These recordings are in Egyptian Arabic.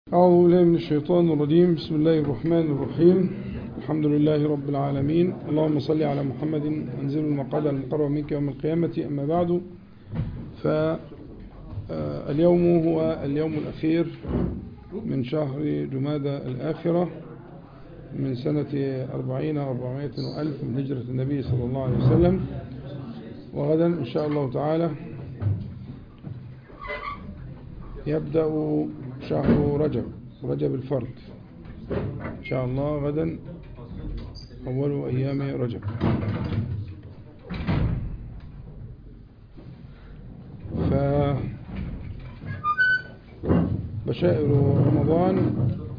أعوذ بالله من الشيطان الرجيم بسم الله الرحمن الرحيم الحمد لله رب العالمين اللهم صل على محمد أنزل المقعد المقرب منك يوم القيامة أما بعد فاليوم هو اليوم الأخير من شهر جمادى الآخرة من سنة أربعين أربعمائة وألف من هجرة النبي صلى الله عليه وسلم وغدا إن شاء الله تعالى يبدأ شهر رجب رجب الفرد إن شاء الله غدا أول أيام رجب فبشائر رمضان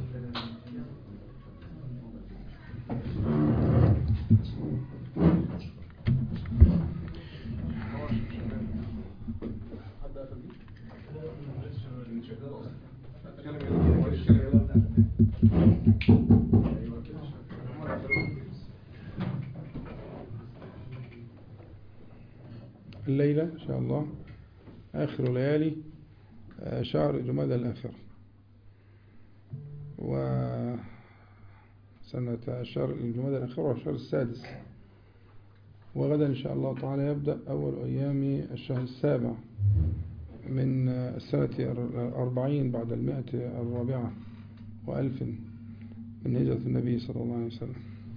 الليلة إن شاء الله آخر ليالي شهر جمادى الآخرة وسنة شهر جمادى الآخرة هو الشهر السادس وغدا إن شاء الله تعالى يبدأ أول أيام الشهر السابع من السنة الأربعين بعد المائة الرابعة وألف من هجرة النبي صلى الله عليه وسلم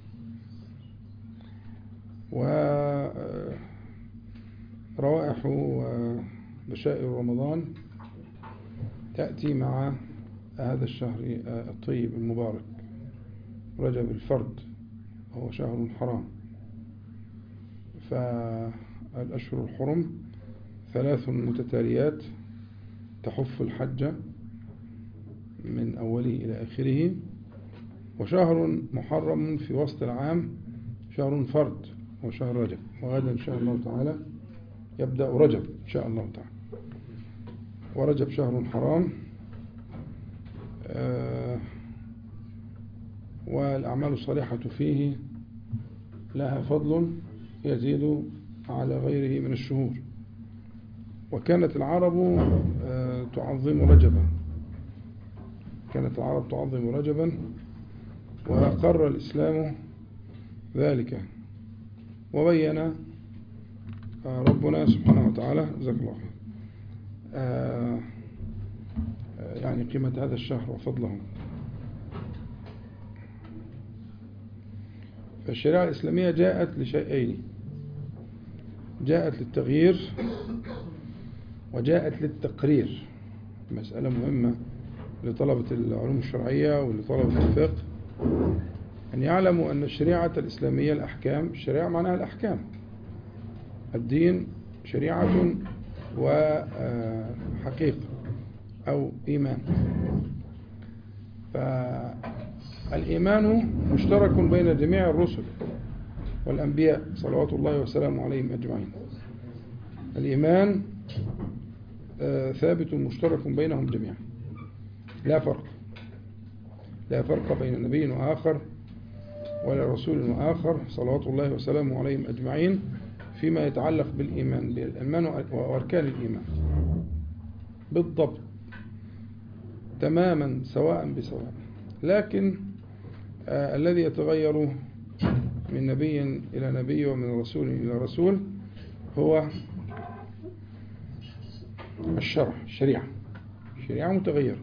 وروائح وبشائر رمضان تأتي مع هذا الشهر الطيب المبارك رجب الفرد وهو شهر حرام فالأشهر الحرم ثلاث متتاليات تحف الحج من أوله إلى آخره وشهر محرم في وسط العام شهر فرد هو شهر رجب وغدا إن شاء الله تعالى يبدأ رجب إن شاء الله تعالى ورجب شهر حرام آه والأعمال الصالحة فيه لها فضل يزيد على غيره من الشهور وكانت العرب آه تعظم رجبا كانت العرب تعظم رجبا وأقر الإسلام ذلك وبين ربنا سبحانه وتعالى جزاك الله خير يعني قيمة هذا الشهر وفضله فالشريعة الإسلامية جاءت لشيئين جاءت للتغيير وجاءت للتقرير مسألة مهمة لطلبة العلوم الشرعية ولطلبة الفقه أن يعلموا أن الشريعة الإسلامية الأحكام الشريعة معناها الأحكام الدين شريعة وحقيقة أو إيمان فالإيمان مشترك بين جميع الرسل والأنبياء صلوات الله وسلامه عليهم أجمعين الإيمان ثابت مشترك بينهم جميعا لا فرق لا فرق بين نبي وآخر ولا رسول وآخر صلوات الله وسلامه عليهم أجمعين فيما يتعلق بالإيمان بالإيمان وأركان الإيمان بالضبط تماما سواء بسواء لكن آه الذي يتغير من نبي إلى نبي ومن رسول إلى رسول هو الشرع الشريعة الشريعة متغيرة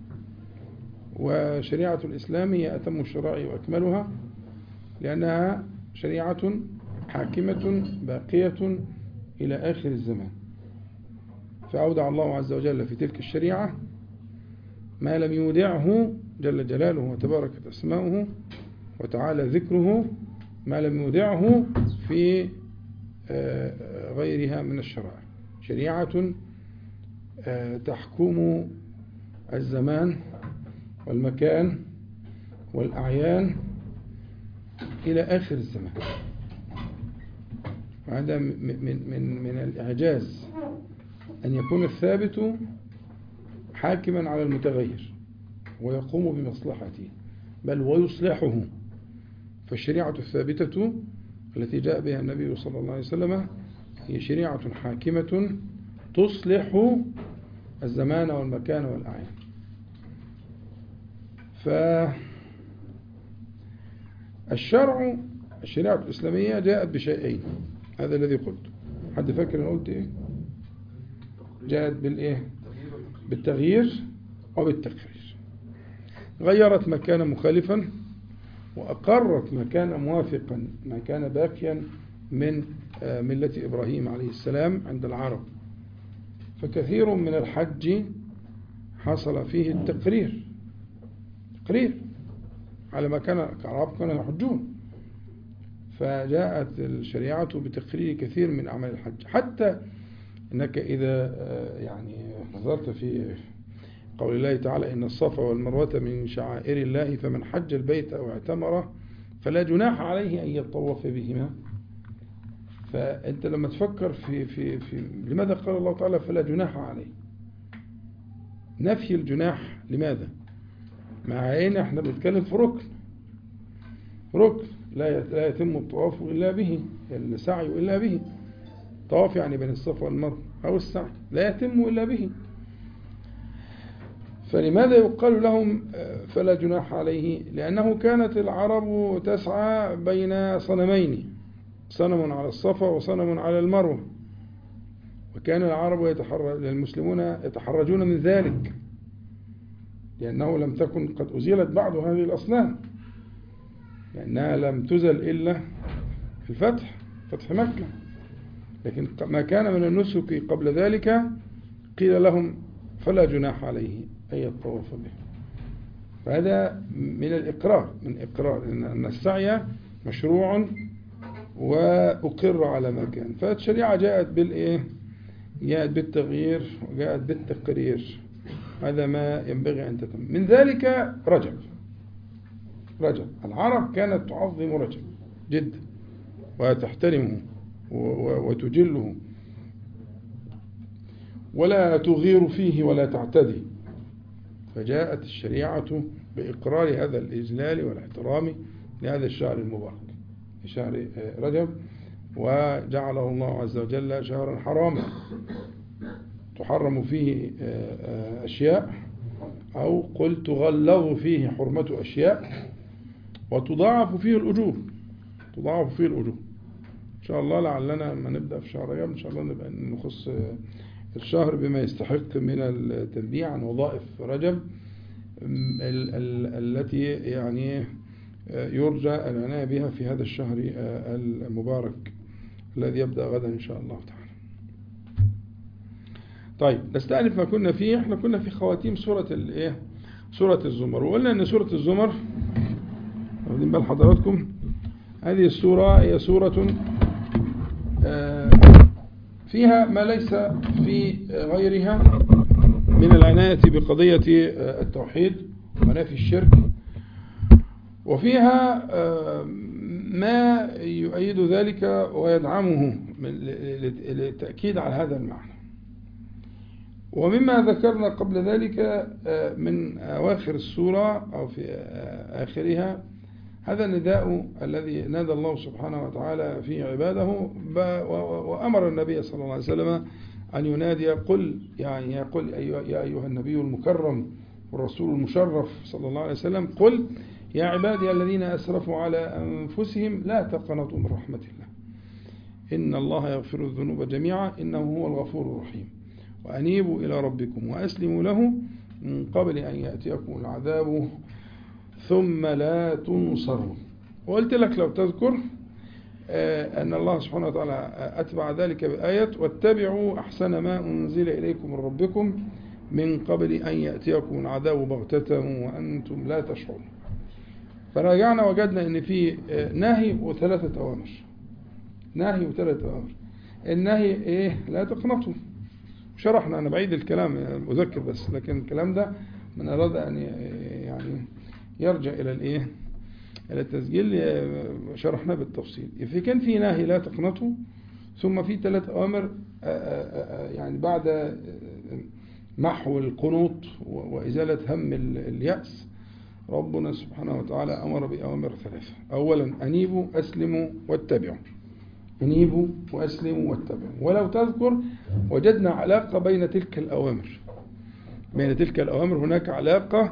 وشريعة الإسلام هي أتم الشرائع وأكملها لأنها شريعة حاكمة باقية إلى آخر الزمان فأودع الله عز وجل في تلك الشريعة ما لم يودعه جل جلاله وتباركت أسماؤه وتعالى ذكره ما لم يودعه في غيرها من الشرائع شريعة تحكم الزمان والمكان والأعيان إلى آخر الزمان وهذا من, من, من الإعجاز أن يكون الثابت حاكما على المتغير ويقوم بمصلحته بل ويصلحه فالشريعة الثابتة التي جاء بها النبي صلى الله عليه وسلم هي شريعة حاكمة تصلح الزمان والمكان والأعيان فالشرع الشريعة الإسلامية جاءت بشيئين هذا الذي قلته حد فاكر أنا قلت إيه جاءت بالإيه بالتغيير وبالتقرير غيرت ما كان مخالفا وأقرت ما كان موافقا ما كان باقيا من ملة إبراهيم عليه السلام عند العرب فكثير من الحج حصل فيه التقرير تقرير على ما كان العرب كانوا يحجون فجاءت الشريعة بتقرير كثير من أعمال الحج حتى أنك إذا يعني نظرت في قول الله تعالى إن الصفا والمروة من شعائر الله فمن حج البيت أو اعتمر فلا جناح عليه أن يطوف بهما فأنت لما تفكر في, في, في لماذا قال الله تعالى فلا جناح عليه نفي الجناح لماذا مع ان احنا بنتكلم في ركن ركن لا لا يتم الطواف إلا به السعي إلا به طواف يعني بين الصفا والمروة أو السعي لا يتم إلا به فلماذا يقال لهم فلا جناح عليه لأنه كانت العرب تسعى بين صنمين صنم على الصفا وصنم على المروة وكان العرب يتحرج المسلمون يتحرجون من ذلك لأنه لم تكن قد أزيلت بعض هذه الأصنام لأنها لم تزل إلا في الفتح فتح مكة لكن ما كان من النسك قبل ذلك قيل لهم فلا جناح عليه أن يطوف به فهذا من الإقرار من إقرار أن السعي مشروع وأقر على ما كان فالشريعة جاءت بالإيه جاءت بالتغيير وجاءت بالتقرير هذا ما ينبغي أن تتم من ذلك رجب رجب العرب كانت تعظم رجب جدا وتحترمه وتجله ولا تغير فيه ولا تعتدي فجاءت الشريعة بإقرار هذا الإجلال والاحترام لهذا الشهر المبارك شهر رجب وجعله الله عز وجل شهرا حراما تحرم فيه أشياء أو قل تغلظ فيه حرمة أشياء وتضاعف فيه الأجور تضاعف فيه الأجور إن شاء الله لعلنا لما نبدأ في شهر رجب إن شاء الله نبقى نخص الشهر بما يستحق من التنبيه عن وظائف رجب التي يعني يرجى العناية بها في هذا الشهر المبارك الذي يبدأ غدا إن شاء الله تعالى طيب نستأنف ما كنا فيه احنا كنا في خواتيم سورة الايه سورة الزمر وقلنا ان سورة الزمر واخدين بال حضراتكم هذه السورة هي سورة فيها ما ليس في غيرها من العناية بقضية التوحيد ونفي الشرك وفيها ما يؤيد ذلك ويدعمه للتأكيد على هذا المعنى ومما ذكرنا قبل ذلك من أواخر السورة أو في آخرها هذا النداء الذي نادى الله سبحانه وتعالى فيه عباده وأمر النبي صلى الله عليه وسلم أن ينادي قل يعني يقول يا أيها النبي المكرم والرسول المشرف صلى الله عليه وسلم قل يا عبادي الذين أسرفوا على أنفسهم لا تقنطوا من رحمة الله إن الله يغفر الذنوب جميعا إنه هو الغفور الرحيم وأنيبوا إلى ربكم وأسلموا له من قبل أن يأتيكم العذاب ثم لا تنصرون وقلت لك لو تذكر أن الله سبحانه وتعالى أتبع ذلك بآية واتبعوا أحسن ما أنزل إليكم من ربكم من قبل أن يأتيكم العذاب بغتة وأنتم لا تشعرون فراجعنا وجدنا أن في نهي وثلاثة أوامر نهي وثلاثة أوامر النهي إيه لا تقنطوا شرحنا أنا بعيد الكلام أذكر بس لكن الكلام ده من أراد أن يعني يرجع إلى الإيه إلى التسجيل شرحناه بالتفصيل في كان في نهي لا تقنطوا ثم في ثلاث أوامر يعني بعد محو القنوط وإزالة هم اليأس ربنا سبحانه وتعالى أمر بأوامر ثلاثة أولا أنيبوا أسلموا واتبعوا أنيبوا وأسلموا واتبعوا ولو تذكر وجدنا علاقة بين تلك الأوامر بين تلك الأوامر هناك علاقة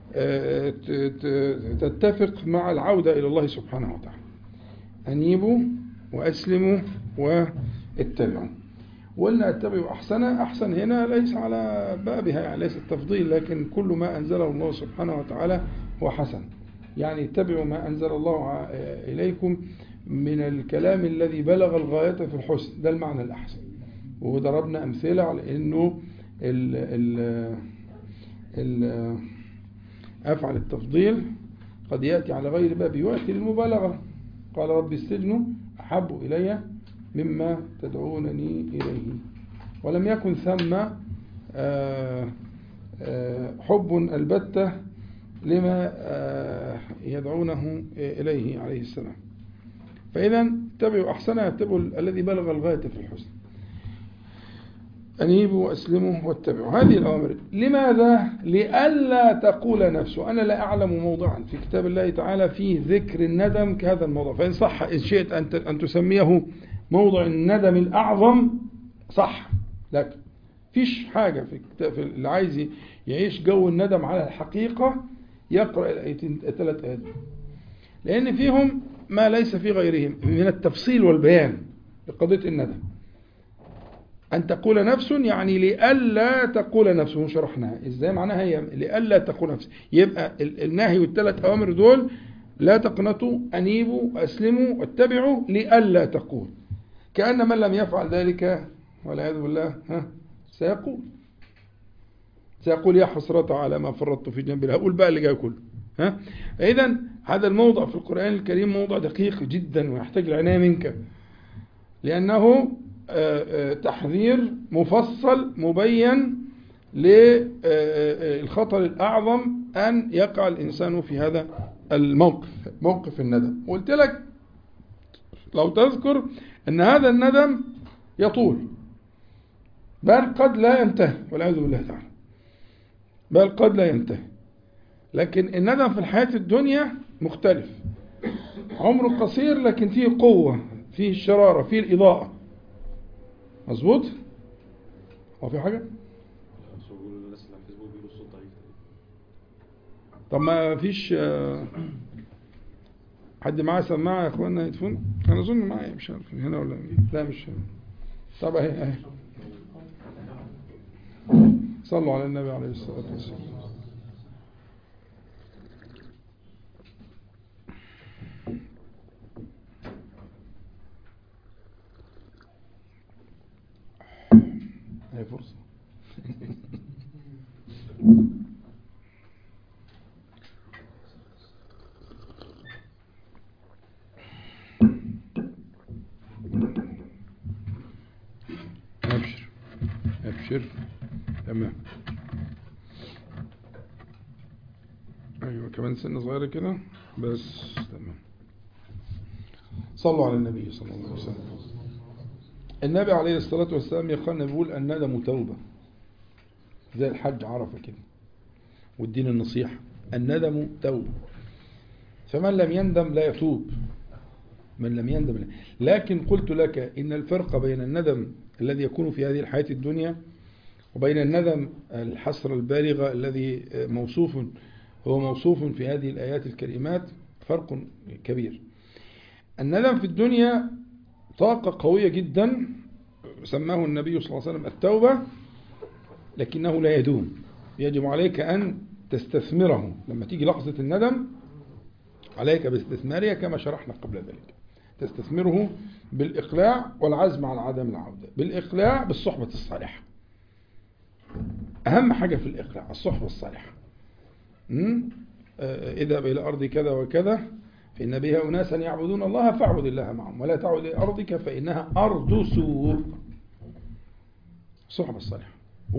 آه، ت- ت- تتفق مع العودة إلى الله سبحانه وتعالى أنيبوا وأسلموا واتبعوا وقلنا اتبعوا أحسن أحسن هنا ليس على بابها يعني ليس التفضيل لكن كل ما أنزله الله سبحانه وتعالى هو حسن يعني اتبعوا ما أنزل الله ع- إليكم من الكلام الذي بلغ الغاية في الحسن ده المعنى الأحسن وضربنا أمثلة على أنه ال ال ال أفعل التفضيل قد يأتي على غير باب يؤتي للمبالغة قال رب السجن أحب إلي مما تدعونني إليه ولم يكن ثم آه، آه، حب البتة لما آه، يدعونه إليه عليه السلام فإذا اتبعوا أحسنها اتبعوا الذي بلغ الغاية في الحسن أنيبوا وأسلموا واتبعوا هذه الأوامر لماذا؟ لئلا تقول نفسه أنا لا أعلم موضعا في كتاب الله تعالى فيه ذكر الندم كهذا الموضع فإن صح إن شئت أن ت- أن تسميه موضع الندم الأعظم صح لكن فيش حاجة في كتاب في اللي عايز يعيش جو الندم على الحقيقة يقرأ الآيتين الثلاث آيات دول. لأن فيهم ما ليس في غيرهم من التفصيل والبيان لقضية الندم أن تقول نفس يعني لئلا تقول نفس وشرحناها إزاي معناها هي لئلا تقول نفس يبقى ال- النهي والثلاث أوامر دول لا تقنطوا أنيبوا أسلموا واتبعوا لئلا تقول كأن من لم يفعل ذلك والعياذ بالله ها سيقول سيقول يا حسرة على ما فرطت في جنب الله هقول بقى اللي جاي كله ها إذا هذا الموضع في القرآن الكريم موضع دقيق جدا ويحتاج العناية منك لأنه آه، آه، تحذير مفصل مبين للخطر الأعظم أن يقع الإنسان في هذا الموقف موقف الندم قلت لك لو تذكر أن هذا الندم يطول بل قد لا ينتهي والعياذ بالله تعالى بل قد لا ينتهي لكن الندم في الحياة الدنيا مختلف عمره قصير لكن فيه قوة فيه الشرارة فيه الإضاءة مظبوط هو في حاجة بس هو بيقولوا الناس اللي على الفيسبوك بيقولوا الصوت ضعيف طب ما فيش آه، حد معاه سماعة يا اخوانا هيدفون انا اظن معايا مش عارف هنا ولا لا مش هنا طب اهي اهي صلوا على النبي عليه الصلاة والسلام هي فرصة أبشر أبشر تمام أيوة كمان سنة صغيرة كده بس تمام صلوا على النبي صلى الله عليه وسلم النبي عليه الصلاة والسلام يقول بيقول الندم توبة زي الحج عرفة كده والدين النصيحة الندم توبة فمن لم يندم لا يتوب من لم يندم لا. لكن قلت لك إن الفرق بين الندم الذي يكون في هذه الحياة الدنيا وبين الندم الحسرة البالغة الذي موصوف هو موصوف في هذه الآيات الكريمات فرق كبير الندم في الدنيا طاقة قوية جدا سماه النبي صلى الله عليه وسلم التوبة لكنه لا يدوم يجب عليك أن تستثمره لما تيجي لحظة الندم عليك باستثمارها كما شرحنا قبل ذلك تستثمره بالإقلاع والعزم على عدم العودة بالإقلاع بالصحبة الصالحة أهم حاجة في الإقلاع الصحبة الصالحة م? آه، اذهب إلى أرض كذا وكذا فإن بها أناسا يعبدون الله فاعبد الله معهم ولا تعود إلى أرضك فإنها أرض سوء صحبة الصالحة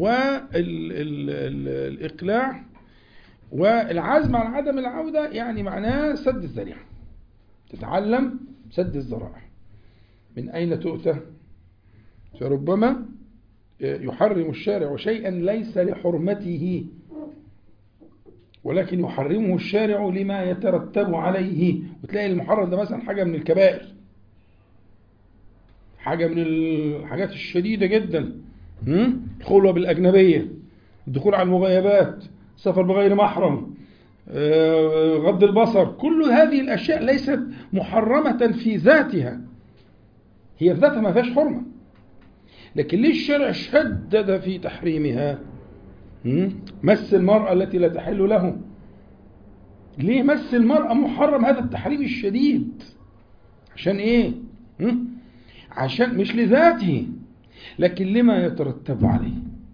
والإقلاع والعزم على عدم العودة يعني معناه سد الذريعة تتعلم سد الذرائع من أين تؤتى فربما يحرم الشارع شيئا ليس لحرمته ولكن يحرمه الشارع لما يترتب عليه وتلاقي المحرم ده مثلا حاجة من الكبائر حاجة من الحاجات الشديدة جدا هم؟ الخلوة بالأجنبية الدخول على المغيبات السفر بغير محرم آه، غض البصر كل هذه الأشياء ليست محرمة في ذاتها هي في ذاتها ما فيهاش حرمة لكن ليه الشرع شدد في تحريمها م? مس المرأة التي لا تحل له ليه مس المرأة محرم هذا التحريم الشديد عشان ايه م? عشان مش لذاته لكن لما يترتب عليه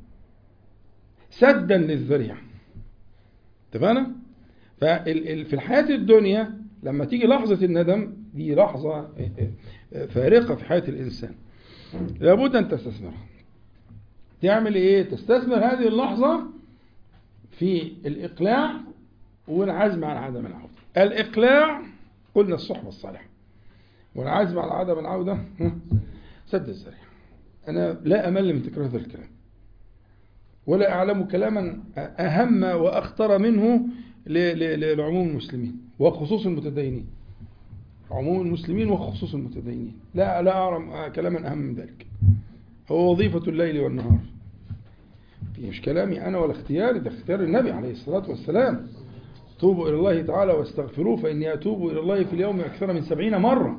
سدا للذريعة اتفقنا ففي الحياة الدنيا لما تيجي لحظة الندم دي لحظة فارقة في حياة الإنسان لابد أن تستثمرها تعمل إيه تستثمر هذه اللحظة في الإقلاع والعزم على عدم العودة الإقلاع قلنا الصحبة الصالحة والعزم على عدم العودة سد الذريعة أنا لا أمل من تكرار هذا الكلام ولا أعلم كلاما أهم وأخطر منه لعموم المسلمين وخصوص المتدينين عموم المسلمين وخصوص المتدينين لا لا أعلم كلاما أهم من ذلك هو وظيفة الليل والنهار دي مش كلامي أنا ولا اختياري ده اختيار النبي عليه الصلاة والسلام توبوا إلى الله تعالى واستغفروه فإني أتوب إلى الله في اليوم أكثر من سبعين مرة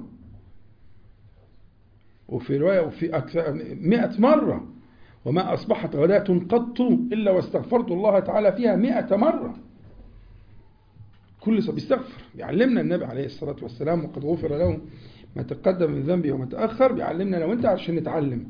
وفي رواية وفي أكثر مئة مرة وما أصبحت غداة قط إلا واستغفرت الله تعالى فيها مئة مرة كل بيستغفر بيعلمنا النبي عليه الصلاة والسلام وقد غفر له ما تقدم من ذنبه وما تأخر بيعلمنا لو أنت عشان نتعلم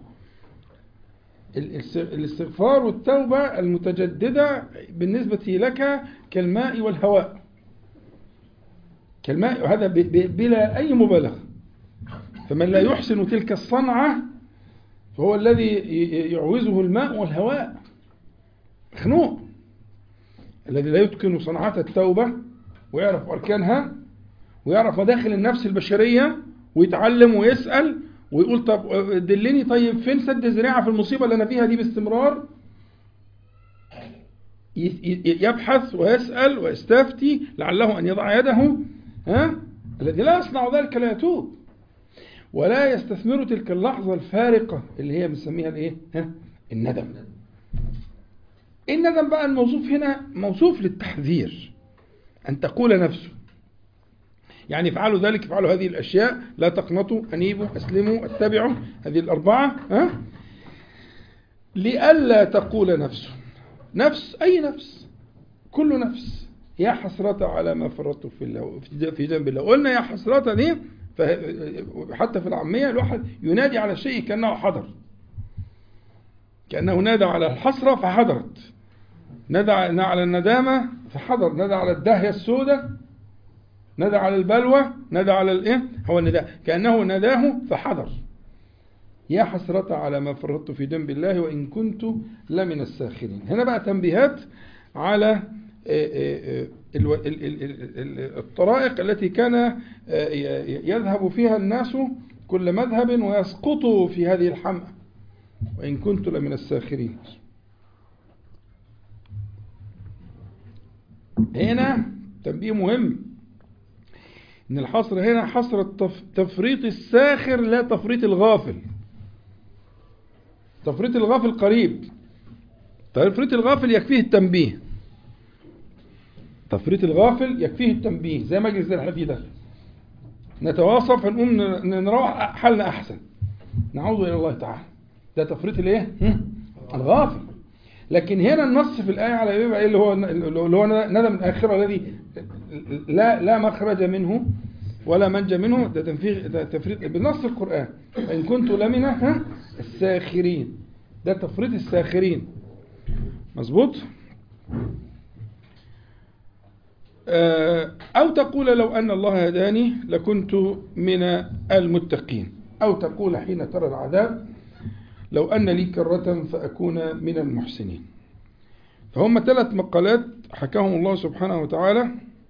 الاستغفار والتوبة المتجددة بالنسبة لك كالماء والهواء كالماء وهذا بلا أي مبالغة فمن لا يحسن تلك الصنعة فهو الذي يعوزه الماء والهواء مخنوق الذي لا يتقن صنعات التوبة ويعرف أركانها ويعرف مداخل النفس البشرية ويتعلم ويسأل ويقول طب دلني طيب فين سد ذريعة في المصيبة اللي أنا فيها دي باستمرار يبحث ويسأل ويستفتي لعله أن يضع يده ها الذي لا يصنع ذلك لا يتوب ولا يستثمر تلك اللحظة الفارقة اللي هي بنسميها الايه ها الندم الندم بقى الموصوف هنا موصوف للتحذير أن تقول نفسه يعني افعلوا ذلك افعلوا هذه الأشياء لا تقنطوا أنيبوا أسلموا اتبعوا هذه الأربعة ها لئلا تقول نفسه نفس أي نفس كل نفس يا حسرة على ما فرطت في الله في جنب الله قلنا يا حسرة دي حتى في العامية الواحد ينادي على الشيء كأنه حضر كأنه نادى على الحسرة فحضرت ندى على الندامة فحضر ندى على الدهية السوداء ندى على البلوى ندى على الايه هو النداء كأنه نداه فحضر يا حسرة على ما فرطت في جنب الله وإن كنت لمن الساخرين هنا بقى تنبيهات على الطرائق التي كان يذهب فيها الناس كل مذهب ويسقطوا في هذه الحمأة وإن كنت لمن الساخرين هنا تنبيه مهم ان الحصر هنا حصر تفريط الساخر لا تفريط الغافل تفريط الغافل قريب تفريط الغافل يكفيه التنبيه تفريط الغافل يكفيه التنبيه زي مجلس اللي احنا فيه ده نتواصل فنقوم نروح حالنا احسن نعوذ الى الله تعالى ده تفريط الايه الغافل لكن هنا النص في الآية على ايه اللي هو اللي هو ندم الآخرة الذي لا لا مخرج منه ولا منجى منه ده تنفيذ ده تفريط بنص القرآن إن كنت لمن ها الساخرين ده تفريط الساخرين مظبوط أو تقول لو أن الله هداني لكنت من المتقين أو تقول حين ترى العذاب لو أن لي كرة فأكون من المحسنين فهم ثلاث مقالات حكاهم الله سبحانه وتعالى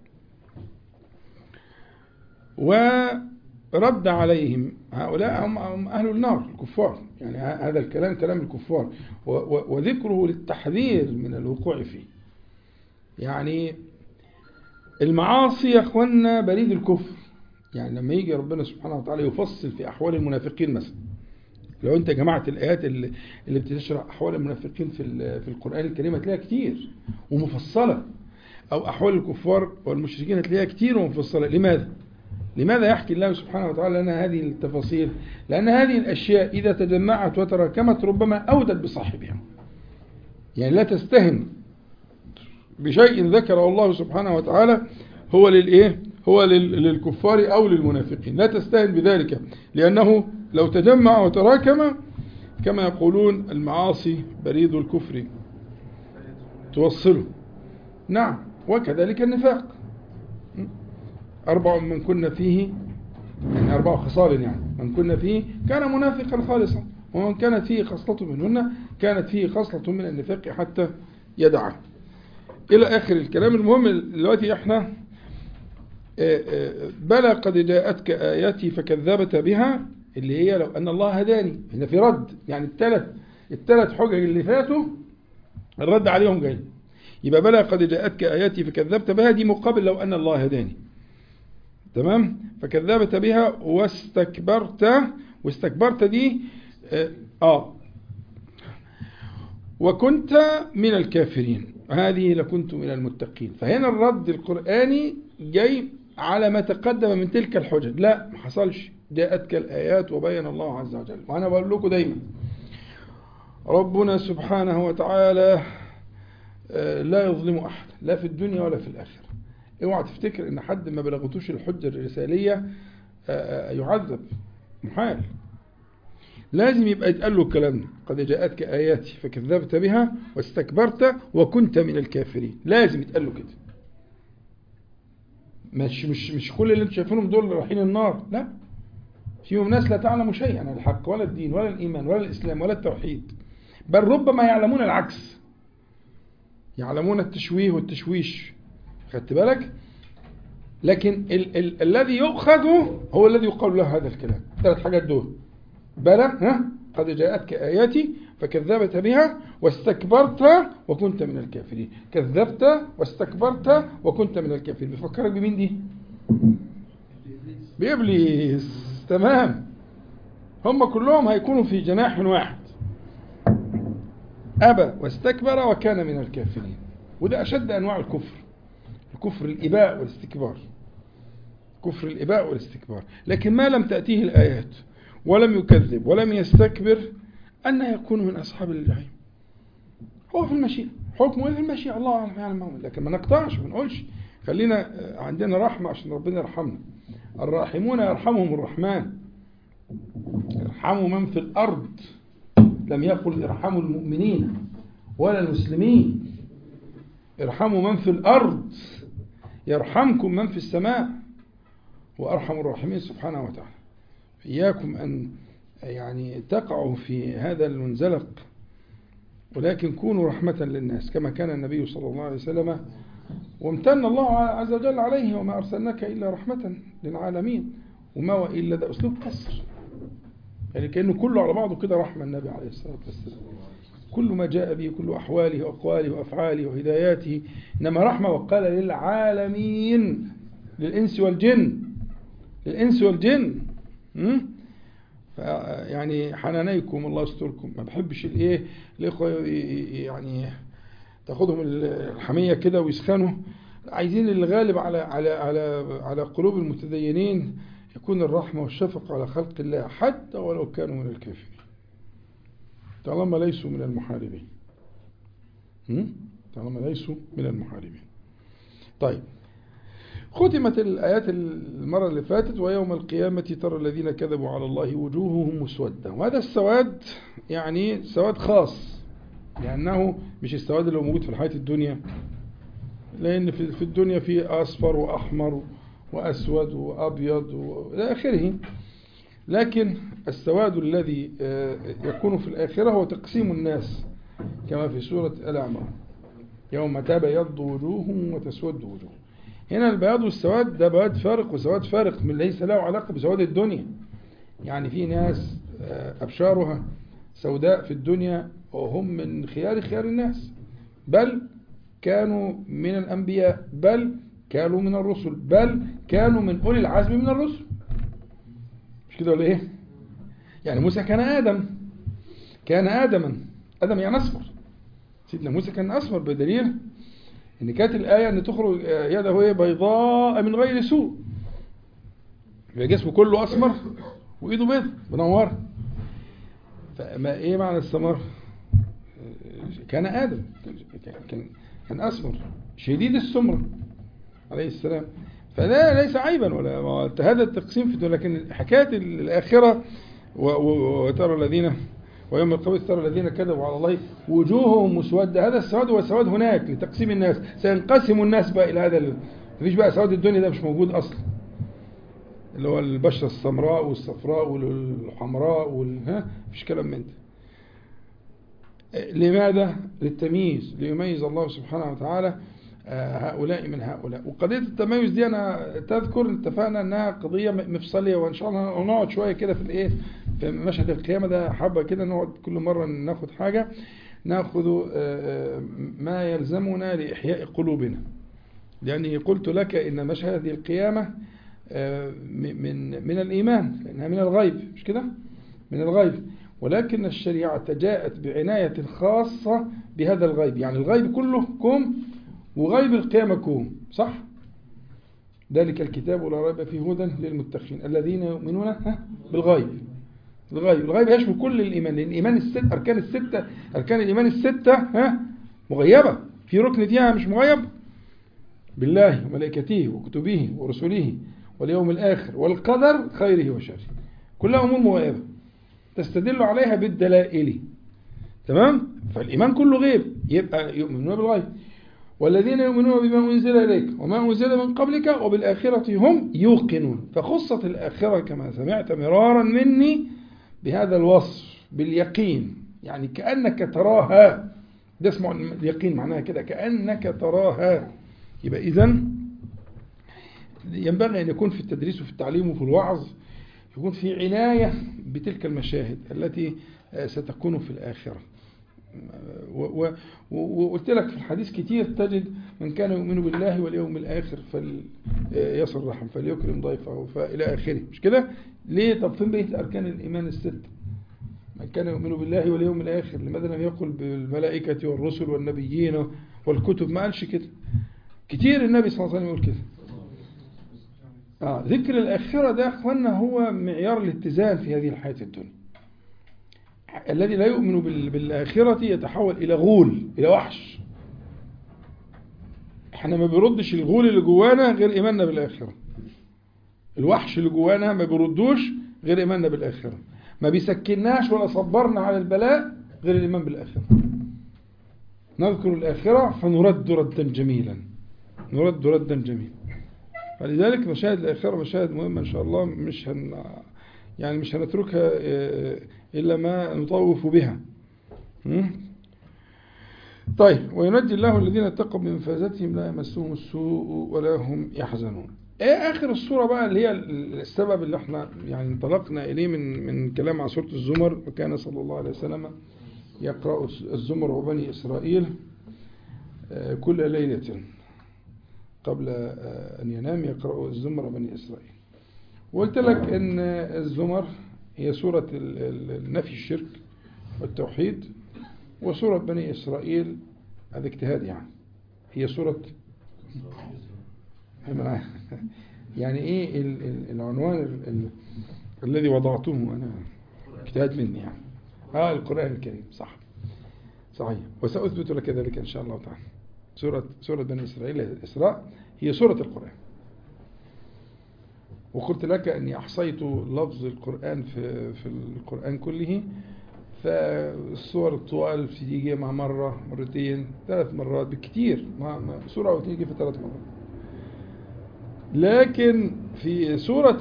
ورد عليهم هؤلاء هم أهل النار الكفار يعني هذا الكلام كلام الكفار وذكره للتحذير من الوقوع فيه يعني المعاصي يا اخوانا بريد الكفر يعني لما يجي ربنا سبحانه وتعالى يفصل في أحوال المنافقين مثلا لو انت جمعت الايات اللي, اللي بتشرح احوال المنافقين في في القران الكريم هتلاقيها كتير ومفصله أو أحوال الكفار والمشركين هتلاقيها كتير ومفصلة لماذا؟ لماذا يحكي الله سبحانه وتعالى لنا هذه التفاصيل؟ لأن هذه الأشياء إذا تجمعت وتراكمت ربما أودت بصاحبها يعني لا تستهن بشيء ذكره الله سبحانه وتعالى هو للإيه؟ هو لل- للكفار أو للمنافقين لا تستهن بذلك لأنه لو تجمع وتراكم كما يقولون المعاصي بريد الكفر توصله نعم وكذلك النفاق أربع من كنا فيه يعني أربع خصال يعني من كنا فيه كان منافقا خالصا ومن كانت فيه خصلة منهن كانت فيه خصلة من النفاق حتى يدعه إلى آخر الكلام المهم دلوقتي احنا آه، آه، بلى قد جاءتك آياتي فكذبت بها اللي هي لو أن الله هداني هنا في رد يعني الثلاث الثلاث حجج اللي فاتوا الرد عليهم جاي يبقى بلى قد جاءتك آياتي فكذبت بها دي مقابل لو أن الله هداني تمام فكذبت بها واستكبرت واستكبرت دي آه, آه وكنت من الكافرين هذه لكنت من المتقين فهنا الرد القرآني جاي على ما تقدم من تلك الحجج لا ما حصلش جاءتك الآيات وبين الله عز وجل وأنا بقول لكم دايما ربنا سبحانه وتعالى آه، لا يظلم أحد لا في الدنيا ولا في الآخرة اوعى تفتكر ان حد ما بلغتوش الحجة الرسالية آه، آه، يعذب محال لازم يبقى يتقال له الكلام ده قد جاءتك آياتي فكذبت بها واستكبرت وكنت من الكافرين لازم يتقال له كده مش مش مش كل اللي انتم شايفينهم دول رايحين النار لا فيهم ناس لا تعلم شيئا عن الحق ولا الدين ولا الإيمان ولا الإسلام ولا التوحيد بل ربما يعلمون العكس يعلمون التشويه والتشويش خدت بالك لكن ال ال الذي يؤخذ هو الذي يقال له هذا الكلام ثلاث حاجات دول بلى ها قد جاءتك آياتي فكذبت بها واستكبرت وكنت من الكافرين كذبت واستكبرت وكنت من الكافرين بيفكرك بمين دي بإبليس تمام هم كلهم هيكونوا في جناح واحد أبى واستكبر وكان من الكافرين وده أشد أنواع الكفر الكفر الإباء والاستكبار كفر الإباء والاستكبار لكن ما لم تأتيه الآيات ولم يكذب ولم يستكبر أن يكون من أصحاب الجحيم هو في المشيئة حكمه في المشيئة الله أعلم يعلم ما هو. لكن ما نقطعش ما نقولش خلينا عندنا رحمة عشان ربنا يرحمنا الراحمون يرحمهم الرحمن ارحموا من في الأرض لم يقل ارحموا المؤمنين ولا المسلمين ارحموا من في الأرض يرحمكم من في السماء وأرحم الراحمين سبحانه وتعالى إياكم أن يعني تقعوا في هذا المنزلق ولكن كونوا رحمة للناس كما كان النبي صلى الله عليه وسلم وامتن الله عز وجل عليه وما أرسلناك إلا رحمة للعالمين وما هو إلا ده أسلوب قصر يعني كأنه كله على بعضه كده رحمة النبي عليه الصلاة والسلام كل ما جاء به كل أحواله وأقواله وأفعاله وهداياته إنما رحمة وقال للعالمين للإنس والجن للإنس والجن م? يعني حنانيكم الله يستركم ما بحبش الايه الاخوه يعني تاخدهم الحميه كده ويسخنوا عايزين الغالب على على على على قلوب المتدينين يكون الرحمه والشفقه على خلق الله حتى ولو كانوا من الكافرين طالما ليسوا من المحاربين طالما ليسوا من المحاربين طيب ختمت الآيات المرة اللي فاتت ويوم القيامة ترى الذين كذبوا على الله وجوههم مسودة وهذا السواد يعني سواد خاص لأنه مش السواد اللي موجود في الحياة الدنيا لأن في الدنيا في أصفر وأحمر وأسود وأبيض وإلى آخره لكن السواد الذي يكون في الآخرة هو تقسيم الناس كما في سورة آل عمران يوم تبيض وجوههم وتسود وجوههم هنا البياض والسواد ده بياض فارق وسواد فارق من ليس له علاقة بسواد الدنيا يعني في ناس أبشارها سوداء في الدنيا وهم من خيار خيار الناس بل كانوا من الأنبياء بل كانوا من الرسل بل كانوا من أولي العزم من الرسل مش كده ولا إيه يعني موسى كان آدم كان آدما آدم يعني أصفر سيدنا موسى كان أصفر بدليل ان كانت الايه ان تخرج يده ايه بيضاء من غير سوء يبقى جسمه كله اسمر وايده بيض منوره فما ايه معنى السمر كان ادم كان كان اسمر شديد السمره عليه السلام فده ليس عيبا ولا هذا التقسيم في لكن حكايه الاخره وترى الذين ويوم القيامة ترى الذين كذبوا على الله وجوههم مسودة هذا السواد هو السواد هناك لتقسيم الناس سينقسم الناس بقى إلى هذا مفيش بقى سواد الدنيا ده مش موجود أصلا اللي هو البشرة السمراء والصفراء والحمراء وال... ها مفيش كلام من ده لماذا؟ للتمييز ليميز الله سبحانه وتعالى هؤلاء من هؤلاء وقضية التميز دي أنا تذكر اتفقنا أنها قضية مفصلية وإن شاء الله نقعد شوية كده في الإيه في مشهد القيامة ده حابة كده نقعد كل مرة ناخد حاجة ناخذ ما يلزمنا لإحياء قلوبنا لأني قلت لك إن مشهد هذه القيامة من من الإيمان لأنها من الغيب مش كده من الغيب ولكن الشريعة جاءت بعناية خاصة بهذا الغيب يعني الغيب كله كوم وغيب القيامة كوم صح ذلك الكتاب ولا ريب فيه هدى للمتقين الذين يؤمنون بالغيب الغيب الغيب يشمل كل الإيمان لأن الإيمان الست أركان الستة أركان الإيمان الستة ها مغيبة في ركن فيها مش مغيب بالله وملائكته وكتبه ورسله واليوم الآخر والقدر خيره وشره كلها أمور مغيبة تستدل عليها بالدلائل تمام فالإيمان كله غيب يبقى يؤمنون بالغيب والذين يؤمنون بما أنزل إليك وما أنزل من قبلك وبالآخرة هم يوقنون فخصت الآخرة كما سمعت مرارا مني بهذا الوصف باليقين يعني كأنك تراها ده اسمه اليقين معناها كده كأنك تراها يبقى إذا ينبغي أن يكون في التدريس وفي التعليم وفي الوعظ يكون في عناية بتلك المشاهد التي ستكون في الآخرة وقلت لك في الحديث كتير تجد من كان يؤمن بالله واليوم الآخر فليصل رحم فليكرم ضيفه فإلى آخره مش كده ليه طب فين بقية أركان الإيمان الست من كان يؤمن بالله واليوم الآخر لماذا لم يقل بالملائكة والرسل والنبيين والكتب ما قالش كده كتير النبي صلى الله عليه وسلم يقول كده آه ذكر الآخرة ده أخوانا هو معيار الاتزان في هذه الحياة الدنيا الذي لا يؤمن بالآخرة يتحول إلى غول إلى وحش احنا ما بيردش الغول اللي جوانا غير إيماننا بالآخرة الوحش اللي جوانا ما بيردوش غير إيماننا بالآخرة ما بيسكناش ولا صبرنا على البلاء غير الإيمان بالآخرة نذكر الآخرة فنرد ردا جميلا نرد ردا جميلا فلذلك مشاهد الآخرة مشاهد مهمة إن شاء الله مش هن يعني مش هنتركها إلا ما نطوف بها طيب وينجي الله الذين اتقوا من مفازتهم لا يمسهم السوء ولا هم يحزنون ايه اخر الصورة بقى اللي هي السبب اللي احنا يعني انطلقنا اليه من من كلام عن سورة الزمر وكان صلى الله عليه وسلم يقرأ الزمر وبني اسرائيل كل ليلة قبل ان ينام يقرأ الزمر وبني اسرائيل وقلت لك ان الزمر هي سورة نفي الشرك والتوحيد وسورة بني إسرائيل هذا اجتهاد يعني هي سورة يعني ايه العنوان الذي وضعته انا اجتهاد مني يعني اه القرآن الكريم صح صحيح وسأثبت لك ذلك ان شاء الله تعالى سورة سورة بني إسرائيل الإسراء هي سورة القرآن وقلت لك أني أحصيت لفظ القرآن في, في القرآن كله فالصور الطوال تيجي مع مرة مرتين ثلاث مرات بالكثير سورة أو تيجي في ثلاث مرات لكن في سورة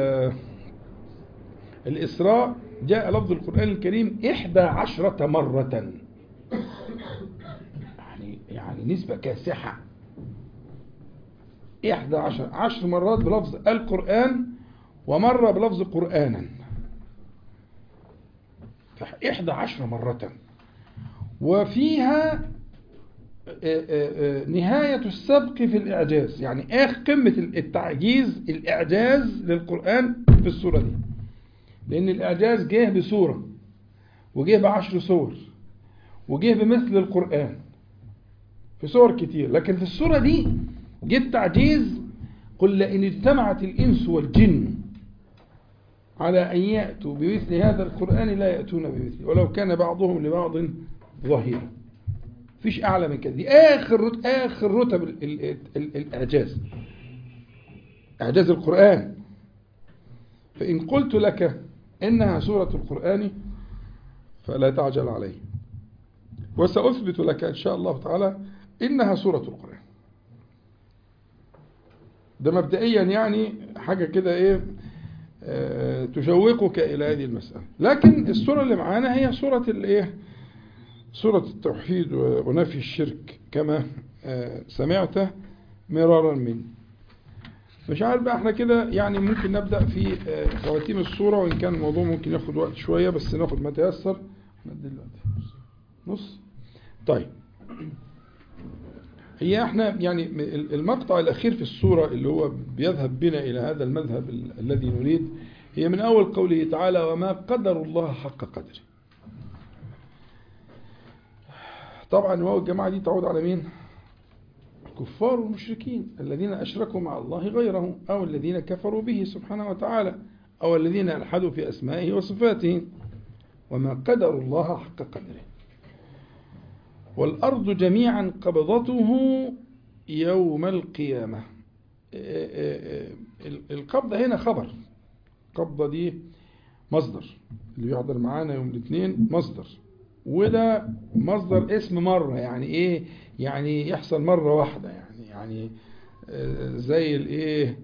الإسراء جاء لفظ القرآن الكريم إحدى عشرة مرة يعني يعني نسبة كاسحة إحدى عشر عشر مرات بلفظ القرآن ومرة بلفظ قرآنا إحدى عشر مرة وفيها نهاية السبق في الإعجاز يعني آخر قمة التعجيز الإعجاز للقرآن في السورة دي لأن الإعجاز جه بسورة وجه بعشر سور وجه بمثل القرآن في صور كتير لكن في السورة دي جه تعجيز قل لئن اجتمعت الإنس والجن على أن يأتوا بمثل هذا القرآن لا يأتون بمثله ولو كان بعضهم لبعض ظهيرا فيش أعلى من كده دي آخر رت... آخر رتب ال... ال... ال... الإعجاز إعجاز القرآن فإن قلت لك إنها سورة القرآن فلا تعجل عليه وسأثبت لك إن شاء الله تعالى إنها سورة القرآن ده مبدئيا يعني حاجة كده إيه آه تشوقك إلى هذه المسألة لكن السورة اللي معانا هي سورة الإيه سورة التوحيد ونفي الشرك كما آه سمعت مرارا مني مش عارف بقى احنا كده يعني ممكن نبدأ في آه خواتيم السورة وإن كان الموضوع ممكن ياخد وقت شوية بس ناخد ما تيسر احنا دلوقتي نص طيب هي احنا يعني المقطع الأخير في السورة اللي هو بيذهب بنا إلى هذا المذهب الذي نريد هي من أول قوله تعالى وما قدر الله حق قدره طبعا واو الجماعة دي تعود على مين الكفار والمشركين الذين أشركوا مع الله غيره أو الذين كفروا به سبحانه وتعالى أو الذين ألحدوا في أسمائه وصفاته وما قدر الله حق قدره والأرض جميعا قبضته يوم القيامة القبضة هنا خبر قبضة دي مصدر اللي يحضر معانا يوم الاثنين مصدر وده مصدر اسم مرة يعني ايه يعني يحصل مرة واحدة يعني يعني زي الايه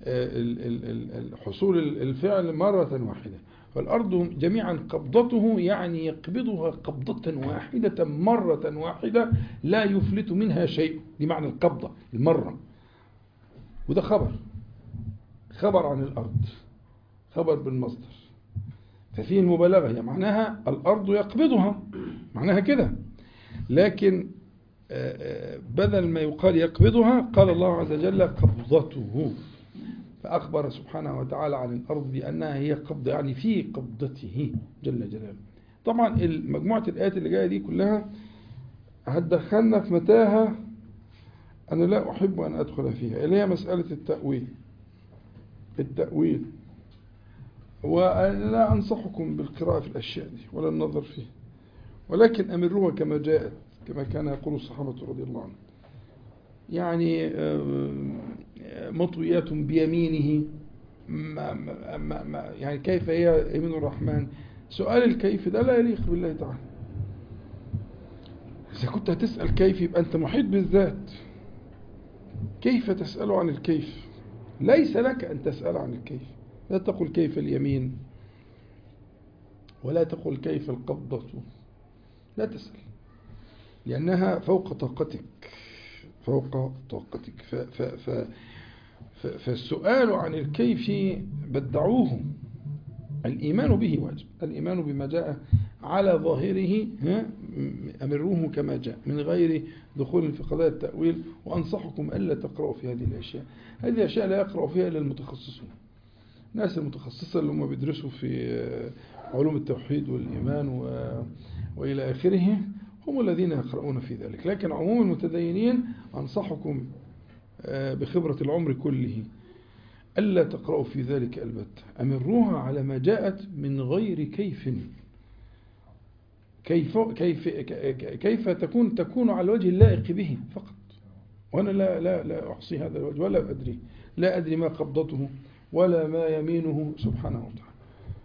حصول الفعل مرة واحدة فالأرض جميعا قبضته يعني يقبضها قبضة واحدة مرة واحدة لا يفلت منها شيء دي معنى القبضة المرة وده خبر خبر عن الأرض خبر بالمصدر ففيه المبالغة هي معناها الأرض يقبضها معناها كده لكن بدل ما يقال يقبضها قال الله عز وجل قبضته فأخبر سبحانه وتعالى عن الأرض بأنها هي قبضة يعني في قبضته جل جلاله طبعا مجموعة الآيات اللي جاية دي كلها هتدخلنا في متاهة أنا لا أحب أن أدخل فيها اللي هي مسألة التأويل التأويل وأنا لا أنصحكم بالقراءة في الأشياء دي ولا النظر فيها ولكن أمروها كما جاءت كما كان يقول الصحابة رضي الله عنهم يعني مطويات بيمينه ما ما ما يعني كيف هي يمين الرحمن سؤال الكيف ده لا يليق بالله تعالى إذا كنت هتسأل كيف يبقى أنت محيط بالذات كيف تسأل عن الكيف ليس لك أن تسأل عن الكيف لا تقل كيف اليمين ولا تقل كيف القبضة لا تسأل لأنها فوق طاقتك فوق طاقتك ف ف ف ف فالسؤال عن الكيف بدعوه الإيمان به واجب الإيمان بما جاء على ظاهره أمروه كما جاء من غير دخول في قضايا التأويل وأنصحكم ألا تقرأوا في هذه الأشياء هذه الأشياء لا يقرأ فيها إلا المتخصصون الناس المتخصصة اللي هم بيدرسوا في علوم التوحيد والإيمان و... وإلى آخره هم الذين يقرؤون في ذلك لكن عموم المتدينين أنصحكم بخبرة العمر كله ألا تقرأوا في ذلك البتة أمروها على ما جاءت من غير كيف كيف كيف كيف تكون تكون على الوجه اللائق به فقط وأنا لا لا لا أحصي هذا الوجه ولا أدري لا أدري ما قبضته ولا ما يمينه سبحانه وتعالى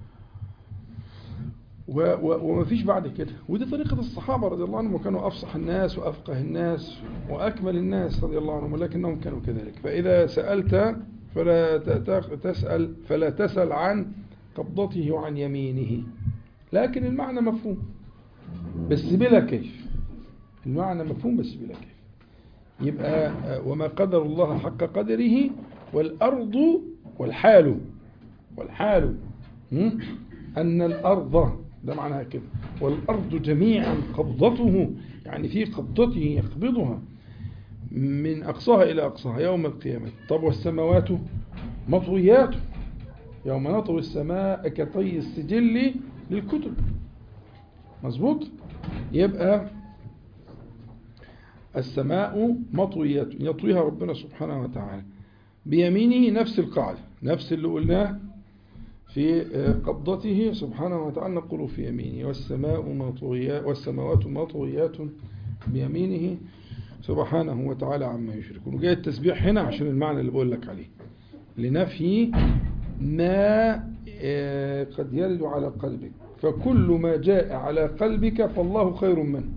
وما فيش بعد كده ودي طريقة الصحابة رضي الله عنهم وكانوا أفصح الناس وأفقه الناس وأكمل الناس رضي الله عنهم ولكنهم كانوا كذلك فإذا سألت فلا تسأل فلا تسأل عن قبضته وعن يمينه لكن المعنى مفهوم بس بلا كيف المعنى مفهوم بس بلا كيف يبقى وما قدر الله حق قدره والأرض والحال والحال أن الأرض ده معناها كده والأرض جميعا قبضته يعني في قبضته يقبضها من أقصاها إلى أقصاها يوم القيامة طب والسماوات مطويات يوم نطوي السماء كطي السجل للكتب مظبوط يبقى السماء مطوية يطويها ربنا سبحانه وتعالى بيمينه نفس القاعدة نفس اللي قلناه في قبضته سبحانه وتعالى نقول في يمينه والسماء مطويات والسماوات مطويات بيمينه سبحانه وتعالى عما يشركون وجاء التسبيح هنا عشان المعنى اللي بقول لك عليه لنفي ما قد يرد على قلبك فكل ما جاء على قلبك فالله خير منه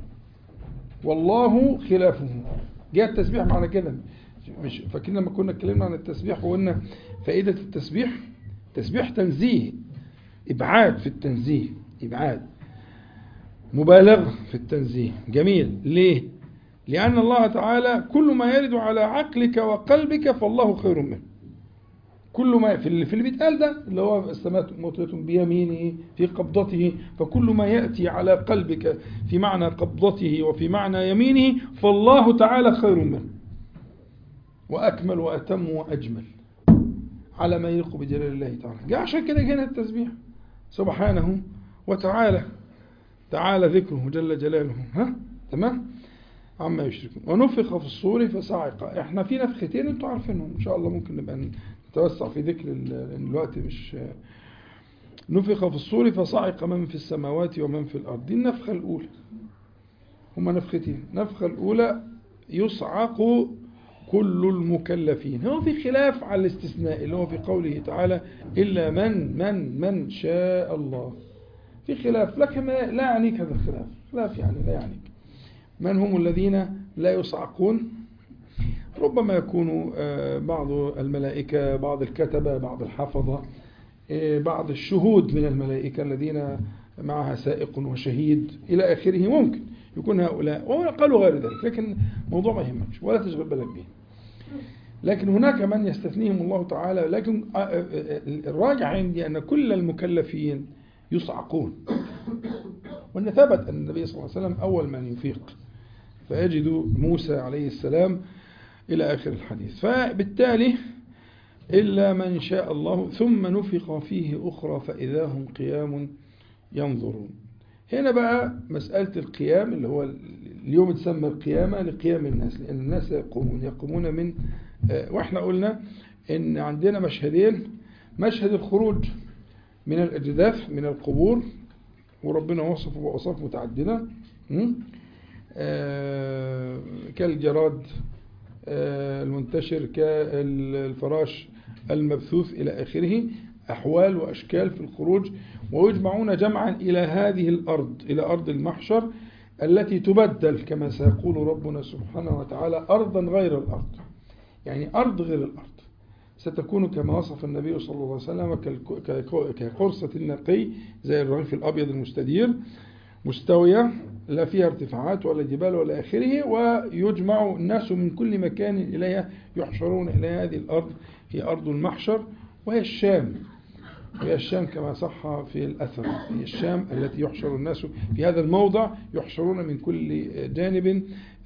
والله خلافه جاء التسبيح معنى كده مش فاكرين لما كنا اتكلمنا عن التسبيح وقلنا فائدة التسبيح تسبيح تنزيه إبعاد في التنزيه إبعاد مبالغة في التنزيه جميل ليه لأن الله تعالى كل ما يرد على عقلك وقلبك فالله خير منه كل ما في اللي, في اللي بيتقال ده اللي هو السماء مطلة بيمينه في قبضته فكل ما يأتي على قلبك في معنى قبضته وفي معنى يمينه فالله تعالى خير منه وأكمل وأتم وأجمل على ما يليق بجلال الله تعالى جاء عشان كده جانا التسبيح سبحانه وتعالى تعالى ذكره جل جلاله ها تمام عما يشركون ونفخ في الصور فصعق احنا في نفختين انتوا عارفينهم ان شاء الله ممكن نبقى نتوسع في ذكر لان الوقت مش نفخ في الصور فصعق من في السماوات ومن في الارض دي النفخه الاولى هما نفختين النفخه الاولى يصعق كل المكلفين هو في خلاف على الاستثناء اللي هو في قوله تعالى إلا من من من شاء الله في خلاف لكن لا يعنيك هذا الخلاف خلاف يعني لا يعنيك من هم الذين لا يصعقون ربما يكون بعض الملائكة بعض الكتبة بعض الحفظة بعض الشهود من الملائكة الذين معها سائق وشهيد إلى آخره ممكن يكون هؤلاء وقالوا غير ذلك لكن موضوع ما يهمكش ولا تشغل بالك به لكن هناك من يستثنيهم الله تعالى لكن الراجع عندي أن كل المكلفين يصعقون وأن ثبت أن النبي صلى الله عليه وسلم أول من يفيق فيجد موسى عليه السلام إلى آخر الحديث فبالتالي إلا من شاء الله ثم نفخ فيه أخرى فإذا هم قيام ينظرون هنا بقى مسألة القيام اللي هو اليوم تسمى القيامة لقيام الناس لأن الناس يقومون يقومون من واحنا قلنا ان عندنا مشهدين مشهد الخروج من الأجداث من القبور وربنا وصفه بأوصاف متعددة كالجراد المنتشر كالفراش المبثوث إلى آخره أحوال وأشكال في الخروج ويجمعون جمعا إلى هذه الأرض إلى أرض المحشر التي تبدل كما سيقول ربنا سبحانه وتعالى أرضا غير الأرض يعني أرض غير الأرض ستكون كما وصف النبي صلى الله عليه وسلم كقرصة النقي زي الرغيف الأبيض المستدير مستوية لا فيها ارتفاعات ولا جبال ولا آخره ويجمع الناس من كل مكان إليها يحشرون إلى هذه الأرض هي أرض المحشر وهي الشام وهي الشام كما صح في الأثر هي الشام التي يحشر الناس في هذا الموضع يحشرون من كل جانب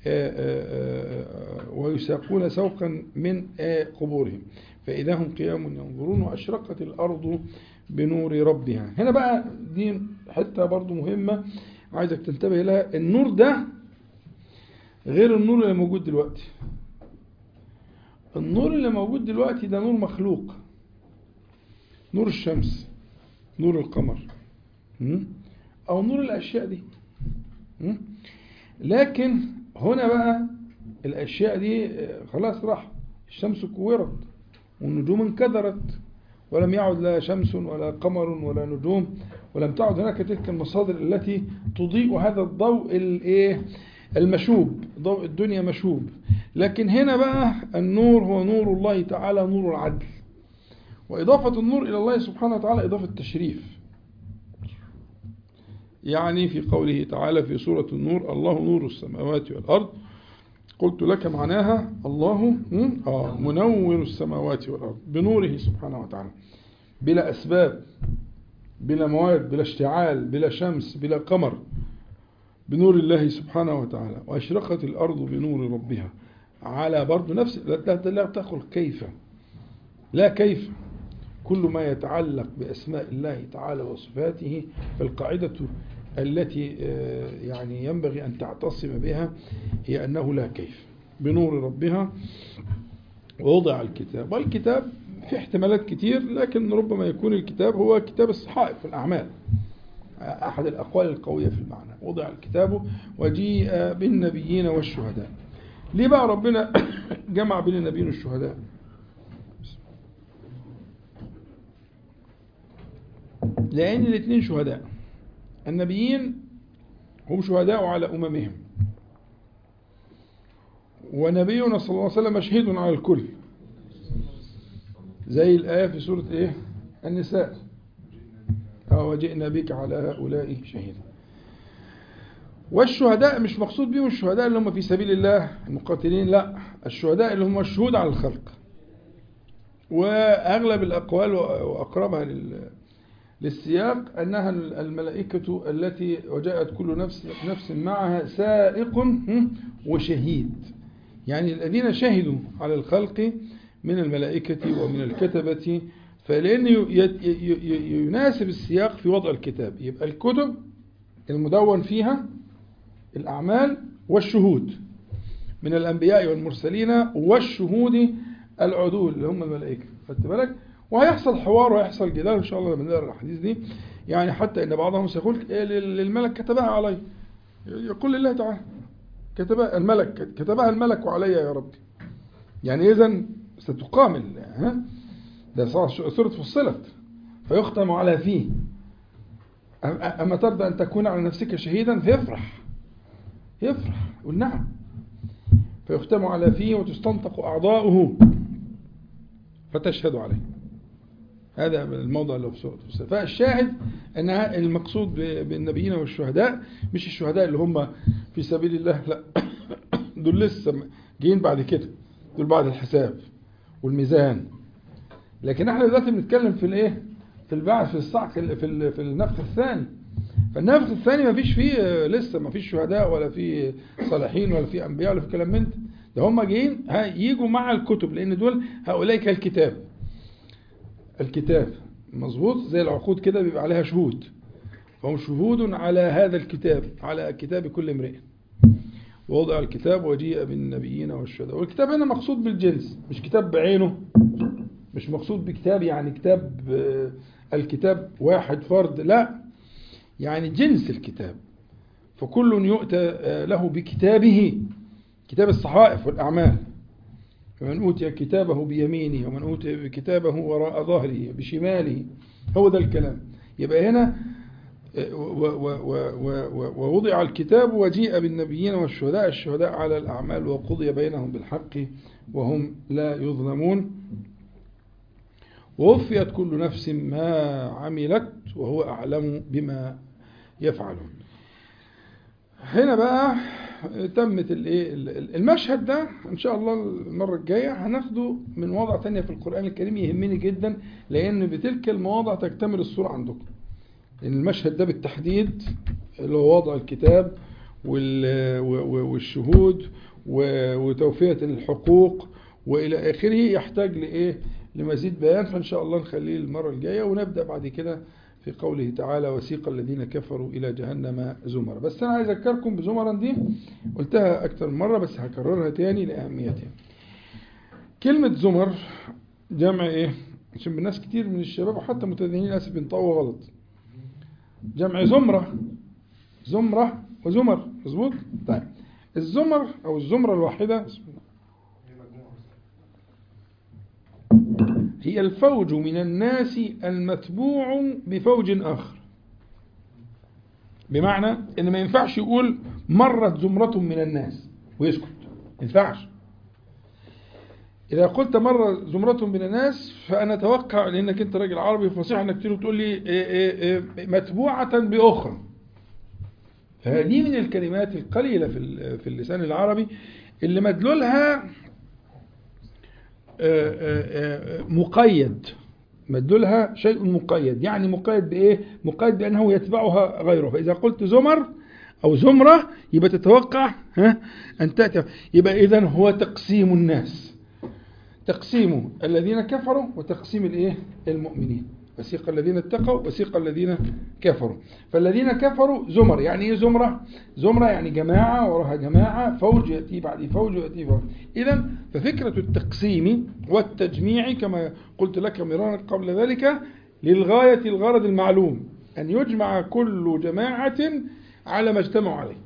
ويساقون سوقا من قبورهم فإذا هم قيام ينظرون وأشرقت الأرض بنور ربها هنا بقى دي حتة برضو مهمة عايزك تنتبه لها النور ده غير النور اللي موجود دلوقتي النور اللي موجود دلوقتي ده نور مخلوق نور الشمس نور القمر أو نور الأشياء دي لكن هنا بقى الأشياء دي خلاص راح الشمس كورت والنجوم انكدرت ولم يعد لا شمس ولا قمر ولا نجوم ولم تعد هناك تلك المصادر التي تضيء هذا الضوء الايه المشوب ضوء الدنيا مشوب لكن هنا بقى النور هو نور الله تعالى نور العدل وإضافة النور إلى الله سبحانه وتعالى إضافة تشريف يعني في قوله تعالى في سورة النور الله نور السماوات والأرض قلت لك معناها الله آه منور السماوات والأرض بنوره سبحانه وتعالى بلا أسباب بلا مواد بلا اشتعال بلا شمس بلا قمر بنور الله سبحانه وتعالى وأشرقت الأرض بنور ربها على برضو نفس لا, لا تقل كيف لا كيف كل ما يتعلق بأسماء الله تعالى وصفاته فالقاعدة التي آه، يعني ينبغي أن تعتصم بها هي أنه لا كيف بنور ربها ووضع الكتاب والكتاب في احتمالات كتير لكن ربما يكون الكتاب هو كتاب الصحائف والأعمال أحد الأقوال القوية في المعنى وضع الكتاب وجيء بالنبيين والشهداء ليه بقى ربنا جمع بين النبيين والشهداء لأن الاثنين شهداء النبيين هم شهداء على أممهم ونبينا صلى الله عليه وسلم شهيد على الكل زي الآية في سورة إيه النساء أو وجئنا بك على هؤلاء شهيدا والشهداء مش مقصود بهم الشهداء اللي هم في سبيل الله المقاتلين لا الشهداء اللي هم الشهود على الخلق وأغلب الأقوال وأقربها لل للسياق أنها الملائكة التي وجاءت كل نفس نفس معها سائق وشهيد يعني الذين شهدوا على الخلق من الملائكة ومن الكتبة فلأن يناسب السياق في وضع الكتاب يبقى الكتب المدون فيها الأعمال والشهود من الأنبياء والمرسلين والشهود العدول اللي هم الملائكة خدت بالك وهيحصل حوار وهيحصل جدال إن شاء الله لما نقرأ الأحاديث دي يعني حتى إن بعضهم سيقول للملك كتبها علي يقول لله تعالى كتبها الملك كتبها الملك علي يا ربي يعني إذا ستقامل ها ده سورة فصلت فيختم على فيه أما ترضى أن تكون على نفسك شهيدا فيفرح يفرح يقول نعم فيختم على فيه وتستنطق أعضاؤه فتشهد عليه هذا الموضع اللي في سورة فصلت فالشاهد أن المقصود بالنبيين والشهداء مش الشهداء اللي هم في سبيل الله لا دول لسه جايين بعد كده دول بعد الحساب والميزان لكن احنا دلوقتي بنتكلم في الايه في البعث في الصعق في في النفخ الثاني فالنفخ الثاني ما فيش فيه لسه ما فيش شهداء ولا في صالحين ولا في انبياء ولا في كلام من ده ده هم جايين يجوا مع الكتب لان دول هؤلاء كالكتاب الكتاب مظبوط زي العقود كده بيبقى عليها شهود فهم شهود على هذا الكتاب على كتاب كل امرئ ووضع الكتاب وجيء بالنبيين والشهداء والكتاب هنا مقصود بالجنس مش كتاب بعينه مش مقصود بكتاب يعني كتاب الكتاب واحد فرد لا يعني جنس الكتاب فكل يؤتى له بكتابه كتاب الصحائف والأعمال ومن أوتي كتابه بيمينه ومن أوتي كتابه وراء ظهره بشماله هو ده الكلام يبقى هنا ووضع الكتاب وجيء بالنبيين والشهداء الشهداء على الأعمال وقضي بينهم بالحق وهم لا يظلمون ووفيت كل نفس ما عملت وهو أعلم بما يفعلون هنا بقى تمت المشهد ده ان شاء الله المرة الجاية هناخده من مواضع تانية في القرآن الكريم يهمني جدا لان بتلك المواضع تكتمل الصورة عندكم لان المشهد ده بالتحديد اللي هو وضع الكتاب والشهود وتوفية الحقوق والى اخره يحتاج لايه لمزيد بيان فان شاء الله نخليه المرة الجاية ونبدأ بعد كده في قوله تعالى وسيق الذين كفروا إلى جهنم زمر بس أنا عايز أذكركم بزمرا دي قلتها أكتر من مرة بس هكررها تاني لأهميتها كلمة زمر جمع إيه عشان بالناس كتير من الشباب وحتى متدينين للأسف بينطوا غلط جمع زمرة زمرة وزمر مظبوط طيب الزمر أو الزمرة الواحدة بسم الله هي الفوج من الناس المتبوع بفوج آخر بمعنى ان ما ينفعش يقول مرت زمرة من الناس ويسكت ما ينفعش إذا قلت مرة زمرة من الناس فأنا أتوقع لأنك أنت راجل عربي فصيح أنك تيجي تقول لي إيه إيه إيه متبوعة بأخرى فهذه من الكلمات القليلة في في اللسان العربي اللي مدلولها مقيد مدلها شيء مقيد يعني مقيد بإيه مقيد بأنه يتبعها غيره فإذا قلت زمر أو زمرة يبقى تتوقع ها أن تأتي يبقى إذن هو تقسيم الناس تقسيم الذين كفروا وتقسيم الإيه المؤمنين وسيق الذين اتقوا وسيق الذين كفروا فالذين كفروا زمر يعني ايه زمرة زمرة يعني جماعة وراها جماعة فوج يأتي بعد فوج ويأتي فوج إذا ففكرة التقسيم والتجميع كما قلت لك مرارا قبل ذلك للغاية الغرض المعلوم أن يجمع كل جماعة على ما اجتمعوا عليه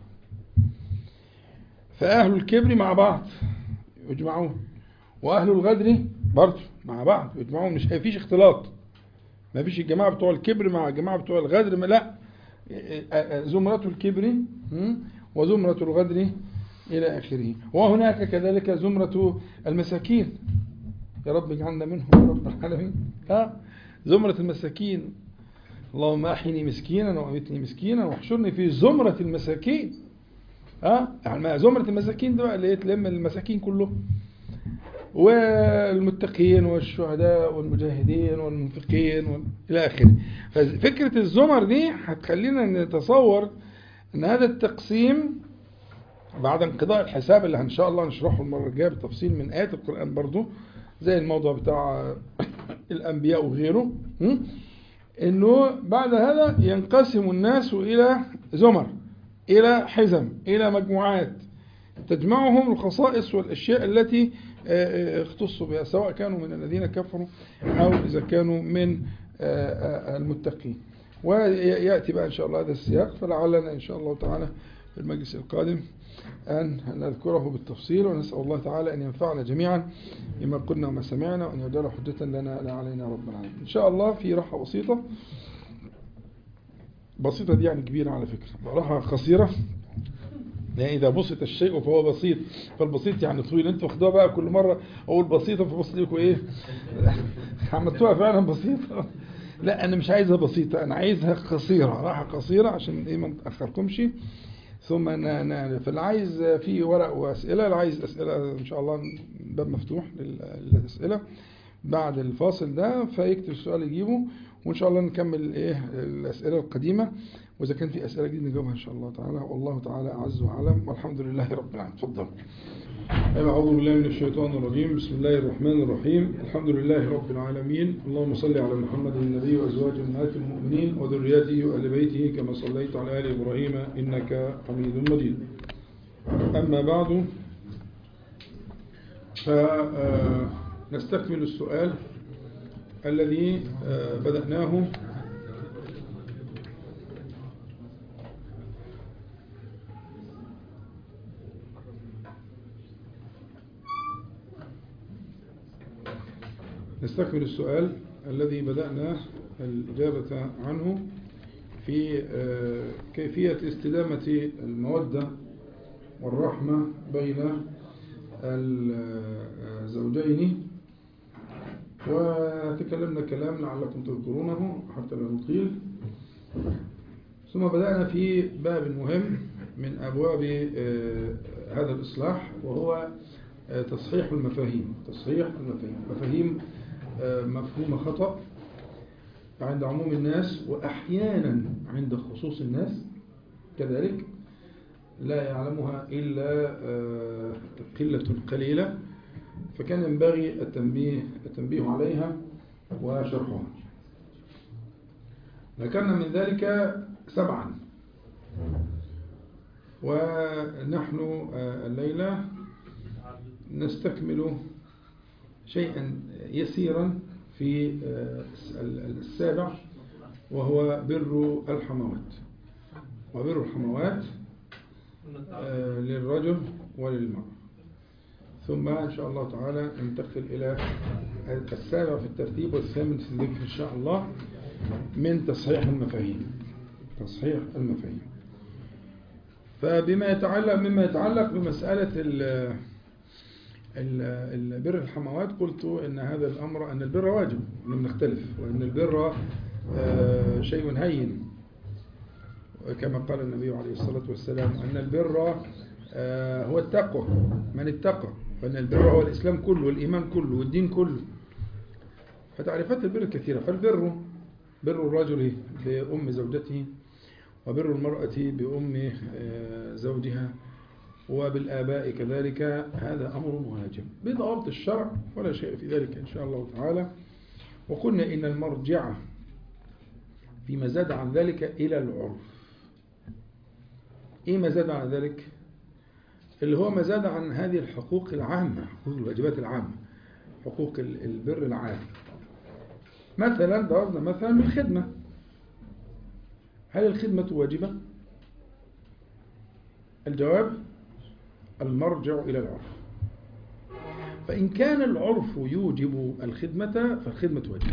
فأهل الكبر مع بعض يجمعون وأهل الغدر برضه مع بعض يجمعون مش فيش اختلاط ما فيش الجماعة بتوع الكبر مع الجماعة بتوع الغدر ما لا زمرة الكبر وزمرة الغدر إلى آخره وهناك كذلك زمرة المساكين يا رب اجعلنا منهم يا رب العالمين ها زمرة المساكين اللهم أحيني مسكينا وأمتني مسكينا واحشرني في زمرة المساكين ها يعني زمرة المساكين ده اللي تلم المساكين كلهم والمتقين والشهداء والمجاهدين والمنفقين وال... إلى آخره ففكرة الزمر دي هتخلينا نتصور أن هذا التقسيم بعد انقضاء الحساب اللي إن شاء الله نشرحه المرة الجاية بالتفصيل من آيات القرآن برضو زي الموضوع بتاع الأنبياء وغيره أنه بعد هذا ينقسم الناس إلى زمر إلى حزم إلى مجموعات تجمعهم الخصائص والأشياء التي اختصوا بها سواء كانوا من الذين كفروا أو إذا كانوا من المتقين ويأتي بقى إن شاء الله هذا السياق فلعلنا إن شاء الله تعالى في المجلس القادم أن نذكره بالتفصيل ونسأل الله تعالى أن ينفعنا جميعا بما قلنا وما سمعنا وأن يجعل حجة لنا لا علينا رب العالمين إن شاء الله في راحة بسيطة بسيطة دي يعني كبيرة على فكرة راحة قصيرة يعني إذا بسط الشيء فهو بسيط فالبسيط يعني طويل انتوا واخدوها بقى كل مرة أقول بسيطة فبص لكم إيه عملتوها فعلا بسيطة لا أنا مش عايزها بسيطة أنا عايزها قصيرة راحة قصيرة عشان إيه ما نتأخركمش ثم أنا فاللي عايز في ورق وأسئلة اللي عايز أسئلة إن شاء الله باب مفتوح للأسئلة بعد الفاصل ده فيكتب السؤال يجيبه وإن شاء الله نكمل إيه الأسئلة القديمة وإذا كان في أسئلة جديدة نجاوبها إن شاء الله تعالى والله تعالى أعز وأعلم والحمد لله رب العالمين تفضل أعوذ بالله من الشيطان الرجيم بسم الله الرحمن الرحيم الحمد لله رب العالمين اللهم صل على محمد النبي وأزواج أمهات المؤمنين وذرياته وأهل بيته كما صليت على آل إبراهيم إنك حميد مجيد أما بعد فنستكمل السؤال الذي بدأناه نستكمل السؤال الذي بدأنا الإجابة عنه في كيفية استدامة المودة والرحمة بين الزوجين وتكلمنا كلام لعلكم تذكرونه حتى لا نطيل ثم بدأنا في باب مهم من أبواب هذا الإصلاح وهو تصحيح المفاهيم تصحيح المفاهيم مفاهيم مفهومة خطأ عند عموم الناس وأحيانا عند خصوص الناس كذلك لا يعلمها إلا قلة قليلة فكان ينبغي التنبيه, التنبيه عليها وشرحها ذكرنا من ذلك سبعا ونحن الليلة نستكمل شيئا يسيرا في السابع وهو بر الحموات وبر الحموات للرجل وللمرأة ثم إن شاء الله تعالى ننتقل إلى السابع في الترتيب والثامن في الذكر إن شاء الله من تصحيح المفاهيم تصحيح المفاهيم فبما يتعلق مما يتعلق بمسألة البر الحموات قلت ان هذا الامر ان البر واجب لم نختلف وان البر شيء هين كما قال النبي عليه الصلاة والسلام أن البر هو التقوى من اتقى وأن البر هو الإسلام كله والإيمان كله والدين كله فتعريفات البر كثيرة فالبر بر الرجل بأم زوجته وبر المرأة بأم زوجها وبالآباء كذلك هذا أمر واجب بضوابط الشرع ولا شيء في ذلك إن شاء الله تعالى وقلنا إن المرجع فيما زاد عن ذلك إلى العرف إيه ما زاد عن ذلك اللي هو ما زاد عن هذه الحقوق العامة حقوق الواجبات العامة حقوق ال- البر العام مثلا ضربنا مثلا الخدمة هل الخدمة واجبة الجواب المرجع إلى العرف فإن كان العرف يوجب الخدمة فالخدمة واجبة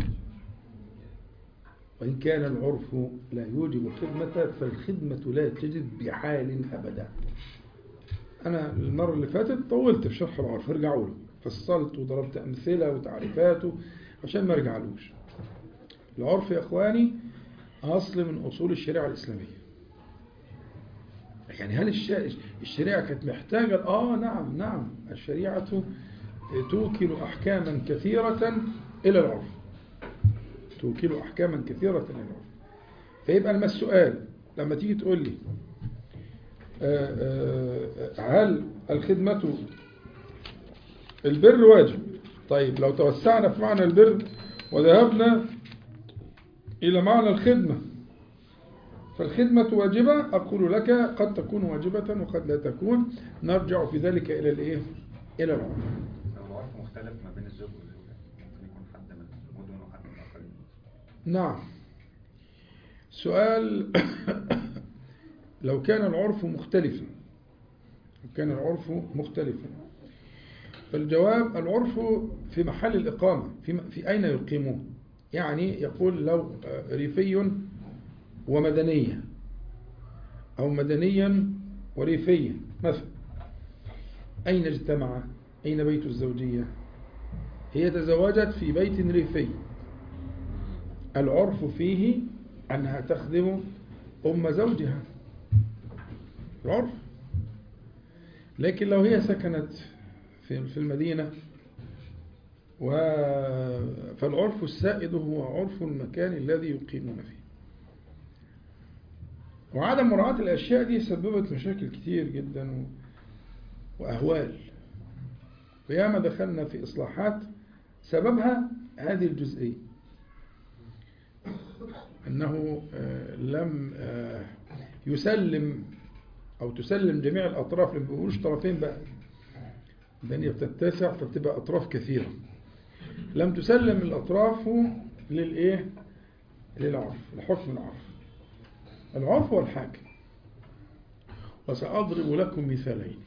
وإن كان العرف لا يوجب الخدمة فالخدمة لا تجد بحال أبدا أنا المرة اللي فاتت طولت في شرح العرف ارجعوا له فصلت وضربت أمثلة وتعريفاته عشان ما ارجعلوش العرف يا إخواني أصل من أصول الشريعة الإسلامية يعني هل الش- الشريعة كانت محتاجة آه نعم نعم الشريعة توكل أحكاما كثيرة إلى العرف توكل أحكاما كثيرة إلى العرف فيبقى لما السؤال لما تيجي تقول لي آه، آه، هل الخدمة البر واجب طيب لو توسعنا في معنى البر وذهبنا إلى معنى الخدمة فالخدمة واجبة أقول لك قد تكون واجبة وقد لا تكون نرجع في ذلك إلى الإيه؟ إلى العرف لو العرف مختلف ما بين الزوج والزوجة ممكن يكون حد من المدن وحد من الآخرين نعم سؤال لو كان العرف مختلفا لو كان العرف مختلفا فالجواب العرف في محل الإقامة في, في أين يقيمون يعني يقول لو ريفي ومدنية أو مدنيا وريفيا مثلا أين اجتمع أين بيت الزوجية هي تزوجت في بيت ريفي العرف فيه أنها تخدم أم زوجها العرف لكن لو هي سكنت في في المدينة و فالعرف السائد هو عرف المكان الذي يقيمون فيه وعدم مراعاة الأشياء دي سببت مشاكل كتير جدا و... وأهوال وياما دخلنا في إصلاحات سببها هذه الجزئية أنه آه، لم آه، يسلم أو تسلم جميع الأطراف اللي ما بيقولوش طرفين بقى الدنيا بتتسع فبتبقى أطراف كثيرة لم تسلم الأطراف للإيه؟ للعرف لحكم العرف العرف هو الحاكم وسأضرب لكم مثالين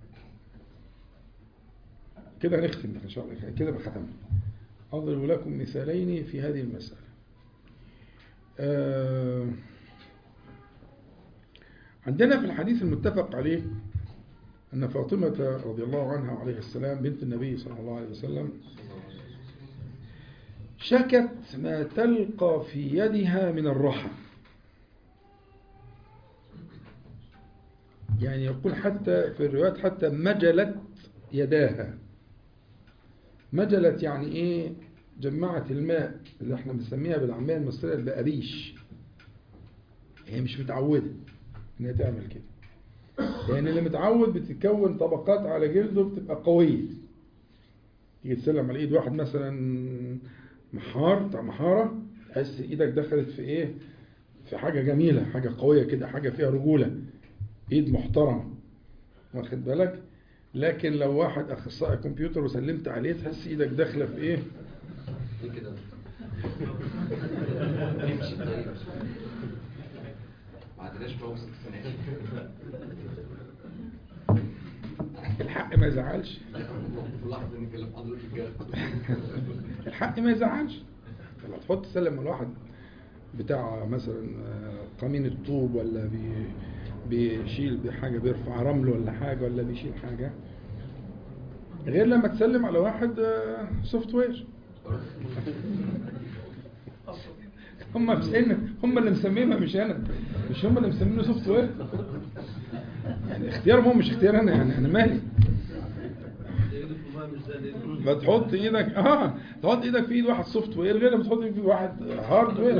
كده هنختم إن شاء الله كده بختمنا أضرب لكم مثالين في هذه المسألة آه، عندنا في الحديث المتفق عليه أن فاطمة رضي الله عنها وعليه السلام بنت النبي صلى الله عليه وسلم شكت ما تلقى في يدها من الرحى يعني يقول حتى في الروايات حتى مجلت يداها مجلت يعني ايه جمعت الماء اللي احنا بنسميها بالعاميه المصريه البقريش هي مش متعوده ان هي تعمل كده يعني اللي متعود بتتكون طبقات على جلده بتبقى قويه تيجي تسلم على ايد واحد مثلا محار بتاع محاره تحس ايدك دخلت في ايه في حاجه جميله حاجه قويه كده حاجه فيها رجوله ايد محترمه واخد بالك لكن لو واحد اخصائي كمبيوتر وسلمت عليه تحس ايدك داخله في ايه ليه كده نمشي طيب ما عدناش فوق ست سنين الحق ما يزعلش في لحظه نكلم حضرتك جد الحق ما يزعلش لما تحط تسلم على واحد بتاع مثلا آه، قمين الطوب ولا بي بيشيل بحاجة بيرفع رمل ولا حاجة ولا بيشيل حاجة غير لما تسلم على واحد سوفت وير هم مسئين هم اللي مسمينها مش انا مش هم اللي مسمينه سوفت وير يعني اختيارهم هم مش اختيار انا يعني انا مالي فتحط ايدك اه تحط ايدك في ايد واحد سوفت وير غير لما تحط في ايد واحد هارد وير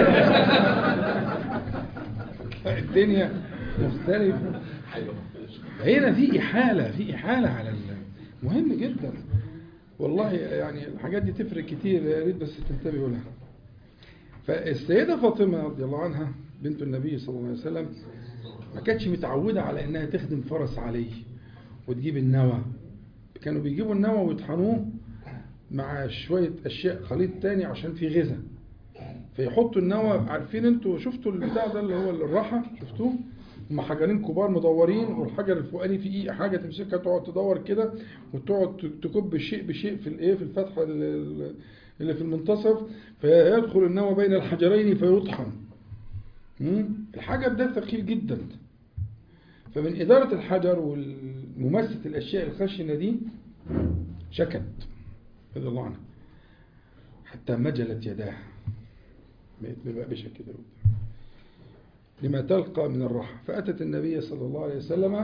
الدنيا مختلفة هنا في إحالة في إحالة على ال- مهم جدا والله يعني الحاجات دي تفرق كتير يا ريت بس تنتبهوا لها فالسيدة فاطمة رضي الله عنها بنت النبي صلى الله عليه وسلم ما كانتش متعودة على انها تخدم فرس عليه وتجيب النوى كانوا بيجيبوا النوى ويطحنوه مع شوية اشياء خليط تاني عشان في غذاء فيحطوا النوى عارفين انتوا شفتوا البتاع ده اللي هو الراحة شفتوه هم حجرين كبار مدورين والحجر الفوقاني فيه حاجة تمسكها تقعد تدور كده وتقعد تكب شيء بشيء في الايه في الفتحة ال- اللي في المنتصف فيدخل النوى بين الحجرين فيطحن مم؟ الحجر ده ثقيل جدا فمن إدارة الحجر ومماسة الأشياء الخشنة دي شكت رضي الله عنها حتى مجلت يداه بقت مبقبشة كده لما تلقى من الراحة فأتت النبي صلى الله عليه وسلم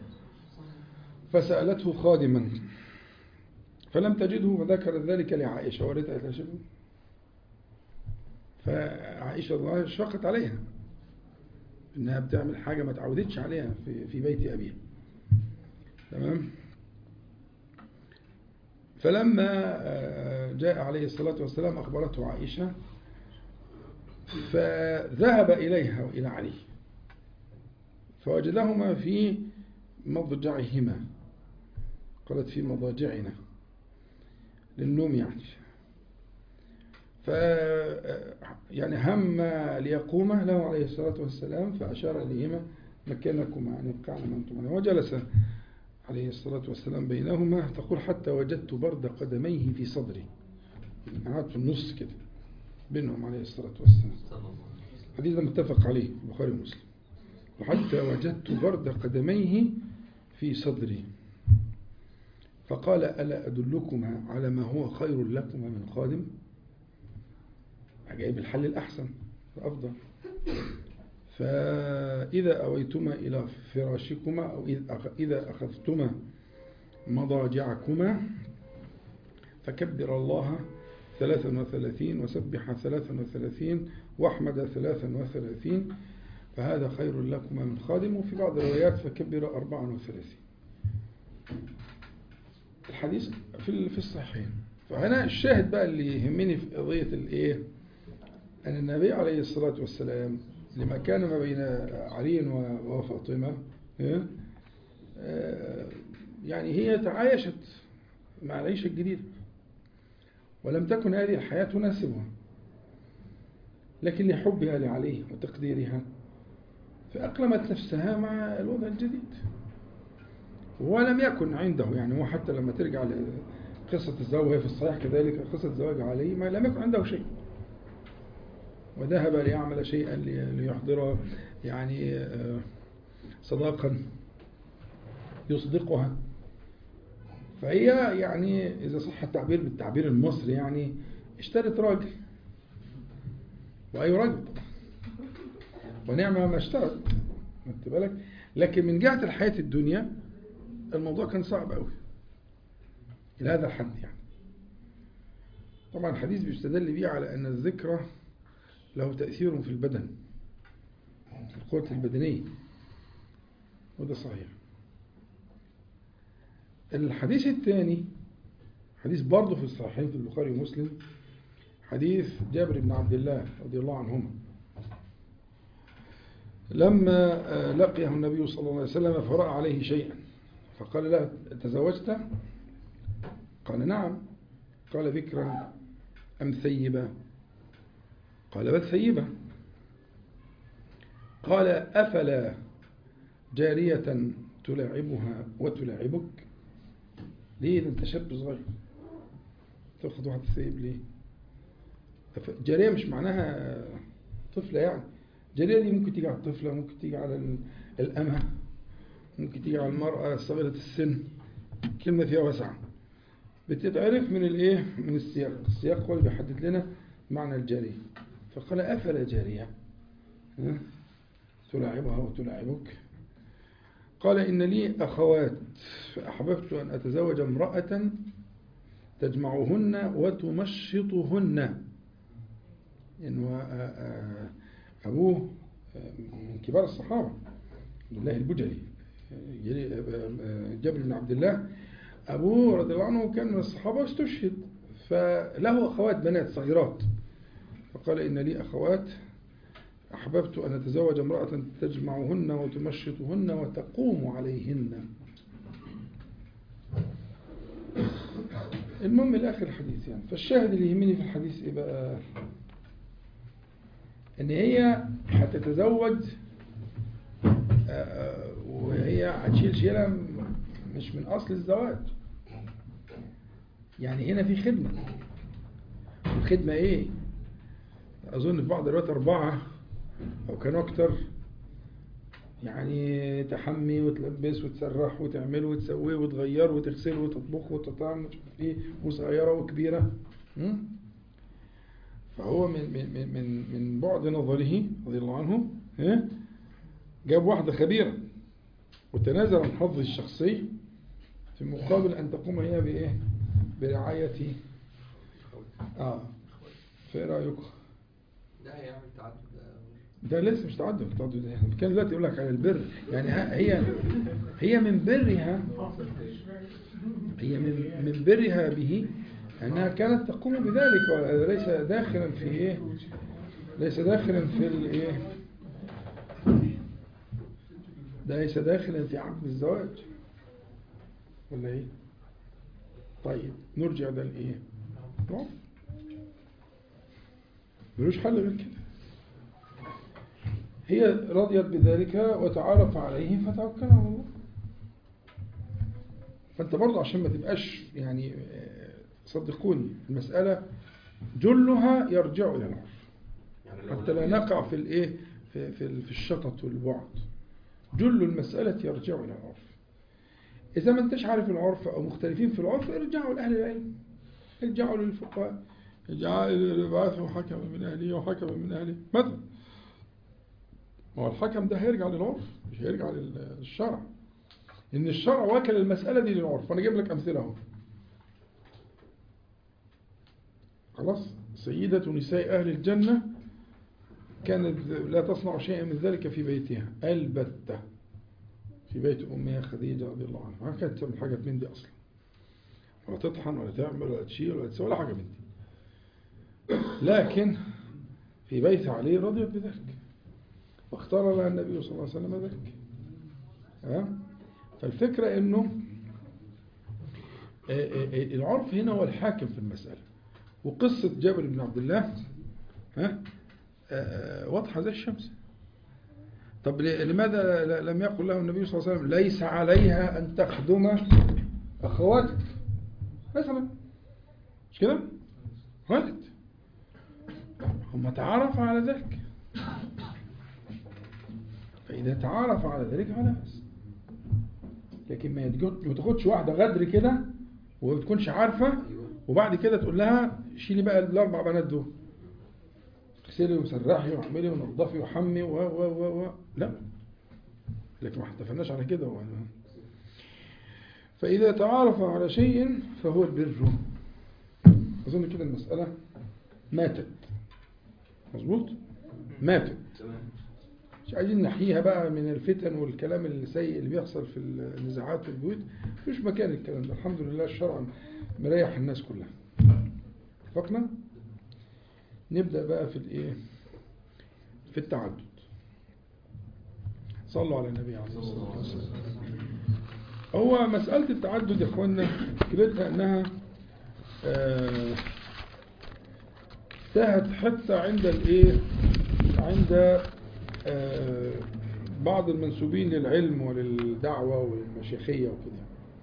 فسألته خادما فلم تجده فذكر ذلك لعائشة ورثت قالت لها فعائشة رضي الله عنها شفقت عليها انها بتعمل حاجة ما تعودتش عليها في في بيت ابيها تمام فلما آه، جاء عليه الصلاة والسلام أخبرته عائشة فذهب إليها وإلى علي فوجدهما في مضجعهما قالت في مضاجعنا للنوم يعني ف يعني هم ليقوم له عليه الصلاة والسلام فأشار إليهما مكانكما أن يبقعن ما أنتم عليه وجلس عليه الصلاة والسلام بينهما تقول حتى وجدت برد قدميه في صدري قعد في النص كده بينهم عليه الصلاة والسلام صلى الله عليه وسلم الحديث ده متفق عليه البخاري ومسلم وحتى وجدت برد قدميه في صدري فقال ألا أدلكما على ما هو خير لكما من خادم جايب الحل الأحسن الأفضل فإذا أويتما إلى فراشكما أو إذ- إذا أخذتما مضاجعكما فكبر الله ثلاثا وثلاثين وسبح ثلاثا وثلاثين واحمد ثلاثا وثلاثين فهذا خير لكما من خادم وفي بعض الروايات فكبر أربعا وثلاثين الحديث في في الصحيحين فهنا الشاهد بقى اللي يهمني في قضية الإيه أن النبي عليه الصلاة والسلام لما كان ما بين علي و- وفاطمة إيه؟ آه، يعني هي تعايشت مع العيشة الجديدة ولم تكن هذه الحياة تناسبها لكن لحبها لعليه وتقديرها فأقلمت نفسها مع الوضع الجديد ولم يكن عنده يعني هو حتى لما ترجع لقصة الزواج وهي في الصحيح كذلك قصة الزواج عليه ما لم يكن عنده شيء وذهب ليعمل شيئا لي- ليحضر يعني آه، صداقا يصدقها فهي يعني إذا صح التعبير بالتعبير المصري يعني اشترت راجل وأي راجل ونعم ما اشترت خدت بالك لكن من جهة الحياة الدنيا الموضوع كان صعب قوي إلى هذا الحد يعني طبعا الحديث بيستدل بيه على أن الذكرى له تأثير في البدن في القوة البدنية وده صحيح الحديث الثاني حديث برضه في الصحيحين في البخاري ومسلم حديث جابر بن عبد الله رضي الله عنهما لما آه، لقيه النبي صلى الله عليه وسلم فرأى عليه شيئا فقال له تزوجت قال نعم قال بكرا أم ثيبا قال بل ثيبا قال أفلا جارية تلاعبها وتلاعبك ليه ده انت شاب صغير تاخد واحد ثيب ليه أف- جارية مش معناها طفلة يعني جارية دي ممكن تيجي على الطفلة ممكن تيجي على ال- الأمة ممكن تيجي على المرأة صغيرة السن كلمة فيها واسعة بتتعرف من الايه من السياق السياق هو اللي بيحدد لنا معنى الجارية فقال أفلا جارية ها؟ تلاعبها وتلاعبك قال إن لي أخوات فأحببت أن أتزوج امرأة تجمعهن وتمشطهن إنه أبوه من كبار الصحابة عبد الله البجلي جابر بن عبد الله أبوه رضي الله عنه كان من الصحابة واستشهد فله أخوات بنات صغيرات فقال إن لي أخوات أحببت أن أتزوج امرأة تجمعهن وتمشطهن وتقوم عليهن المهم الآخر الحديث يعني فالشاهد اللي يهمني في الحديث إيه بقى إن هي هتتزوج آه، وهي هتشيل شيلة م- مش من أصل الزواج يعني هنا في خدمة الخدمة إيه؟ أظن في بعض الوقت أربعة أو كانوا أكتر يعني تحمي وتلبس وتسرح وتعمل وتسوي وتغير وتغسل وتطبخ وتطعم مش عارف ايه وصغيرة وكبيرة م? فهو من من من من من بعد نظره رضي الله عنه ها؟ جاب واحدة خبيرة وتنازل عن حظه الشخصي في مقابل أن تقوم هي بإيه؟ برعاية آه في رأيكم؟ ده هيعمل تعدد ده لسه مش تعدد التعدد ده احنا كان دلوقتي يقول لك على البر يعني ها- هي هي من برها هي من من برها به انها كانت تقوم بذلك وليس داخلا في ايه ليس داخلا في الايه ليس داخلا في عقد الزواج ولا ايه طيب نرجع ده لايه العرف ملوش حل غير كده هي رضيت بذلك وتعارف عليه فتوكل على الله فانت برضه عشان ما تبقاش يعني آه، صدقوني المسألة جلها يرجع إلى العرف يعني لو حتى لا نقع في الايه في في في الشطط والبعد جل المسألة يرجع إلى العرف إذا ما أنتش عارف العرف أو مختلفين في العرف ارجعوا لأهل العلم ارجعوا للفقهاء ارجعوا يبعثوا حكما من أهله وحكما من أهله مثلا ما هو الحكم ده هيرجع للعرف مش هيرجع لل- للشرع إن الشرع وكل المسألة دي للعرف وأنا أجيب لك أمثلة أهو خلاص سيدة نساء أهل الجنة كانت لا تصنع شيئا من ذلك في بيتها البتة في بيت أمها خديجة رضي الله عنها ما كانت تعمل حاجة من دي أصلا ولا تطحن ولا تعمل ولا تشيل ولا تسوي ولا حاجة من دي لكن في بيت علي رضيت بذلك واختار لها النبي صلى الله عليه وسلم ذلك ها؟ فالفكرة انه آه، آه، آه، العرف هنا هو الحاكم في المسألة وقصة جابر بن عبد الله ها آه، واضحة زي الشمس طب ل- لماذا ل- لم يقل له النبي صلى الله عليه وسلم ليس عليها أن تخدم أخواتك مثلا مش كده ولد هم تعارف على ذلك فإذا تعارف على ذلك فلا بأس لكن ما يتجو- ما تاخدش واحدة غدر كده وما تكونش عارفة وبعد كده تقول لها شيلي بقى الأربع بنات دول اغسلي وسرحي واعملي ونظفي وحمي و و و و لا لكن ما اتفقناش على كده هو فإذا تعارف على شيء فهو البر أظن كده المسألة ماتت مظبوط ماتت مش عايزين نحييها بقى من الفتن والكلام السيء اللي بيحصل في النزاعات في البيوت مش مكان الكلام ده الحمد لله الشرع مريح الناس كلها اتفقنا نبدأ بقى في الايه في التعدد صلوا على النبي عليه الصلاة والسلام هو مسألة التعدد يا اخوانا مشكلتها انها آه، انتهت حتى عند الايه عند آه، بعض المنسوبين للعلم وللدعوة والمشيخية وكده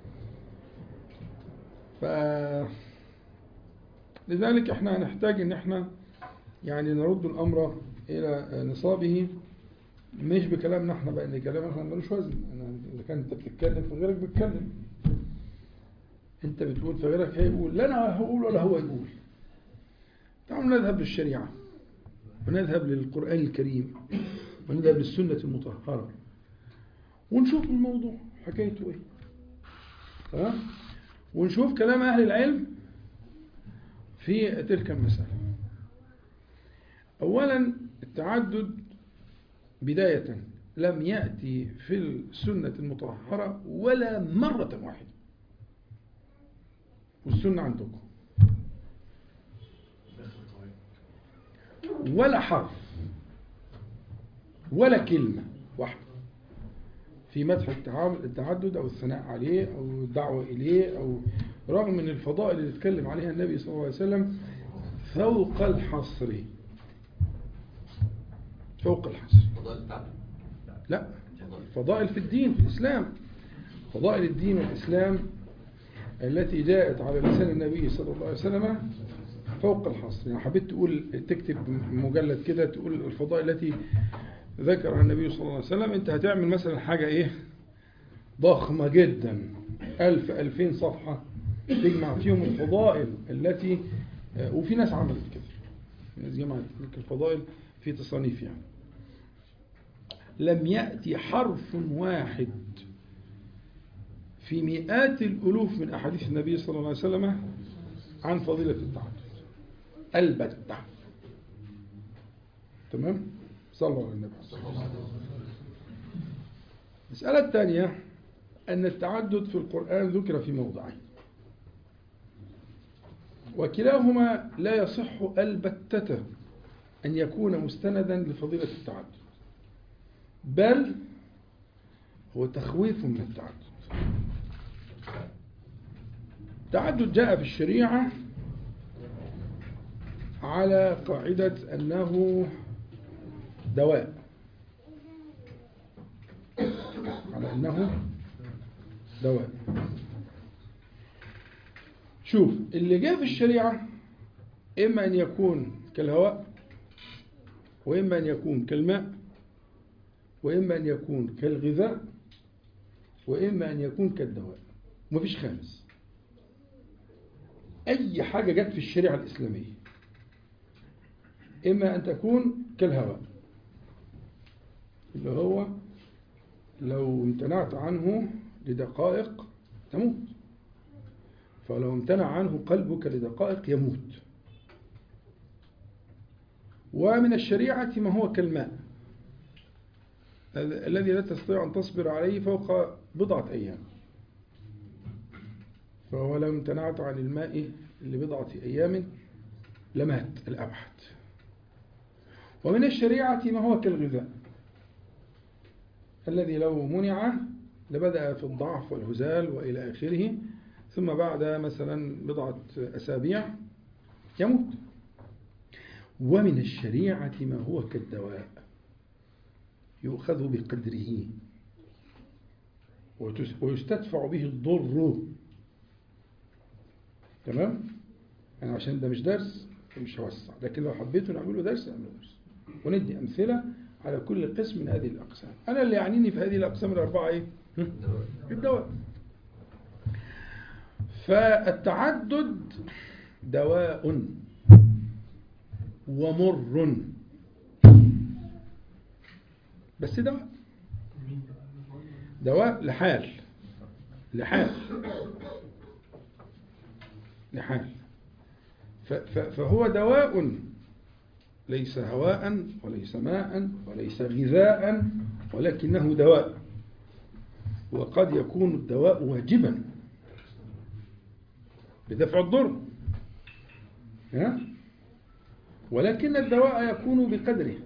ف لذلك احنا هنحتاج ان احنا يعني نرد الامر الى نصابه مش بكلامنا احنا بقى ان كلامنا احنا ملوش وزن أنا- اذا كان انت بتتكلم فغيرك بيتكلم انت بتقول فغيرك هيقول لا انا هقول ولا هو يقول تعالوا نذهب للشريعة ونذهب للقرآن الكريم ونذهب للسنة المطهرة ونشوف الموضوع حكايته ايه تمام ونشوف كلام أهل العلم في تلك المسألة أولا التعدد بداية لم يأتي في السنة المطهرة ولا مرة واحدة والسنة عندكم ولا حرف ولا كلمة واحدة في مدح التعامل التعدد أو الثناء عليه أو الدعوة إليه أو رغم من الفضائل اللي اتكلم عليها النبي صلى الله عليه وسلم فوق الحصر فوق الحصر فضائل التعبد لا فضائل في الدين في الإسلام فضائل الدين والإسلام التي جاءت على لسان النبي صلى الله عليه وسلم فوق الحصر يعني حبيت تقول تكتب مجلد كده تقول الفضائل التي ذكرها النبي صلى الله عليه وسلم انت هتعمل مثلا حاجة ايه ضخمة جدا ألف ألفين صفحة تجمع فيهم الفضائل التي وفي ناس عملت كده في ناس جمعت تلك الفضائل في تصانيف يعني لم يأتي حرف واحد في مئات الألوف من أحاديث النبي صلى الله عليه وسلم عن فضيلة التعدد البتة تمام صلوا على النبي المسألة الثانية أن التعدد في القرآن ذكر في موضعين وكلاهما لا يصح البتة أن يكون مستندا لفضيلة التعدد بل هو تخويف من التعدد التعدد جاء في الشريعة على قاعدة أنه دواء على أنه دواء شوف اللي جاء في الشريعة إما أن يكون كالهواء وإما أن يكون كالماء وإما أن يكون كالغذاء وإما أن يكون كالدواء مفيش خامس أي حاجة جت في الشريعة الإسلامية إما أن تكون كالهواء اللي هو لو امتنعت عنه لدقائق تموت فلو امتنع عنه قلبك لدقائق يموت ومن الشريعة ما هو كالماء الذي لا تستطيع أن تصبر عليه فوق بضعة أيام فهو لو امتنعت عن الماء لبضعة أيام لمات الأبحث ومن الشريعة ما هو كالغذاء الذي لو منع لبدأ في الضعف والهزال وإلى آخره ثم بعد مثلا بضعة أسابيع يموت ومن الشريعة ما هو كالدواء يؤخذ بقدره ويستدفع به الضر تمام يعني عشان ده مش درس مش هوسع لكن لو حبيتوا نعمله درس نعمله درس وندي أمثلة على كل قسم من هذه الأقسام أنا اللي يعنيني في هذه الأقسام الأربعة إيه؟ الدواء فالتعدد دواء ومر بس دواء دواء لحال لحال لحال فهو دواء ليس هواء وليس ماء وليس غذاء ولكنه دواء وقد يكون الدواء واجبا بدفع الضر ولكن الدواء يكون بقدره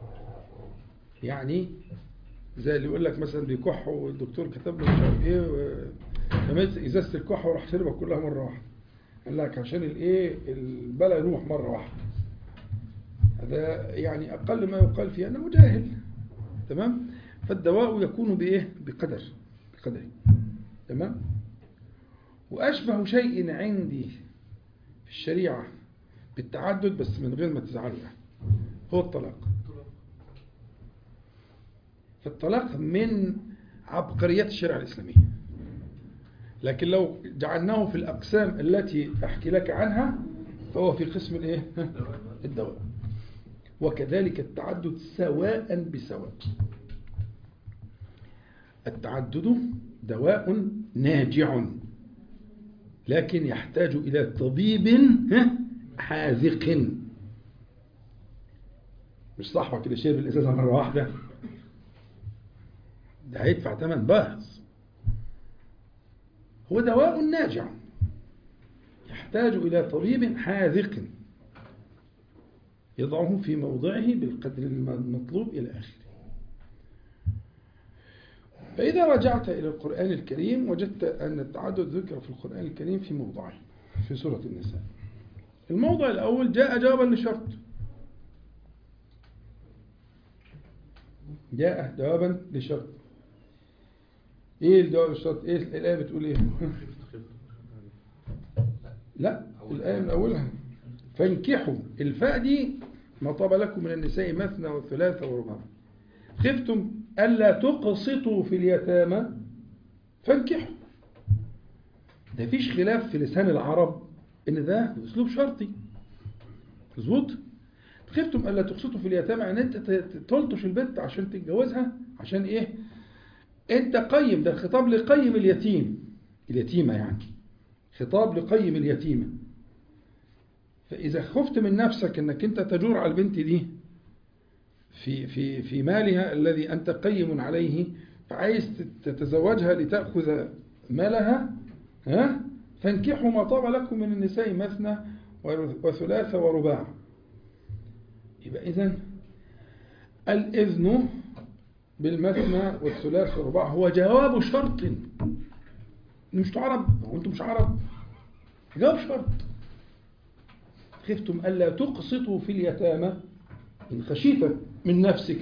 يعني زي اللي يقول لك مثلا بيكح والدكتور كتب له مش عارف ايه رميت ازازه الكحه وراح شربها كلها مره واحده قال لك عشان الايه البلا يروح مره واحده هذا يعني اقل ما يقال فيه انه جاهل تمام فالدواء يكون بايه بقدر بقدره تمام واشبه شيء عندي في الشريعه بالتعدد بس من غير ما تزعلوا يعني هو الطلاق فالطلاق من عبقريات الشريعة الإسلامية لكن لو جعلناه في الأقسام التي أحكي لك عنها فهو في قسم الإيه؟ الدواء وكذلك التعدد سواء بسواء التعدد دواء ناجع لكن يحتاج إلى طبيب حاذق مش صاحبك اللي شرب الإزازة مرة واحدة ده هيدفع ثمن باهظ هو دواء ناجع يحتاج إلى طبيب حاذق يضعه في موضعه بالقدر المطلوب إلى آخره فإذا رجعت إلى القرآن الكريم وجدت أن التعدد ذكر في القرآن الكريم في موضعين في سورة النساء الموضع الأول جاء جوابا لشرط جاء جوابا لشرط ايه الجواب الشرط ايه الايه بتقول ايه لا الايه من اولها فانكحوا الفاء دي ما طاب لكم من النساء مثنى وثلاث ورباع خفتم الا تقسطوا في اليتامى فانكحوا ده فيش خلاف في لسان العرب ان ده اسلوب شرطي مظبوط خفتم الا تقسطوا في اليتامى ان انت تلطش البنت عشان تتجوزها عشان ايه انت قيم ده الخطاب لقيم اليتيم اليتيمه يعني خطاب لقيم اليتيمه فاذا خفت من نفسك انك انت تجور على البنت دي في في في مالها الذي انت قيم عليه فعايز تتزوجها لتاخذ مالها ها فانكحوا ما طاب لكم من النساء مثنى وثلاث ورباع يبقى إذن الإذن بالمثنى والثلاث والرباع هو جواب شرط مش تعرب وانتم مش عرب جواب شرط خفتم ألا تقسطوا في اليتامى إن خشيت من نفسك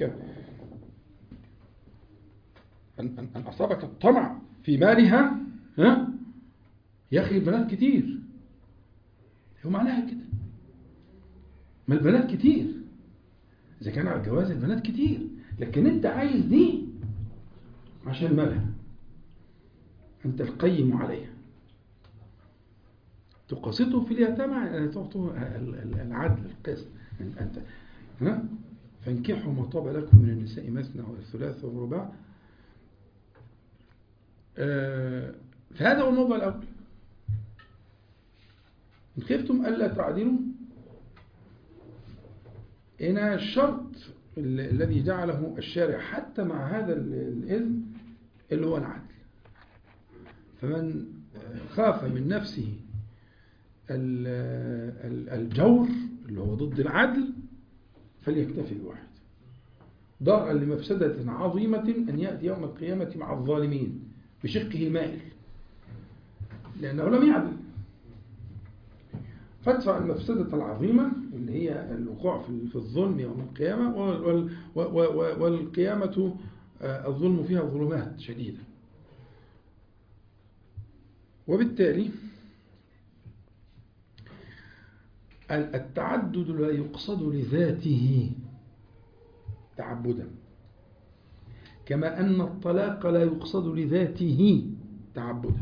أن, أن أصابك الطمع في مالها ها يا أخي البنات كتير هو معناها كده ما البنات كتير إذا كان على الجواز البنات كتير لكن أنت عايز دي عشان مالها أنت القيم عليها تقسطه في اليتامى يعني تعطوه العدل القسط أنت ها فانكحوا ما طاب لكم من النساء مثنى والثلاث والرباع آه فهذا هو الموضوع الأول إن خفتم ألا تعدلوا هنا الشرط الذي جعله الشارع حتى مع هذا الإذن اللي هو العدل فمن خاف من نفسه الجور اللي هو ضد العدل فليكتفي بواحد ضرعا لمفسدة عظيمة أن يأتي يوم القيامة مع الظالمين بشقه المائل لأنه لم يعدل فادفع المفسدة العظيمة اللي هي الوقوع في الظلم يوم القيامة والقيامة الظلم فيها ظلمات شديدة وبالتالي التعدد لا يقصد لذاته تعبدا كما أن الطلاق لا يقصد لذاته تعبدا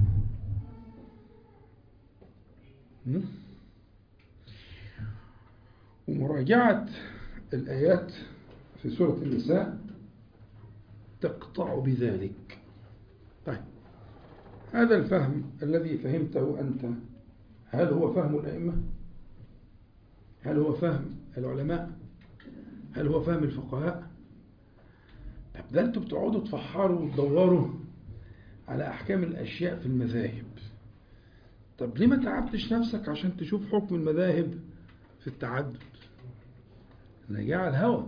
ومراجعة الآيات في سورة النساء تقطع بذلك طيب هذا الفهم الذي فهمته أنت هل هو فهم الأئمة هل هو فهم العلماء هل هو فهم الفقهاء طب ده انتوا بتقعدوا تفحروا وتدوروا على أحكام الأشياء في المذاهب طب ليه ما تعبتش نفسك عشان تشوف حكم المذاهب في التعدد أنا جاي على الهوى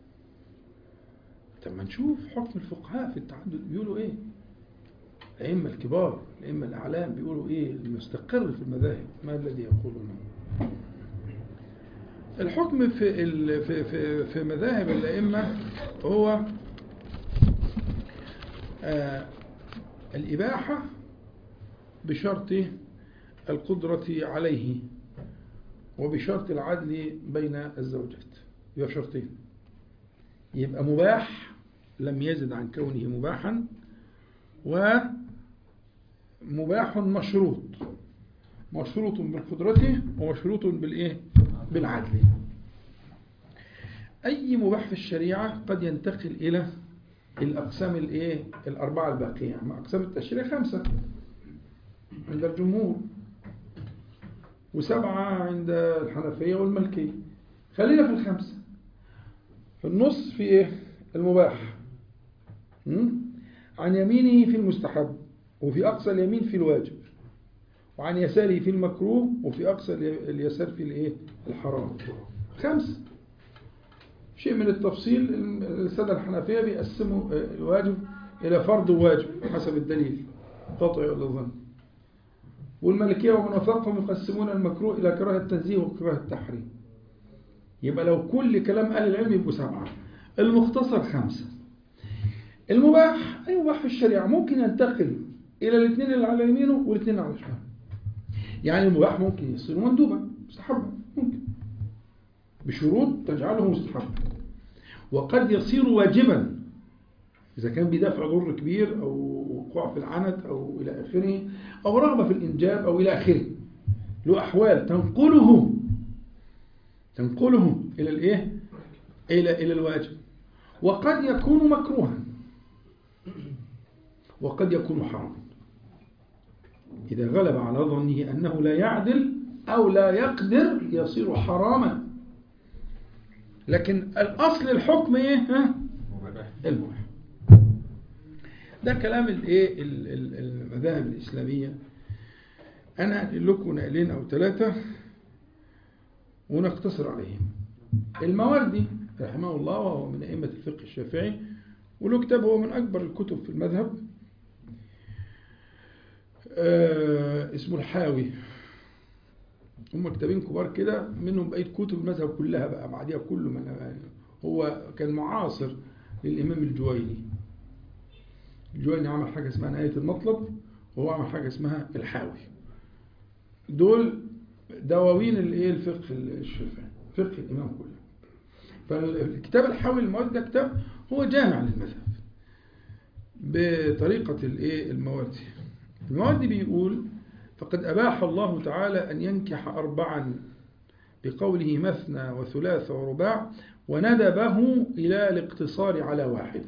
طب ما نشوف حكم الفقهاء في التعدد بيقولوا ايه الأئمة الكبار الأئمة الأعلام بيقولوا ايه المستقر في المذاهب ما الذي يقولونه الحكم في في في في مذاهب الأئمة هو آه الإباحة بشرط القدرة عليه وبشرط العدل بين الزوجات يبقى شرطين يبقى مباح لم يزد عن كونه مباحا ومباح مشروط مشروط بالقدرة ومشروط بالإيه؟ بالعدل أي مباح في الشريعة قد ينتقل إلى الأقسام الإيه؟ الأربعة الباقية مع أقسام التشريع خمسة عند الجمهور وسبعة عند الحنفية والملكية خلينا في الخمسة في النص في إيه؟ المباح عن يمينه في المستحب وفي أقصى اليمين في الواجب وعن يساره في المكروه وفي أقصى اليسار في الإيه؟ الحرام خمس شيء من التفصيل السادة الحنفية بيقسموا الواجب إلى فرض وواجب حسب الدليل قطعي ولا ظن والملكية ومن وثقهم يقسمون المكروه إلى كراهة التنزيه وكراهة التحريم يبقى لو كل كلام أهل العلم يبقوا سبعة المختصر خمسة المباح أي مباح في الشريعة ممكن ينتقل إلى الاثنين اللي على يمينه والاثنين اللي على شماله يعني المباح ممكن يصير مندوبا مستحبا ممكن بشروط تجعله مستحبا وقد يصير واجبا إذا كان بدافع ضر كبير أو وقوع في العنت أو إلى آخره أو رغبة في الإنجاب أو إلى آخره له أحوال تنقله تنقله إلى الإيه؟ إلى إلى الواجب وقد يكون مكروها وقد يكون حراما إذا غلب على ظنه أنه لا يعدل أو لا يقدر يصير حراما لكن الأصل الحكم إيه؟ ها؟ مباح المباح ده كلام الايه ال- ال- المذاهب الإسلامية أنا هنقل لكم نقلين أو ثلاثة ونقتصر عليهم المواردي رحمه الله وهو من أئمة الفقه الشافعي وله كتاب هو من أكبر الكتب في المذهب آه اسمه الحاوي هم كتابين كبار كده منهم بقية كتب المذهب كلها بقى بعديها كله من هو كان معاصر للإمام الجويني الجويني عمل حاجة اسمها نهاية المطلب وهو عمل حاجة اسمها الحاوي دول دواوين الايه الفقه الشافعي فقه الإمام كله فالكتاب الحاوي المواد ده كتاب هو جامع للمذهب بطريقة الايه المواد المواد بيقول فقد أباح الله تعالى أن ينكح أربعا بقوله مثنى وثلاث ورباع وندبه إلى الاقتصار على واحد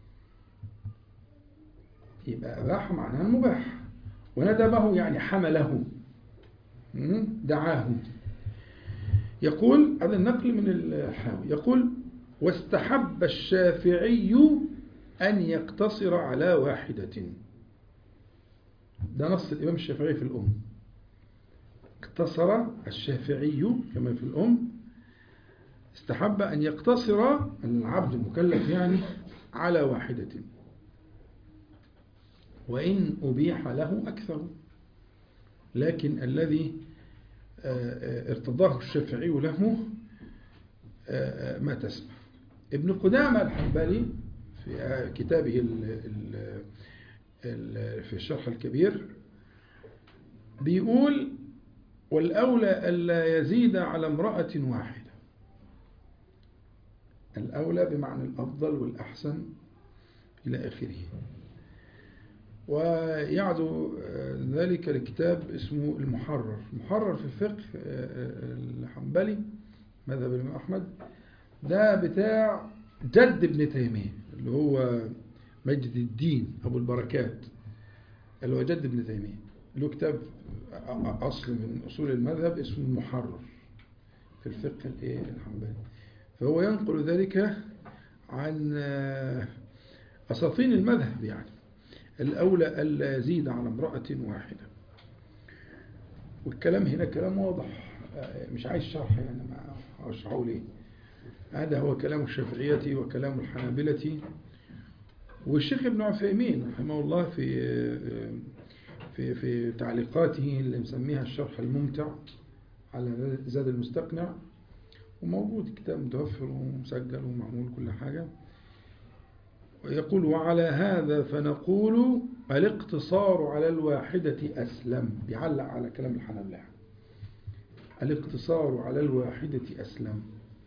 يبقى أباح معناه المباح وندبه يعني حمله م? دعاه يقول هذا النقل من الحاوي يقول واستحب الشافعي أن يقتصر على واحدة ده نص الإمام الشافعي في الأم اقتصر الشافعي كما في الأم استحب أن يقتصر العبد المكلف يعني على واحدة وإن أبيح له أكثر لكن الذي ارتضاه الشافعي له ما تسمع ابن قدامة الحنبلي في كتابه ال ال في الشرح الكبير بيقول والأولى ألا يزيد على امرأة واحدة الأولى بمعنى الأفضل والأحسن إلى آخره ويعدو ذلك لكتاب اسمه المحرر المحرر في الفقه الحنبلي مذهب الإمام أحمد ده بتاع جد ابن تيمية اللي هو مجد الدين أبو البركات اللي هو جد ابن تيمية له كتاب أصل من أصول المذهب اسمه المحرر في الفقه الحنبلي فهو ينقل ذلك عن أساطين المذهب يعني الأولى ألا يزيد على امرأة واحدة والكلام هنا كلام واضح مش عايز شرح يعني ما أشرحه ليه هذا هو كلام الشافعية وكلام الحنابلة والشيخ ابن عثيمين رحمه الله في في في تعليقاته اللي مسميها الشرح الممتع على زاد المستقنع وموجود كتاب متوفر ومسجل ومعمول كل حاجة ويقول وعلى هذا فنقول الاقتصار على الواحدة أسلم بيعلق على كلام الحنابلة الاقتصار على الواحدة أسلم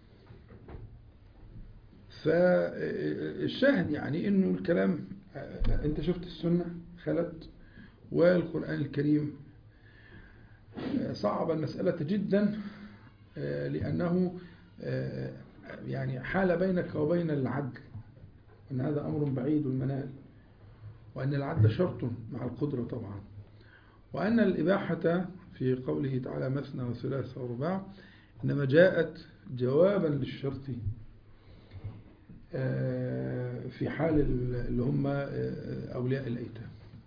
فالشاهد يعني انه الكلام انت شفت السنة خلت والقرآن الكريم صعب المسألة جدا لأنه يعني حال بينك وبين العدل وأن هذا أمر بعيد المنال وأن العدل شرط مع القدرة طبعا وأن الإباحة في قوله تعالى مثنى وثلاث ورباع إنما جاءت جوابا للشرط في حال اللي هم أولياء الأيتام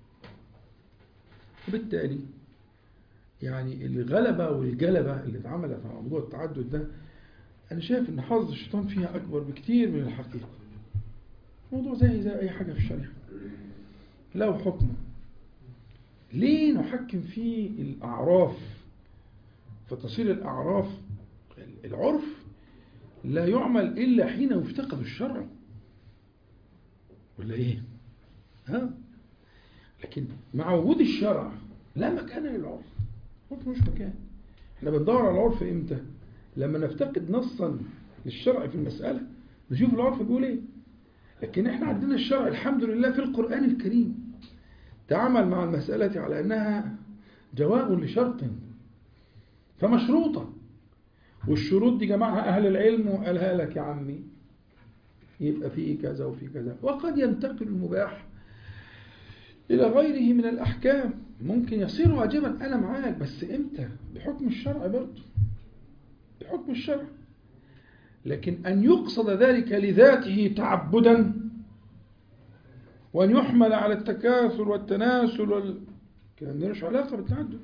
وبالتالي يعني الغلبة والجلبة اللي اتعملت على موضوع التعدد ده أنا شايف إن حظ الشيطان فيها أكبر بكتير من الحقيقة الموضوع زي زي أي حاجة في الشريعة له حكم ليه نحكم فيه الأعراف فتصير الأعراف العرف لا يعمل إلا حين يفتقد الشرع ولا إيه؟ ها؟ لكن مع وجود الشرع لا مكان للعرف العرف مش مكان احنا بندور على العرف امتى؟ لما نفتقد نصا للشرع في المسألة نشوف العرف بيقول ايه لكن احنا عندنا الشرع الحمد لله في القرآن الكريم تعامل مع المسألة على أنها جواب لشرط فمشروطة والشروط دي جمعها أهل العلم وقالها لك يا عمي يبقى فيه كذا وفي كذا وقد ينتقل المباح إلى غيره من الأحكام ممكن يصير واجبا أنا معاك بس إمتى بحكم الشرع برضه بحكم الشرع لكن أن يقصد ذلك لذاته تعبدا وأن يحمل على التكاثر والتناسل وال... كلام ده مش علاقة بالتعدد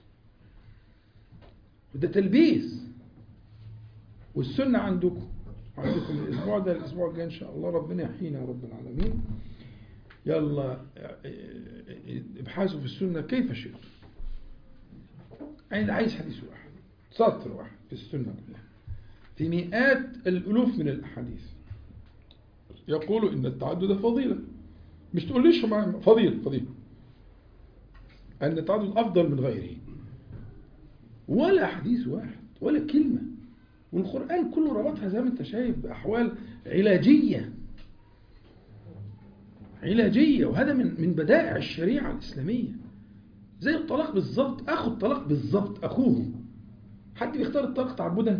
وده تلبيس والسنة عندكم عندكم الأسبوع ده الأسبوع الجاي إن شاء الله ربنا يحيينا يا رب العالمين يلا ابحثوا في السنة كيف شئتم أنا عايز حديث واحد سطر واحد في السنة كلها في مئات الألوف من الأحاديث يقول إن التعدد فضيلة مش تقول ليش فضيلة فضيلة أن التعدد أفضل من غيره ولا حديث واحد ولا كلمة والقرآن كله ربطها زي ما أنت شايف بأحوال علاجية علاجية وهذا من من بدائع الشريعة الإسلامية زي الطلاق بالظبط أخو الطلاق بالظبط أخوه حد بيختار الطلاق تعبدا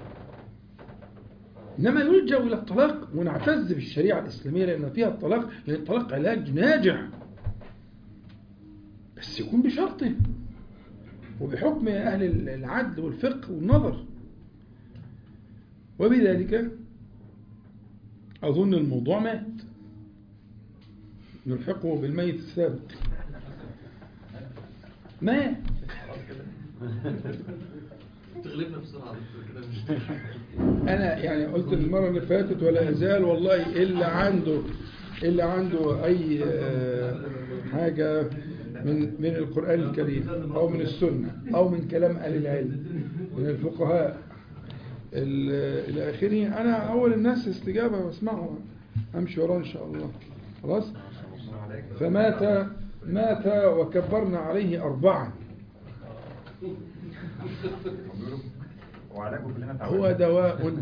إنما يلجأ إلى الطلاق ونعتز بالشريعة الإسلامية لأن فيها الطلاق لأن الطلاق علاج ناجع بس يكون بشرطه وبحكم أهل العدل والفقه والنظر وبذلك أظن الموضوع مات نلحقه بالميت الثابت مات تغلبنا بسرعة كده مش انا يعني قلت المره اللي فاتت ولا ازال والله الا عنده الا عنده اي آه، حاجه من من القران الكريم او من السنه او من كلام اهل العلم من الفقهاء ال- الى اخره انا اول الناس استجابه واسمعه امشي وراه ان شاء الله خلاص فمات مات وكبرنا عليه اربعا وعلاجه كلنا هو تعودنا دواء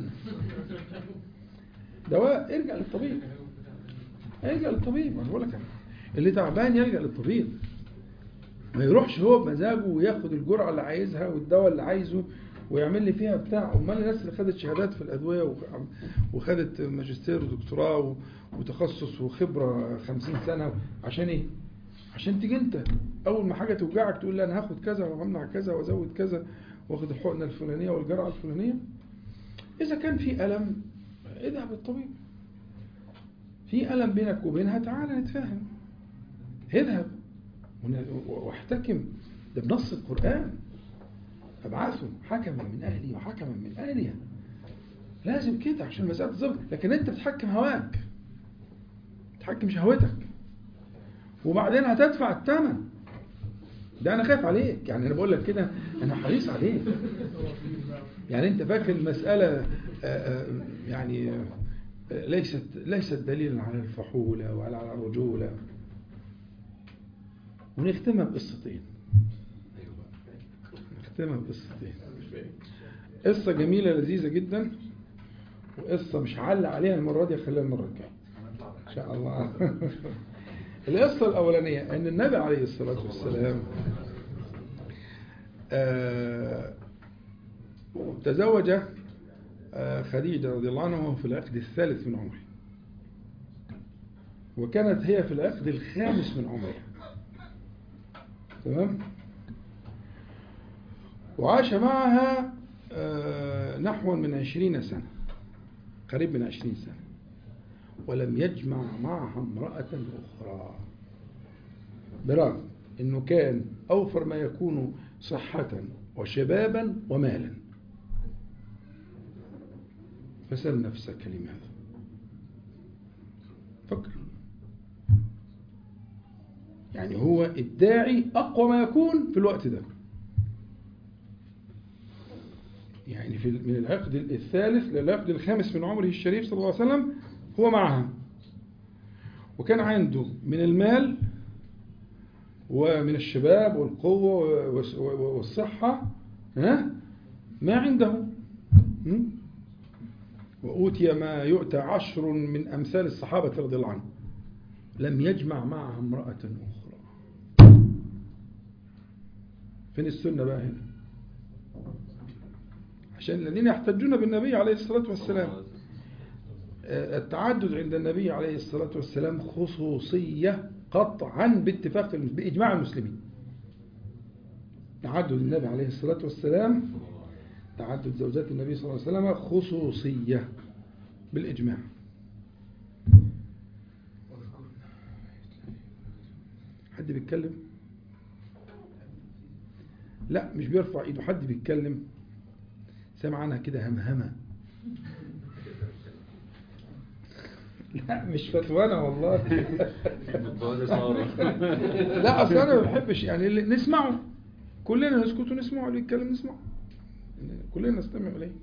دواء ارجع للطبيب ارجع للطبيب انا بقول لك أنا. اللي تعبان يلجا للطبيب ما يروحش هو بمزاجه وياخد الجرعه اللي عايزها والدواء اللي عايزه ويعمل لي فيها بتاع امال الناس اللي خدت شهادات في الادويه وخ- وخدت ماجستير ودكتوراه و- وتخصص وخبره 50 سنه عشان ايه؟ عشان تيجي انت اول ما حاجه توجعك تقول لا انا هاخد كذا وهمنع كذا وازود كذا واخد الحقنه الفلانيه والجرعه الفلانيه اذا كان في الم اذهب للطبيب في الم بينك وبينها تعالى نتفاهم اذهب ون- واحتكم ده بنص القران فابعثوا حكما من اهلي وحكما من اهلها لازم كده عشان المسألة تظبط لكن انت بتحكم هواك تحكم شهوتك وبعدين هتدفع الثمن ده انا خايف عليك يعني انا بقول لك كده انا حريص عليك يعني انت فاكر المسألة آه، آه، يعني آه، ليست ليست دليلا على الفحولة ولا على الرجولة ونختمها بقصتين نختمها بقصتين قصة جميلة لذيذة جدا وقصة مش هعلق عليها المرة دي خليها المرة الجاية إن شاء الله القصة الأولانية أن النبي عليه الصلاة والسلام آه، تزوج آه، خديجة رضي الله عنها وهو في العقد الثالث من عمره وكانت هي في العقد الخامس من عمره تمام وعاش معها آه، نحو من عشرين سنة قريب من عشرين سنة ولم يجمع معها امرأة أخرى برغم أنه كان أوفر ما يكون صحة وشبابا ومالا فسل نفسك لماذا فكر يعني هو الداعي أقوى ما يكون في الوقت ده يعني في من العقد الثالث للعقد الخامس من عمره الشريف صلى الله عليه وسلم هو معها وكان عنده من المال ومن الشباب والقوة والصحة ها ما عنده م? وأوتي ما يؤتى عشر من أمثال الصحابة رضي الله عنهم لم يجمع معها امرأة أخرى فين السنة بقى هنا عشان الذين يحتجون بالنبي عليه الصلاة والسلام التعدد عند النبي عليه الصلاة والسلام خصوصية قطعا باتفاق بإجماع المسلمين تعدد النبي عليه الصلاة والسلام تعدد زوجات النبي صلى الله عليه وسلم خصوصية بالإجماع حد بيتكلم لا مش بيرفع ايده حد بيتكلم سامع عنها كده همهمة لا مش فتوانا والله لا اصل انا ما بحبش يعني اللي نسمعه كلنا نسكت ونسمعه اللي يتكلم نسمعه كلنا نستمع اليه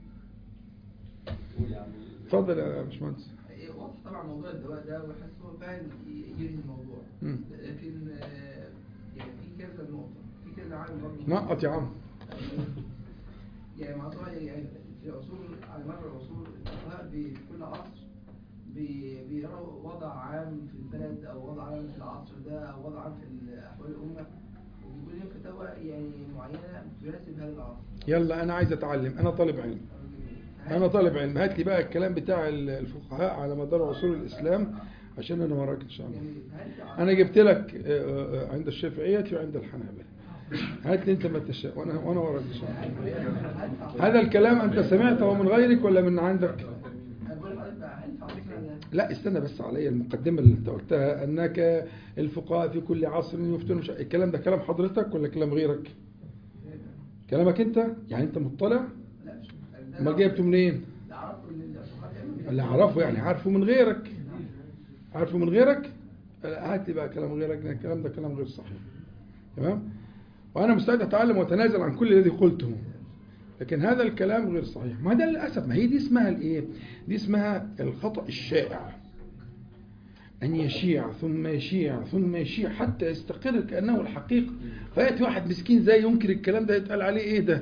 اتفضل يا باشمهندس واضح طبعا موضوع الدواء ده وحاسس هو فعلا ينهي الموضوع مم. لكن آه، يعني في كذا نقطة في كذا عامل برضه نقط يا عم يعني موضوع يعني في عصور على مر العصور الفقهاء في كل عصر بي- بيروا وضع عام في البلد او وضع عام في العصر ده او وضع عام في احوال الامه وبيكون لهم فتاوى يعني معينه تناسب هذا العصر يلا انا عايز اتعلم انا طالب علم انا طالب علم هات لي بقى الكلام بتاع الفقهاء على مدار عصور الاسلام عشان انا وراك ان شاء الله يعني هل في عصر- انا جبت لك آه، آه، عند الشافعية وعند الحنابلة هات لي انت ما تشاء وانا وانا وراك ان شاء الله هل في عصر- هذا الكلام انت سمعته من غيرك ولا من عندك أنا بقول لحضرتك بقى، هل في عصرنا ده لا استنى بس عليا المقدمة اللي انت قلتها انك الفقهاء في كل عصر يفتون مش الكلام ده كلام حضرتك ولا كلام غيرك كلامك انت يعني انت مطلع لا مش ده امال جايبته منين اللي اعرفه ان الفقهاء بيعملوا اللي اعرفه يعني عارفه من غيرك عارفه من غيرك لا، هات لي بقى كلام غيرك لأن الكلام ده كلام غير صحيح تمام وانا مستعد اتعلم واتنازل عن كل الذي قلته لكن هذا الكلام غير صحيح ما ده للاسف ما هي دي اسمها الايه دي اسمها الخطا الشائع ان يشيع ثم يشيع ثم يشيع حتى يستقر كانه الحقيقه فياتي واحد مسكين زي ينكر الكلام ده يتقال عليه ايه ده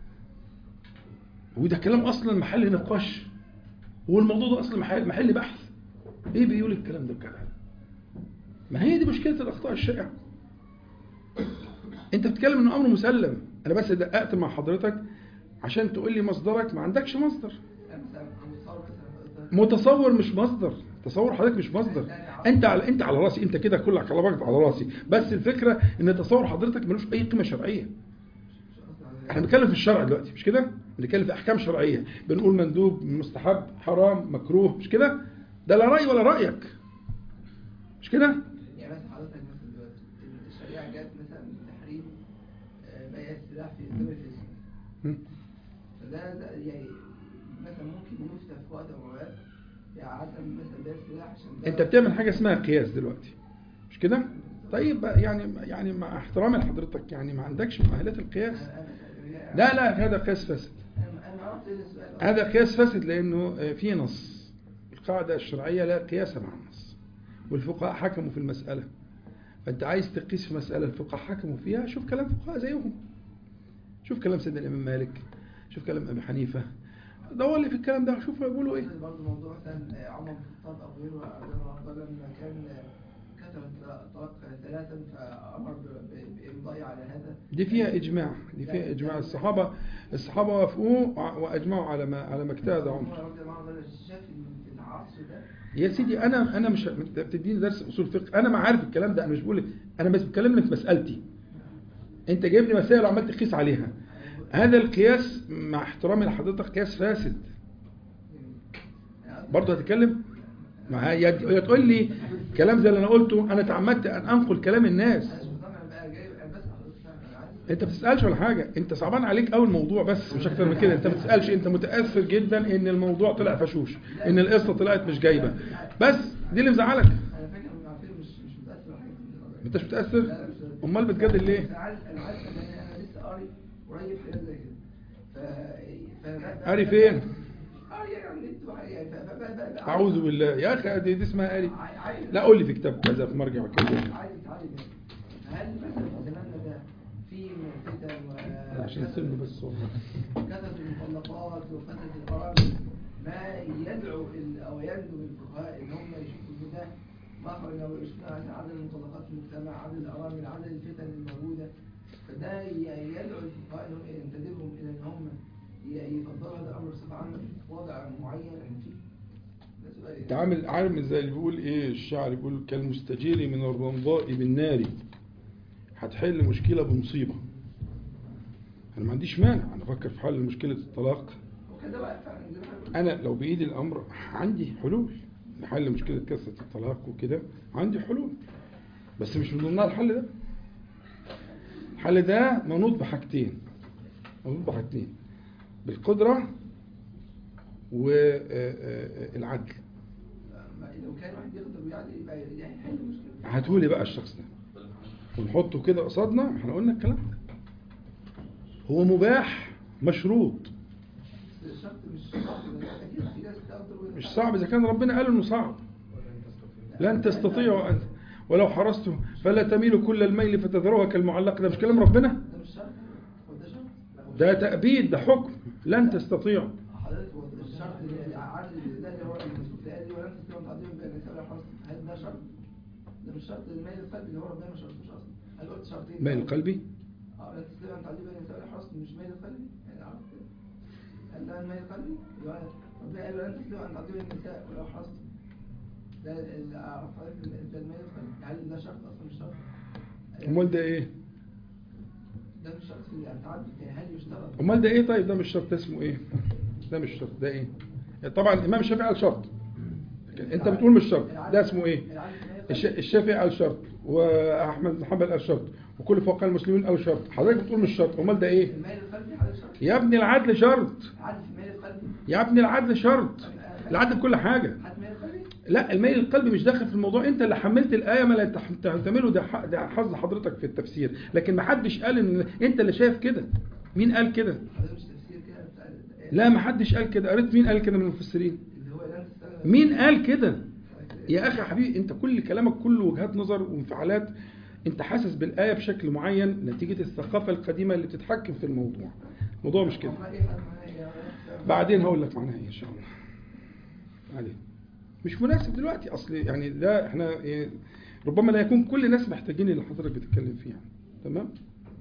وده كلام اصلا محل نقاش والموضوع ده اصلا محل, محل بحث ايه بيقول الكلام ده بكلام ما هي دي مشكله الاخطاء الشائعه انت بتتكلم انه امر مسلم انا بس دققت مع حضرتك عشان تقول لي مصدرك ما عندكش مصدر أنا مثلا متصور مثلا متصور مش مصدر تصور حضرتك مش مصدر انت على انت على راسي انت كده كلك على بعض على راسي بس الفكره ان تصور حضرتك ملوش اي قيمه شرعيه احنا بنتكلم في الشرع دلوقتي مش كده بنتكلم في احكام شرعيه بنقول مندوب مستحب حرام مكروه مش كده ده لا راي ولا رايك مش كده يعني مثلا حضرتك مثلا دلوقتي الشريعة جت مثلا بتحريم آه، بيع السلاح في زمن الإسلام م? فده ده يعني مثلا ممكن يفتى في وقت من الأوقات بعدم مثلا بيع السلاح عشان ده انت بتعمل حاجه اسمها قياس دلوقتي مش كده طيب بقى يعني يعني مع احترامي لحضرتك يعني ما عندكش مؤهلات القياس أنا- أنا- لا لا هذا قياس فاسد أنا أنا عرفت إيه السؤال هذا قياس فاسد لأنه في نص القاعدة الشرعية لا قياس مع النص والفقهاء حكموا في المسألة فأنت عايز تقيس في مسألة الفقهاء حكموا فيها شوف كلام فقهاء زيهم شوف كلام سيدنا الإمام مالك شوف كلام أبي حنيفة دور لي في الكلام ده شوف يقولوا إيه برضه موضوع مثلا عمر بن الخطاب او غيره رضي الله عنه لما كان كتب الطلاق ثلاثا فامر ب- ب- بامضائه على هذا دي فيها إجماع دي فيها إجماع الصحابة الصحابة وافقوا وأجمعوا على ما على ما اجتهد عمر رضي الله عنه شاف ان في العصر ده يا سيدي انا انا مش انت بتديني درس اصول فقه انا ما عارف الكلام ده انا مش بقول انا بس بتكلم في مسالتي انت جايب لي مسائل وعمال تقيس عليها هذا القياس مع احترامي لحضرتك قياس فاسد يعني برضه هتتكلم ما هي يا تقول لي كلام زي اللي انا قلته انا تعمدت ان انقل كلام الناس انا مش مقتنع بقى جايب انا بس حضرتك فاهم انا عايز انت بتسالش ولا حاجه انت صعبان عليك قوي الموضوع بس مش اكتر من كده انت بتسالش انت متاثر جدا ان الموضوع طلع فشوش ان القصه طلعت مش جايبه بس دي اللي مزعلك انا فاكر ان عارفين مش مش متاثر ولا حاجه انت مش لا، متاثر لا، مش متأثر. امال بتجادل ليه انا عارف انا عارف ان انا أنا لسه قاري قريب حاجات زي كده ف ف قاري فين قاري يعني على النت وحاجة يعني ف- ف- ف- ف- اعوذ بالله يا اخي دي, دي اسمها قاري عاي- عايز لا قول لي في كتاب كذا في مرجع كذا عايز اتعلم هل مثلا في زماننا ده في من فتن و عشان سن بس والله كثرة المطلقات وكثرة الأرامل ما يدعو ال- أو يندب الفقهاء إن هم يشوفوا إن ده مخرج أو يشوفوا عن عدد المطلقات في المجتمع عدد الأرامل عدد الفتن الموجودة فده ي- يدعو الفقهاء إنهم ينتدبهم إلى إن هم ي- يفضلوا هذا الأمر بصفة عامة في وضع معين يعني في ده سؤال يعني. تعامل عامل زي اللي بيقول ايه الشاعر يقول كالمستجير من الرمضاء بالنار هتحل مشكله بمصيبه انا ما عنديش مانع انا افكر في حل مشكله الطلاق وكده بقى فعلا زي ما احنا قلنا. انا لو بايدي الامر عندي حلول لحل مشكله كثره الطلاق وكده عندي حلول بس مش من ضمنها الحل ده الحل ده منوط بحاجتين منوط بحاجتين بالقدره والعدل ما- لو كان واحد يقدر ويعدل يبقى يعني يحل المشكلة هاتولي بقى الشخص ده ونحطه كده قصادنا احنا قلنا الكلام ده. هو مباح مشروط بس الشرط مش صعب ده أكيد في ناس تقدر ويقدر. مش صعب اذا كان ربنا قال انه صعب لن تستطيعوا ان ولو حرصتم فلا تميلوا كل الميل فتذروها كالمعلق ده مش كلام ربنا ده مش شرط هو ده شرط ده تأبيد ده حكم لن تستطيعوا حضرتك هو الشرط اللي عدل ده اللي هو المسؤول قال لي ولن تستطيعوا تعديل بين النساء ولا حرص هل ده شرط؟ ده مش شرط الميل القلبي اللي هو ربنا ما شرطوش اصلا هل قلت شرطين ميل قلبي اه لا تستطيعوا تعديل بين النساء ولا حرص مش ميل قلبي يعني عرفت كده هل ده الميل القلبي؟ اللي هو ربنا قال ولن تستطيعوا ان تعديل بين النساء ولو حرص ده اللي اعرف حضرتك إن ده الميل القلبي هل ده شرط اصلا مش شرط؟ امال ده ايه ده مش شرط في التعدد يعني هل يشترط امال ده ايه طيب ده مش شرط ده اسمه ايه ده مش شرط ده ايه طبعا الامام الشافعي قال شرط لكن انت بتقول مش شرط ده اسمه ايه العدل في الميل الش- القلبي؟ الشافعي قال شرط واحمد بن حنبل قال شرط وكل فقهاء المسلمين قالوا شرط حضرتك بتقول مش شرط امال ده ايه الميل القلبي حضرتك شرط يا ابني العدل شرط عدل في الميل القلبي يا ابني العدل شرط العدل في كل حاجه حد ميل قلبي لا الميل القلبي مش داخل في الموضوع انت اللي حملت الايه ما لا تح- تحتمله ده ح- ده حظ حضرتك في التفسير لكن ما حدش قال ان انت اللي شايف كده مين قال كده حضرتك مش تفسير كده بتاع- لا ما حدش قال كده قريت مين قال كده من المفسرين اللي هو لن تستغنى مين قال كده يا اخي حبيبي انت كل كلامك كله وجهات نظر وانفعالات انت حاسس بالايه بشكل معين نتيجه الثقافه القديمه اللي بتتحكم في الموضوع الموضوع مش كده أمال إيه حد معناها إيه؟ يعني بعدين هقول لك معناها ايه ان شاء الله بعدين مش مناسب دلوقتي اصل يعني لا احنا إيه ربما لا يكون كل الناس محتاجين اللي حضرتك بتتكلم فيه يعني. تمام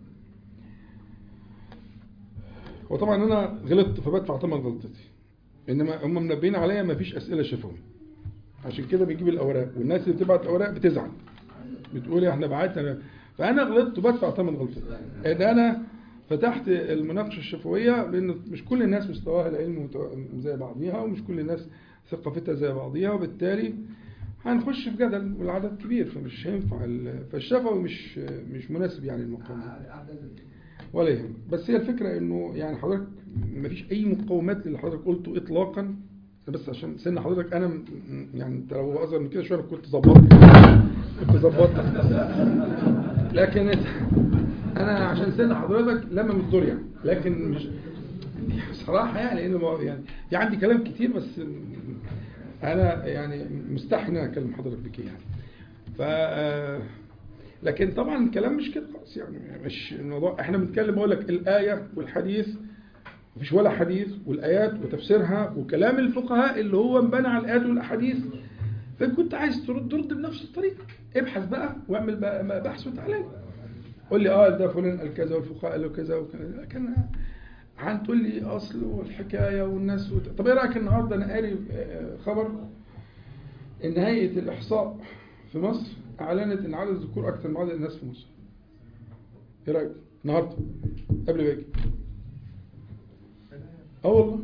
وطبعا انا غلطت فبدفع ثمن غلطتي انما هم منبهين عليا ما فيش اسئله شفوي عشان كده بنجيب الاوراق والناس اللي بتبعت الاوراق بتزعل بتقول احنا بعتنا فانا غلطت وبدفع ثمن غلطتي ان انا فتحت المناقشه الشفويه لان مش كل الناس مستواها العلمي متو- زي بعضيها ومش كل الناس ثقافتها زي بعضيها وبالتالي هنخش في جدل والعدد كبير فمش هينفع ال- فالشفوي مش مش مناسب يعني المقام ده. أعتذر. ولا يهم بس هي الفكرة انه يعني حضرتك مفيش اي مقومات للي حضرتك قلته اطلاقا بس عشان سن حضرتك انا م- يعني انت لو اصغر من كده شويه أنا كنت ظبطت كنت ظبطت لكن انا عشان سن حضرتك لما من الدور يعني لكن مش بصراحه يعني لان ما- يعني في عندي كلام كتير بس انا يعني مستحي ان انا اكلم حضرتك بك يعني ف آه، لكن طبعا الكلام مش كده خالص يعني مش الموضوع احنا بنتكلم بقول لك الايه والحديث مفيش ولا حديث والايات وتفسيرها وكلام الفقهاء اللي هو انبنى على الايات والاحاديث فان كنت عايز ترد رد بنفس الطريقه ابحث بقى واعمل بقى بحث وتعالى قول لي اه ده فلان قال كذا والفقهاء قالوا كذا وكذا لكن عن تقول لي اصل والحكايه والناس وت... طب ايه رايك النهارده انا قاري آه، خبر ان هيئه الاحصاء في مصر اعلنت ان عدد الذكور اكثر من عدد الناس في مصر ايه رايك النهارده قبل ما اجي اه والله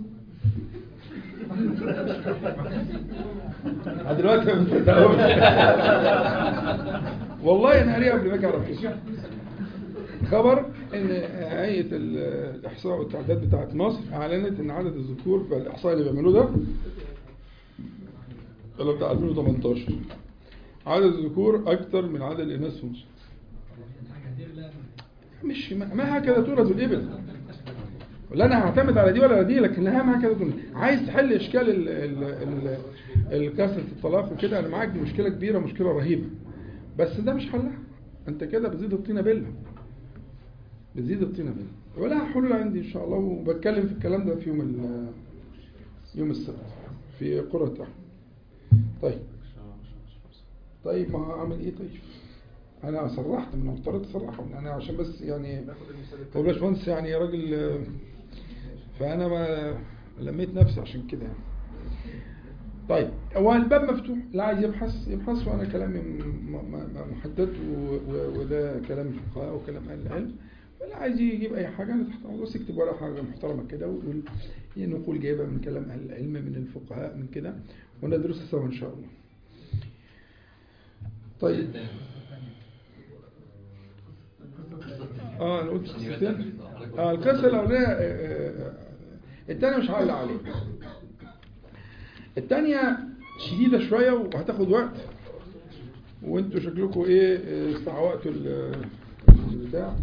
آه، دلوقتي ما بتصدقوش والله انا قاريها قبل ما اجي على طول خبر ان هيئه ال- الاحصاء والتعداد بتاعه مصر اعلنت ان عدد الذكور في الاحصاء اللي بيعملوه ده اللي بتاع 2018 عدد الذكور اكتر من عدد الاناث في مصر مش ما ما هكذا تولد الابل ولا انا هعتمد على دي ولا على دي لكن اهم هكذا تولد عايز تحل اشكال ال- ال- ال- الكثره الطلاق وكده انا معاك دي مشكله كبيره مشكله رهيبه بس ده مش حلها انت كده بتزيد الطينه بله بتزيد الطينه بله ولها حلول عندي ان شاء الله وبتكلم في الكلام ده في يوم ال- يوم السبت في قرة أحمد طيب طيب ما هعمل ايه طيب انا صرحت من اضطريت اصرحهم انا عشان بس يعني هو الباشمهندس يعني راجل آه، فانا ما لميت نفسي عشان كده يعني طيب هو الباب مفتوح اللي عايز يبحث يبحث وانا كلامي م- م- م- محدد و- و- وده كلام الفقهاء وكلام اهل العلم فاللي عايز يجيب اي حاجه انا تحت امره بس يكتب ولا حاجه محترمه كده ويقول هي نقول جايبها من كلام اهل العلم من الفقهاء من كده وندرسها سوا ان شاء الله طيب اه انا قلت قصتين اه القصه الاولانيه آه، آه، آه، الثانيه مش هعلق عليها الثانيه شديده شويه وهتاخد وقت وانتوا شكلكم ايه آه، استعوقتوا ال- البتاع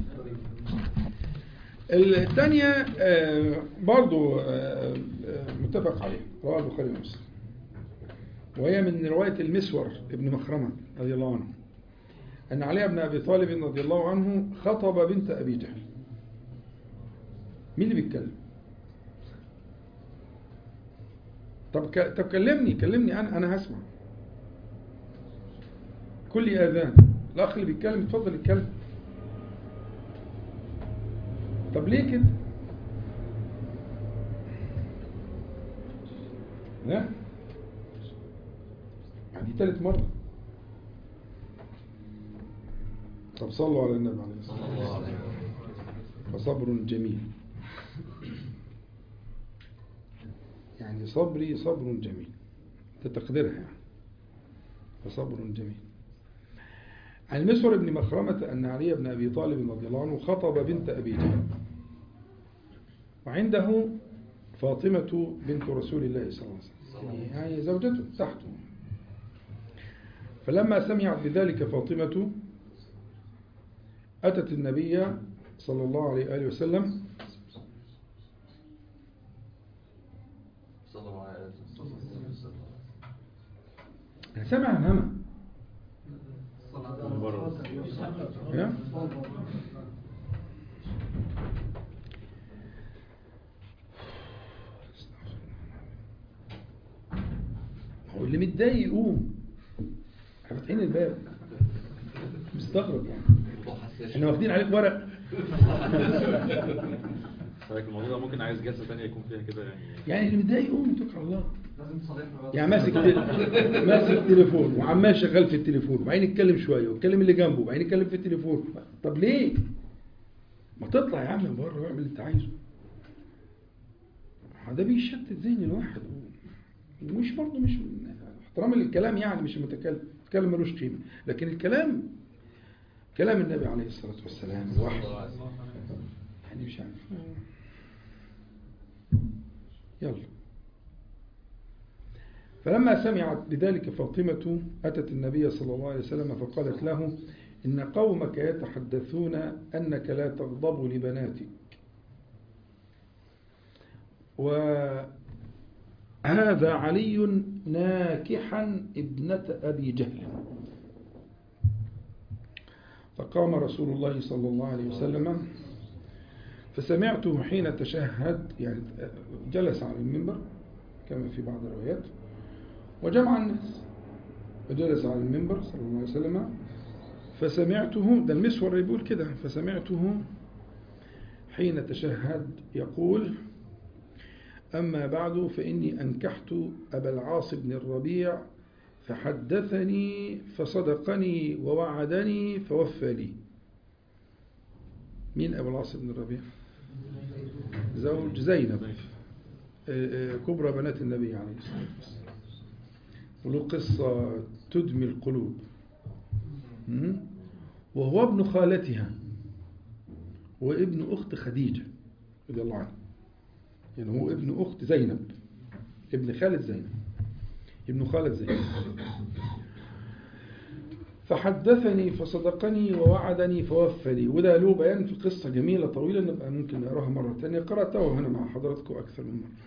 الثانيه آه، برضو آه، آه، متفق عليها رواه البخاري ومسلم وهي من روايه المسور ابن مخرمه رضي الله عنه أن علي بن أبي طالب رضي الله عنه خطب بنت أبي جهل مين اللي بيتكلم طب ك... طب كلمني كلمني أنا أنا هسمع كل آذان الأخ اللي بيتكلم اتفضل اتكلم طب ليه كده لا يعني تالت مرة طب صلوا على النبي عليه الصلاة والسلام فصبر جميل يعني صبري صبر جميل ده تقديرها يعني فصبر جميل عن المسور بن مخرمة أن علي بن أبي طالب رضي الله عنه خطب بنت أبي جهل وعنده فاطمة بنت رسول الله صلى الله عليه وسلم يعني زوجته تحته فلما سمعت بذلك فاطمة أتت النبي صلى الله عليه وآله وسلم صلى الله عليه وسلم أنا سامع همها يا؟ هو اللي متضايق يقوم احنا فاتحين الباب مستغرب يعني الموضوع حساس احنا واخدين عليك ورق فلكن الموضوع ده ممكن عايز جلسة تانية يكون فيها كده يعني يعني اللي متضايق يقوم توكل على الله لازم تصالحنا بقى يعني ماسك تل- ماسك تليفون وعمال شغال في التليفون وبعدين يتكلم شويه ويتكلم اللي جنبه وبعدين يتكلم في التليفون طب ليه؟ ما تطلع يا عم بره واعمل اللي انت عايزه ده بيشتت ذهن الواحد ومش برضه مش احترام للكلام يعني مش المتكلم الكلام ملوش قيمه لكن الكلام كلام النبي عليه الصلاه والسلام الوحي يعني مش عارف يلا فلما سمعت بذلك فاطمة أتت النبي صلى الله عليه وسلم فقالت له إن قومك يتحدثون أنك لا تغضب لبناتك وهذا علي ناكحا ابنة أبي جهل فقام رسول الله صلى الله عليه وسلم فسمعته حين تشهد يعني جلس على المنبر كما في بعض الروايات وجمع الناس وجلس على المنبر صلى الله عليه وسلم فسمعته ده المسور اللي بيقول كده فسمعته حين تشهد يقول أما بعد فإني أنكحت أبا العاص بن الربيع فحدثني فصدقني ووعدني فوفى لي مين أبو العاص بن الربيع زوج زينب آه، آه، كبرى بنات النبي عليه الصلاة والسلام وله قصة تدمي القلوب م? وهو ابن خالتها هو ابن أخت خديجة رضي الله عنها يعني هو ابن أخت زينب ابن خالد زينب ابن خالد زينب فحدثني فصدقني ووعدني فوفى لي وده له بيان في قصة جميلة طويلة نبقى ممكن نقراها مرة تانية قرأتها هنا مع حضراتكم أكثر من مرة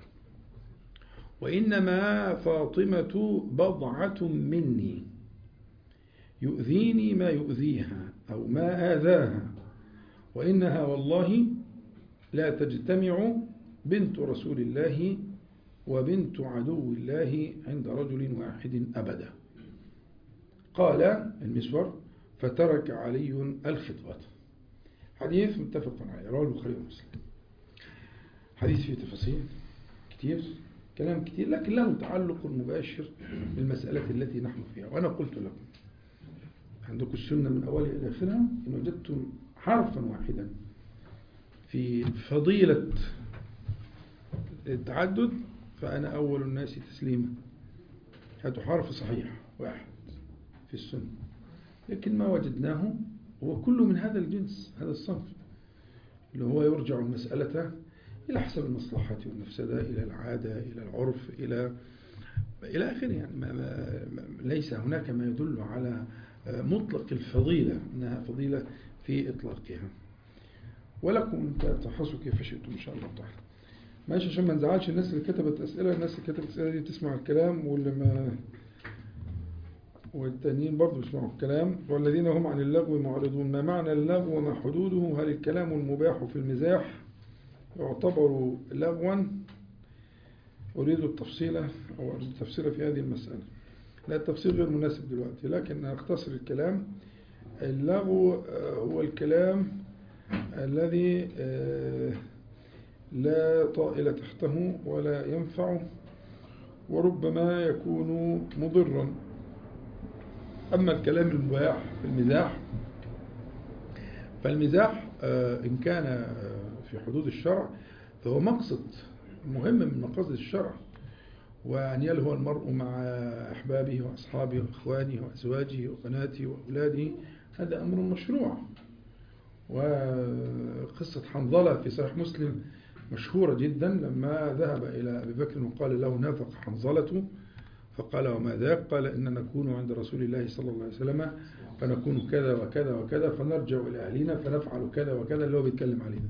وإنما فاطمة بضعة مني يؤذيني ما يؤذيها أو ما آذاها وإنها والله لا تجتمع بنت رسول الله وبنت عدو الله عند رجل واحد أبدا قال المسور فترك علي الخطبة حديث متفق عليه رواه البخاري ومسلم حديث فيه تفاصيل كتير كلام كتير لكن له تعلق مباشر بالمسألة التي نحن فيها وأنا قلت لكم عندكم السنة من أولها إلى آخرها إن وجدتم حرفا واحدا في فضيلة التعدد فأنا أول الناس تسليما هاتوا حرف صحيح واحد في السنة لكن ما وجدناه هو كله من هذا الجنس هذا الصنف اللي هو يرجع المسألة إلى حسب المصلحة والمفسدة إلى العادة إلى العرف إلى إلى آخره يعني ما ما ليس هناك ما يدل على مطلق الفضيلة أنها فضيلة في إطلاقها ولكم تفحصوا كيف شئتم إن شاء الله تعالى ماشي عشان ما نزعلش الناس اللي كتبت أسئلة الناس اللي كتبت أسئلة دي تسمع الكلام واللي ما والتانيين برضو يسمعوا الكلام والذين هم عن اللغو معرضون ما معنى اللغو وما حدوده هل الكلام المباح في المزاح يعتبر لغوا أريد التفصيل أو أريد التفصيل في هذه المسألة لا التفصيل غير مناسب دلوقتي لكن أختصر الكلام اللغو هو الكلام الذي لا طائل تحته ولا ينفع وربما يكون مضرا أما الكلام المباح في المزاح فالمزاح إن كان في حدود الشرع فهو مقصد مهم من مقاصد الشرع وأن يلهو المرء مع أحبابه وأصحابه وإخوانه وأزواجه وبناته وأولاده هذا أمر مشروع وقصة حنظلة في صحيح مسلم مشهورة جدا لما ذهب إلى أبي بكر وقال له نافق حنظلة فقال وما ذاك قال إن نكون عند رسول الله صلى الله عليه وسلم فنكون كذا وكذا وكذا فنرجع إلى أهلنا فنفعل كذا وكذا اللي هو بيتكلم عليه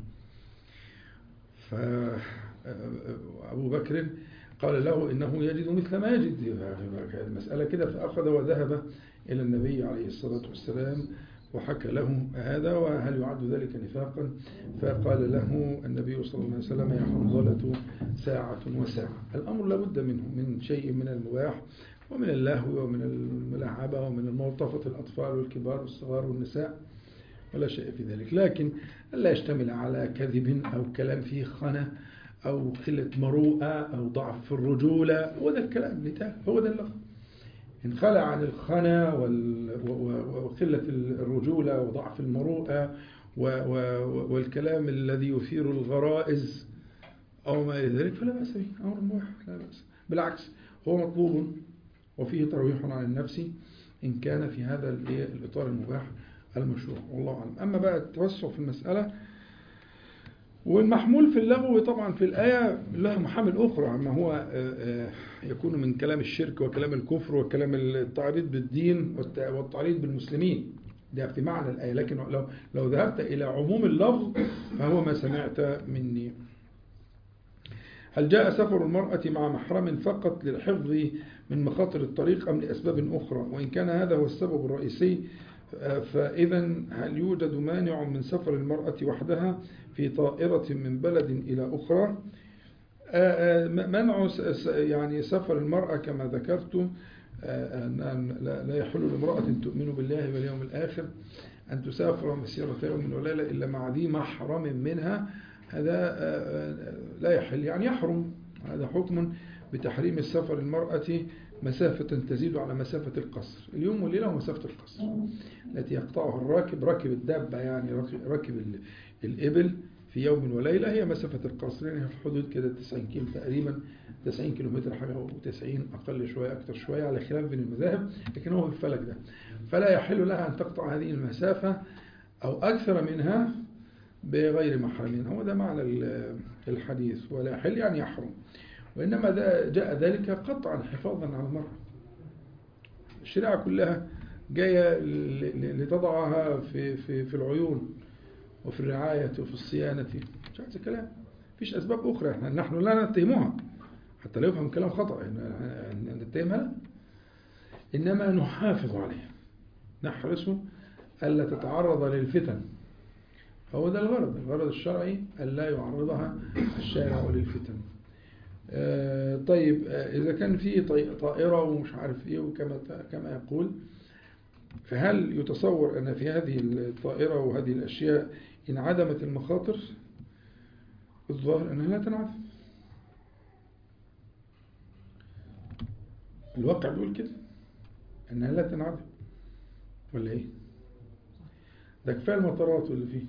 فأبو بكر قال له إنه يجد مثل ما يجد المسألة كده فأخذ وذهب إلى النبي عليه الصلاة والسلام وحكى له هذا وهل يعد ذلك نفاقا فقال له النبي صلى الله عليه وسلم يا حنظلة ساعة وساعة الأمر لابد منه من شيء من المباح ومن اللهو ومن الملاعبة ومن الملطفة الأطفال والكبار والصغار والنساء ولا شيء في ذلك لكن لا يشتمل على كذب أو كلام فيه خنة أو قلة مروءة أو ضعف في الرجولة هو ده الكلام بتاعه هو ده اللغة انخلع عن الخنا وقلة الرجولة وضعف المروءة والكلام الذي يثير الغرائز أو ما إلى ذلك فلا بأس به أمر مباح لا بأس بالعكس هو مطلوب وفيه ترويح عن النفس إن كان في هذا الإطار المباح المشروع والله أعلم أما بقى التوسع في المسألة والمحمول في اللغو طبعا في الآية لها محامل أخرى عما هو يكون من كلام الشرك وكلام الكفر وكلام التعريض بالدين والتعريض بالمسلمين ده في معنى الآية لكن لو, لو ذهبت إلى عموم اللفظ فهو ما سمعت مني هل جاء سفر المرأة مع محرم فقط للحفظ من مخاطر الطريق أم لأسباب أخرى وإن كان هذا هو السبب الرئيسي فإذا هل يوجد مانع من سفر المرأة وحدها في طائرة من بلد إلى أخرى منع يعني سفر المرأة كما ذكرت لا يحل لامرأة تؤمن بالله واليوم الآخر أن تسافر مسيرة يوم وليلة إلا مع ذي محرم منها هذا لا يحل يعني يحرم هذا حكم بتحريم السفر المرأة مسافة تزيد على مسافة القصر اليوم والليلة هو مسافة القصر التي يقطعها الراكب راكب الدابة يعني راكب الإبل في يوم وليلة هي مسافة القصر يعني في حدود كده 90 كيلو تقريبا 90 كيلو متر حاجة و90 أقل شوية أكثر شوية على خلاف بين المذاهب لكن هو في الفلك ده فلا يحل لها أن تقطع هذه المسافة أو أكثر منها بغير محرم هو ده معنى ال- الحديث ولا يحل يعني يحرم وإنما ده جاء ذلك قطعا حفاظا على المرأة الشريعة كلها جاية ل- ل- لتضعها في, في, في العيون وفي الرعاية وفي الصيانة مش عايز كلام مفيش أسباب أخرى إحنا- نحن لا نتهمها حتى لا يفهم كلام خطأ إن- إن نتهمها لا. إنما نحافظ عليها نحرص ألا تتعرض للفتن هو ده الغرض الغرض الشرعي ألا يعرضها الشارع للفتن آه، طيب آه، إذا كان في طي- طائرة ومش عارف إيه وكما كما يقول فهل يتصور أن في هذه الطائرة وهذه الأشياء انعدمت المخاطر الظاهر أنها لا تنعدم الواقع بيقول كده أنها لا تنعدم ولا إيه ده كفاية المطارات واللي فيه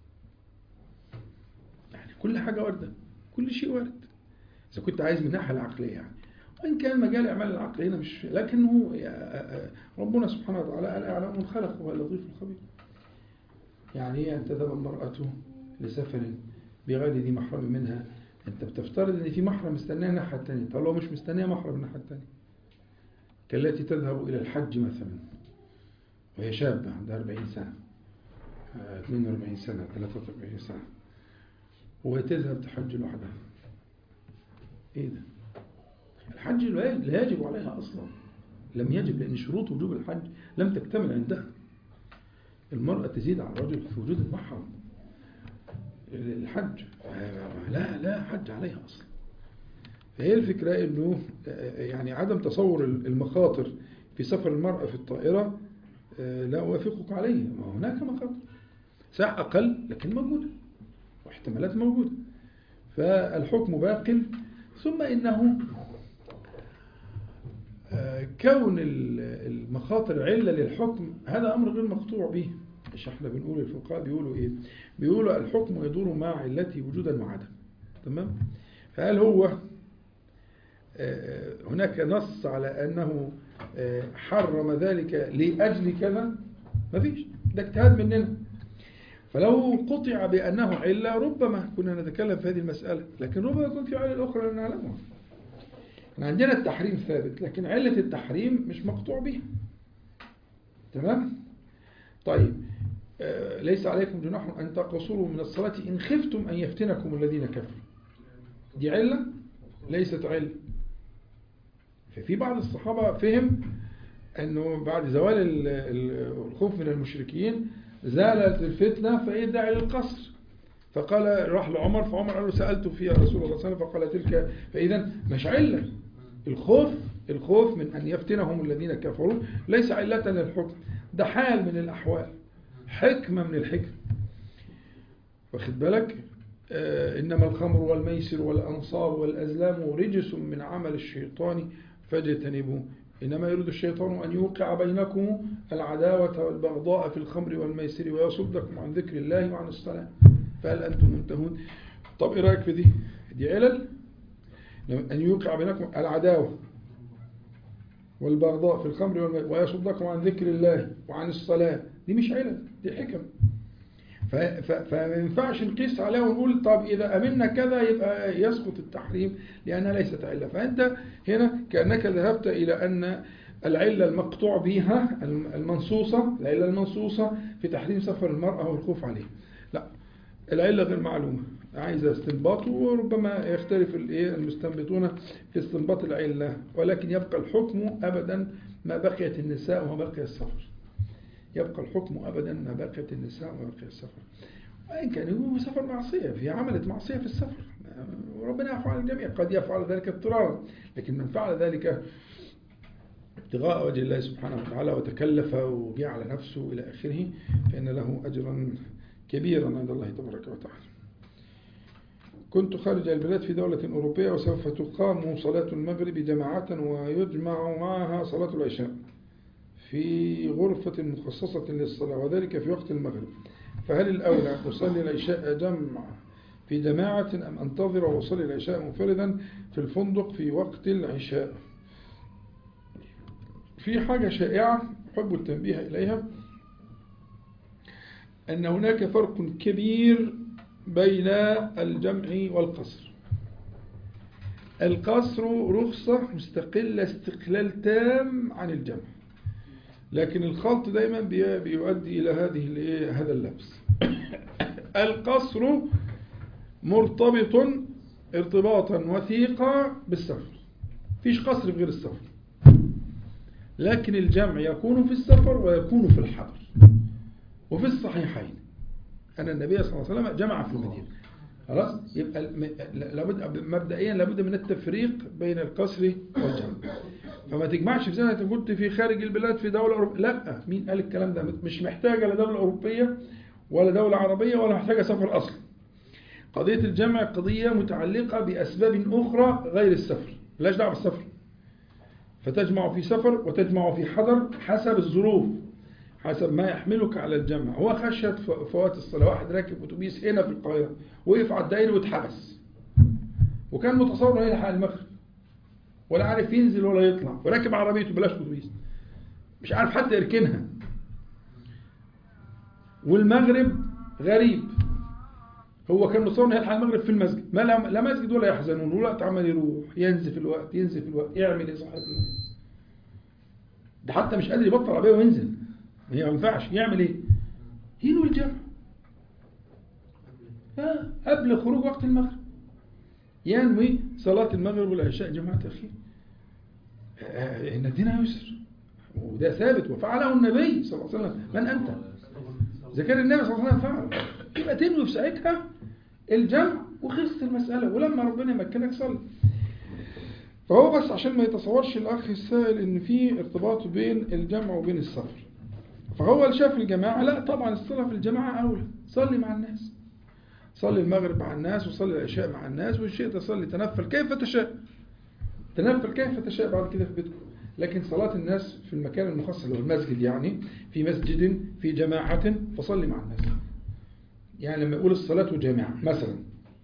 يعني كل حاجة واردة كل شيء وارد إذا كنت عايز من الناحية العقلية يعني وإن كان مجال أعمال العقل هنا مش لكنه يا- ربنا سبحانه وتعالى قال أعلم من خلق وهو اللطيف الخبير يعني إيه أن تذهب المرأة لسفر بغير ذي محرم منها أنت بتفترض أن في محرم مستناه الناحية الثانية طب لو مش مستناه محرم الناحية الثانية كالتي تذهب إلى الحج مثلا وهي شابة عندها 40 سنة آه، 42 سنة 43 سنة وتذهب تحج لوحدها ايه ده الحج لا لا يجب عليها اصلا لم يجب لان شروط وجوب الحج لم تكتمل عندها المرأة تزيد على الرجل في وجود المحرم الحج آه، لا لا حج عليها اصلا فهي الفكرة انه آه، يعني عدم تصور المخاطر في سفر المرأة في الطائرة آه، لا أوافقك عليه ما هناك مخاطر ساعة أقل لكن موجودة واحتمالات موجودة فالحكم باق ثم إنه آه، كون ال- المخاطر علة للحكم هذا أمر غير مقطوع به مش احنا بنقول الفقهاء بيقولوا ايه بيقولوا الحكم يدور مع علته وجودا وعدم تمام فهل هو آه، هناك نص على أنه آه، حرم ذلك لأجل كذا مفيش ده اجتهاد مننا فلو قطع بأنه علة ربما كنا نتكلم في هذه المسألة لكن ربما يكون في علة أخرى لا نعلمها احنا عندنا التحريم ثابت لكن علة التحريم مش مقطوع بها تمام طيب آه، ليس عليكم جناح أن تقصروا من الصلاة إن خفتم أن يفتنكم الذين كفروا دي علة ليست علة ففي بعض الصحابة فهم أنه بعد زوال ال- ال- الخوف من المشركين زالت الفتنة فيدعي للقصر فقال راح لعمر فعمر قال له سألت فيها رسول الله صلى الله عليه وسلم فقال تلك فإذا مش علة الخوف الخوف من أن يفتنهم الذين كفروا ليس علة للحكم ده حال من الأحوال حكمة من الحكم واخد بالك آه إنما الخمر والميسر والأنصاب والأزلام رجس من عمل الشيطان فاجتنبوه إنما يريد الشيطان أن يوقع بينكم العداوة والبغضاء في الخمر والميسر ويصدكم عن ذكر الله وعن الصلاة فهل أنتم منتهون طب إيه رأيك في دي دي علل أن يوقع بينكم العداوة والبغضاء في الخمر والميسر ويصدكم عن ذكر الله وعن الصلاة دي مش علل دي حكم ف- ف- فما ينفعش نقيس عليها ونقول طب إذا أمنا كذا يبقى يسقط التحريم لأنها ليست علة فأنت هنا كأنك ذهبت إلى أن العلة المقطوع بها المنصوصة العلة المنصوصة في تحريم سفر المرأة والخوف عليه لا العلة غير معلومة عايزة استنباط وربما يختلف الإيه المستنبطون في استنباط العلة ولكن يبقى الحكم أبدا ما بقيت النساء وما بقي السفر يبقى الحكم أبدا ما بقيت النساء وما بقي السفر وإن كان هو سفر معصية في عملت معصية في السفر وربنا يعفو عن الجميع قد يفعل ذلك اضطرارا لكن من فعل ذلك ابتغاء وجه الله سبحانه وتعالى وتكلف وجاء على نفسه إلى آخره فإن له أجرا كبيرا عند الله تبارك وتعالى كنت خارج البلاد في دولة أوروبية وسوف تقام صلاة المغرب جماعة ويجمع معها صلاة العشاء في غرفة مخصصة للصلاة وذلك في وقت المغرب فهل الأولى أصلي العشاء جمع في جماعة أم أنتظر وأصلي العشاء منفردا في الفندق في وقت العشاء في حاجة شائعة أحب التنبيه إليها أن هناك فرق كبير بين الجمع والقصر القصر رخصة مستقلة استقلال تام عن الجمع لكن الخلط دايما بي- بيؤدي إلى هذه الإيه؟ هذا اللبس القصر مرتبط ارتباطا وثيقا بالسفر فيش قصر في غير السفر لكن الجمع يكون في السفر ويكون في الحضر وفي الصحيحين أن النبي صلى الله عليه وسلم جمع في المدينة خلاص يبقى الم- لابد مبدئيا لابد من التفريق بين القصر والجمع فما تجمعش في سنة انت كنت في خارج البلاد في دولة أوروبية لا مين قال الكلام ده مش محتاجة لا دولة أوروبية ولا دولة عربية ولا محتاجة سفر أصلا قضية الجمع قضية متعلقة بأسباب أخرى غير السفر لاش دعوة بالسفر فتجمع في سفر وتجمع في حضر حسب الظروف حسب ما يحملك على الجمع هو خشية ف- فوات الصلاة واحد راكب أتوبيس هنا في القاهرة وقف على الدائري واتحبس وكان متصور انه يلحق المغرب ولا عارف ينزل ولا يطلع وراكب عربيته بلاش أتوبيس مش عارف حتى يركنها والمغرب غريب هو كان متصور انه يلحق المغرب في المسجد ما لا, لا مسجد ولا يحزنون والوقت عمال يروح ينزف الوقت ينزف الوقت يعمل ايه صاحب المغرب ده حتى مش قادر يبطل عربيه وينزل هي ما ينفعش يعمل ايه ينوي الجمع آه، قبل خروج وقت المغرب ينوي صلاة المغرب والعشاء جماعة أخير آه، إن الدين يسر وده ثابت وفعله النبي صلى الله عليه وسلم من أنت إذا كان النبي صلى الله عليه وسلم فعله يبقى تنوي في ساعتها الجمع وخلصت المسألة ولما ربنا يمكنك صلي فهو بس عشان ما يتصورش الأخ السائل إن في ارتباط بين الجمع وبين السفر فهو اللي شاف الجماعة لا طبعا الصلاة في الجماعة أولى صلي مع الناس صلي المغرب مع الناس وصلي العشاء مع الناس والشيء تصلي تنفل كيف تشاء تنفل كيف تشاء بعد كده في بيتكم لكن صلاة الناس في المكان المخصص اللي هو المسجد يعني في مسجد في جماعة فصلي مع الناس يعني لما يقول الصلاة جامعة مثلا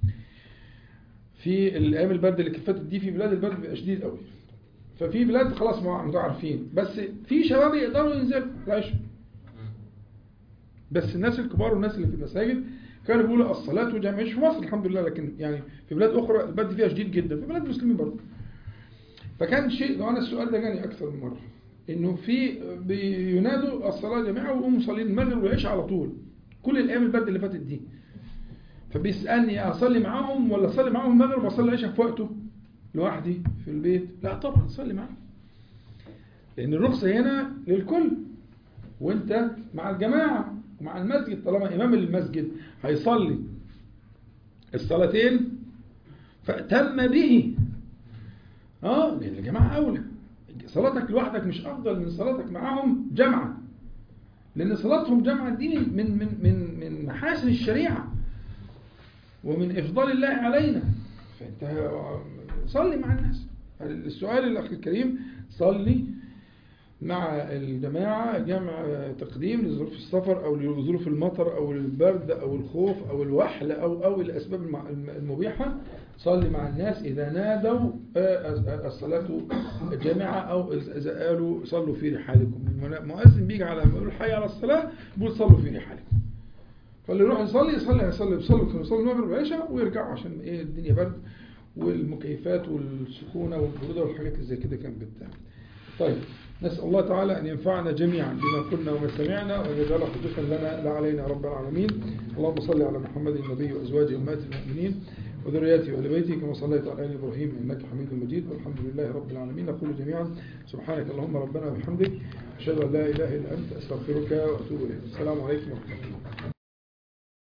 في الأيام البرد اللي كفت دي في بلاد البرد بيبقى شديد قوي ففي بلاد خلاص ما انتوا عارفين بس في شباب يقدروا ينزلوا العشاء بس الناس الكبار والناس اللي في المساجد كانوا بيقولوا الصلاة جامعة مش في مصر الحمد لله لكن يعني في بلاد أخرى البرد فيها شديد جدا في بلاد مسلمين برضه فكان شيء وانا السؤال ده جاني أكثر من مرة إنه في بينادوا الصلاة جامعة ويقوموا مصلين المغرب والعشاء على طول كل الأيام البرد اللي فاتت دي فبيسألني أصلي معاهم ولا أصلي معاهم المغرب وأصلي العشاء في وقته لوحدي في البيت لا طبعا صلي معاهم لأن الرخصة هنا للكل وانت مع الجماعة ومع المسجد طالما إمام المسجد هيصلي الصلاتين فأتم به اه لأن الجماعة أولى صلاتك لوحدك مش أفضل من صلاتك معاهم جمعا لأن صلاتهم جمعا دي من من من من محاسن الشريعة ومن إفضال الله علينا فأنت صلي مع الناس السؤال الأخ الكريم صلي مع الجماعة جمع تقديم لظروف السفر أو لظروف المطر أو البرد أو الخوف أو الوحل أو أو الأسباب المع- المبيحة صلي مع الناس إذا نادوا آه، الصلاة جامعة أو إذا قالوا صلوا في رحالكم المؤذن بيجي على ما يقول حي على الصلاة بيقول صلوا في رحالكم فاللي يروح يصلي يصلي يصلي يصلي كانوا يصلي المغرب والعشاء ويرجعوا عشان ايه الدنيا برد والمكيفات والسخونة والبرودة والحاجات اللي زي كده كانت بتعمل. طيب نسأل الله تعالى أن ينفعنا جميعا بما كنا وما سمعنا وأن يجعل حجة لنا لا علينا رب العالمين اللهم صل على محمد النبي وأزواجه أمهات المؤمنين وذرياته وآل بيته كما صليت على آل إبراهيم إنك حميد مجيد والحمد لله رب العالمين نقول جميعا سبحانك اللهم ربنا وبحمدك أشهد أن لا إله إلا أنت أستغفرك وأتوب إليك السلام عليكم ورحمة الله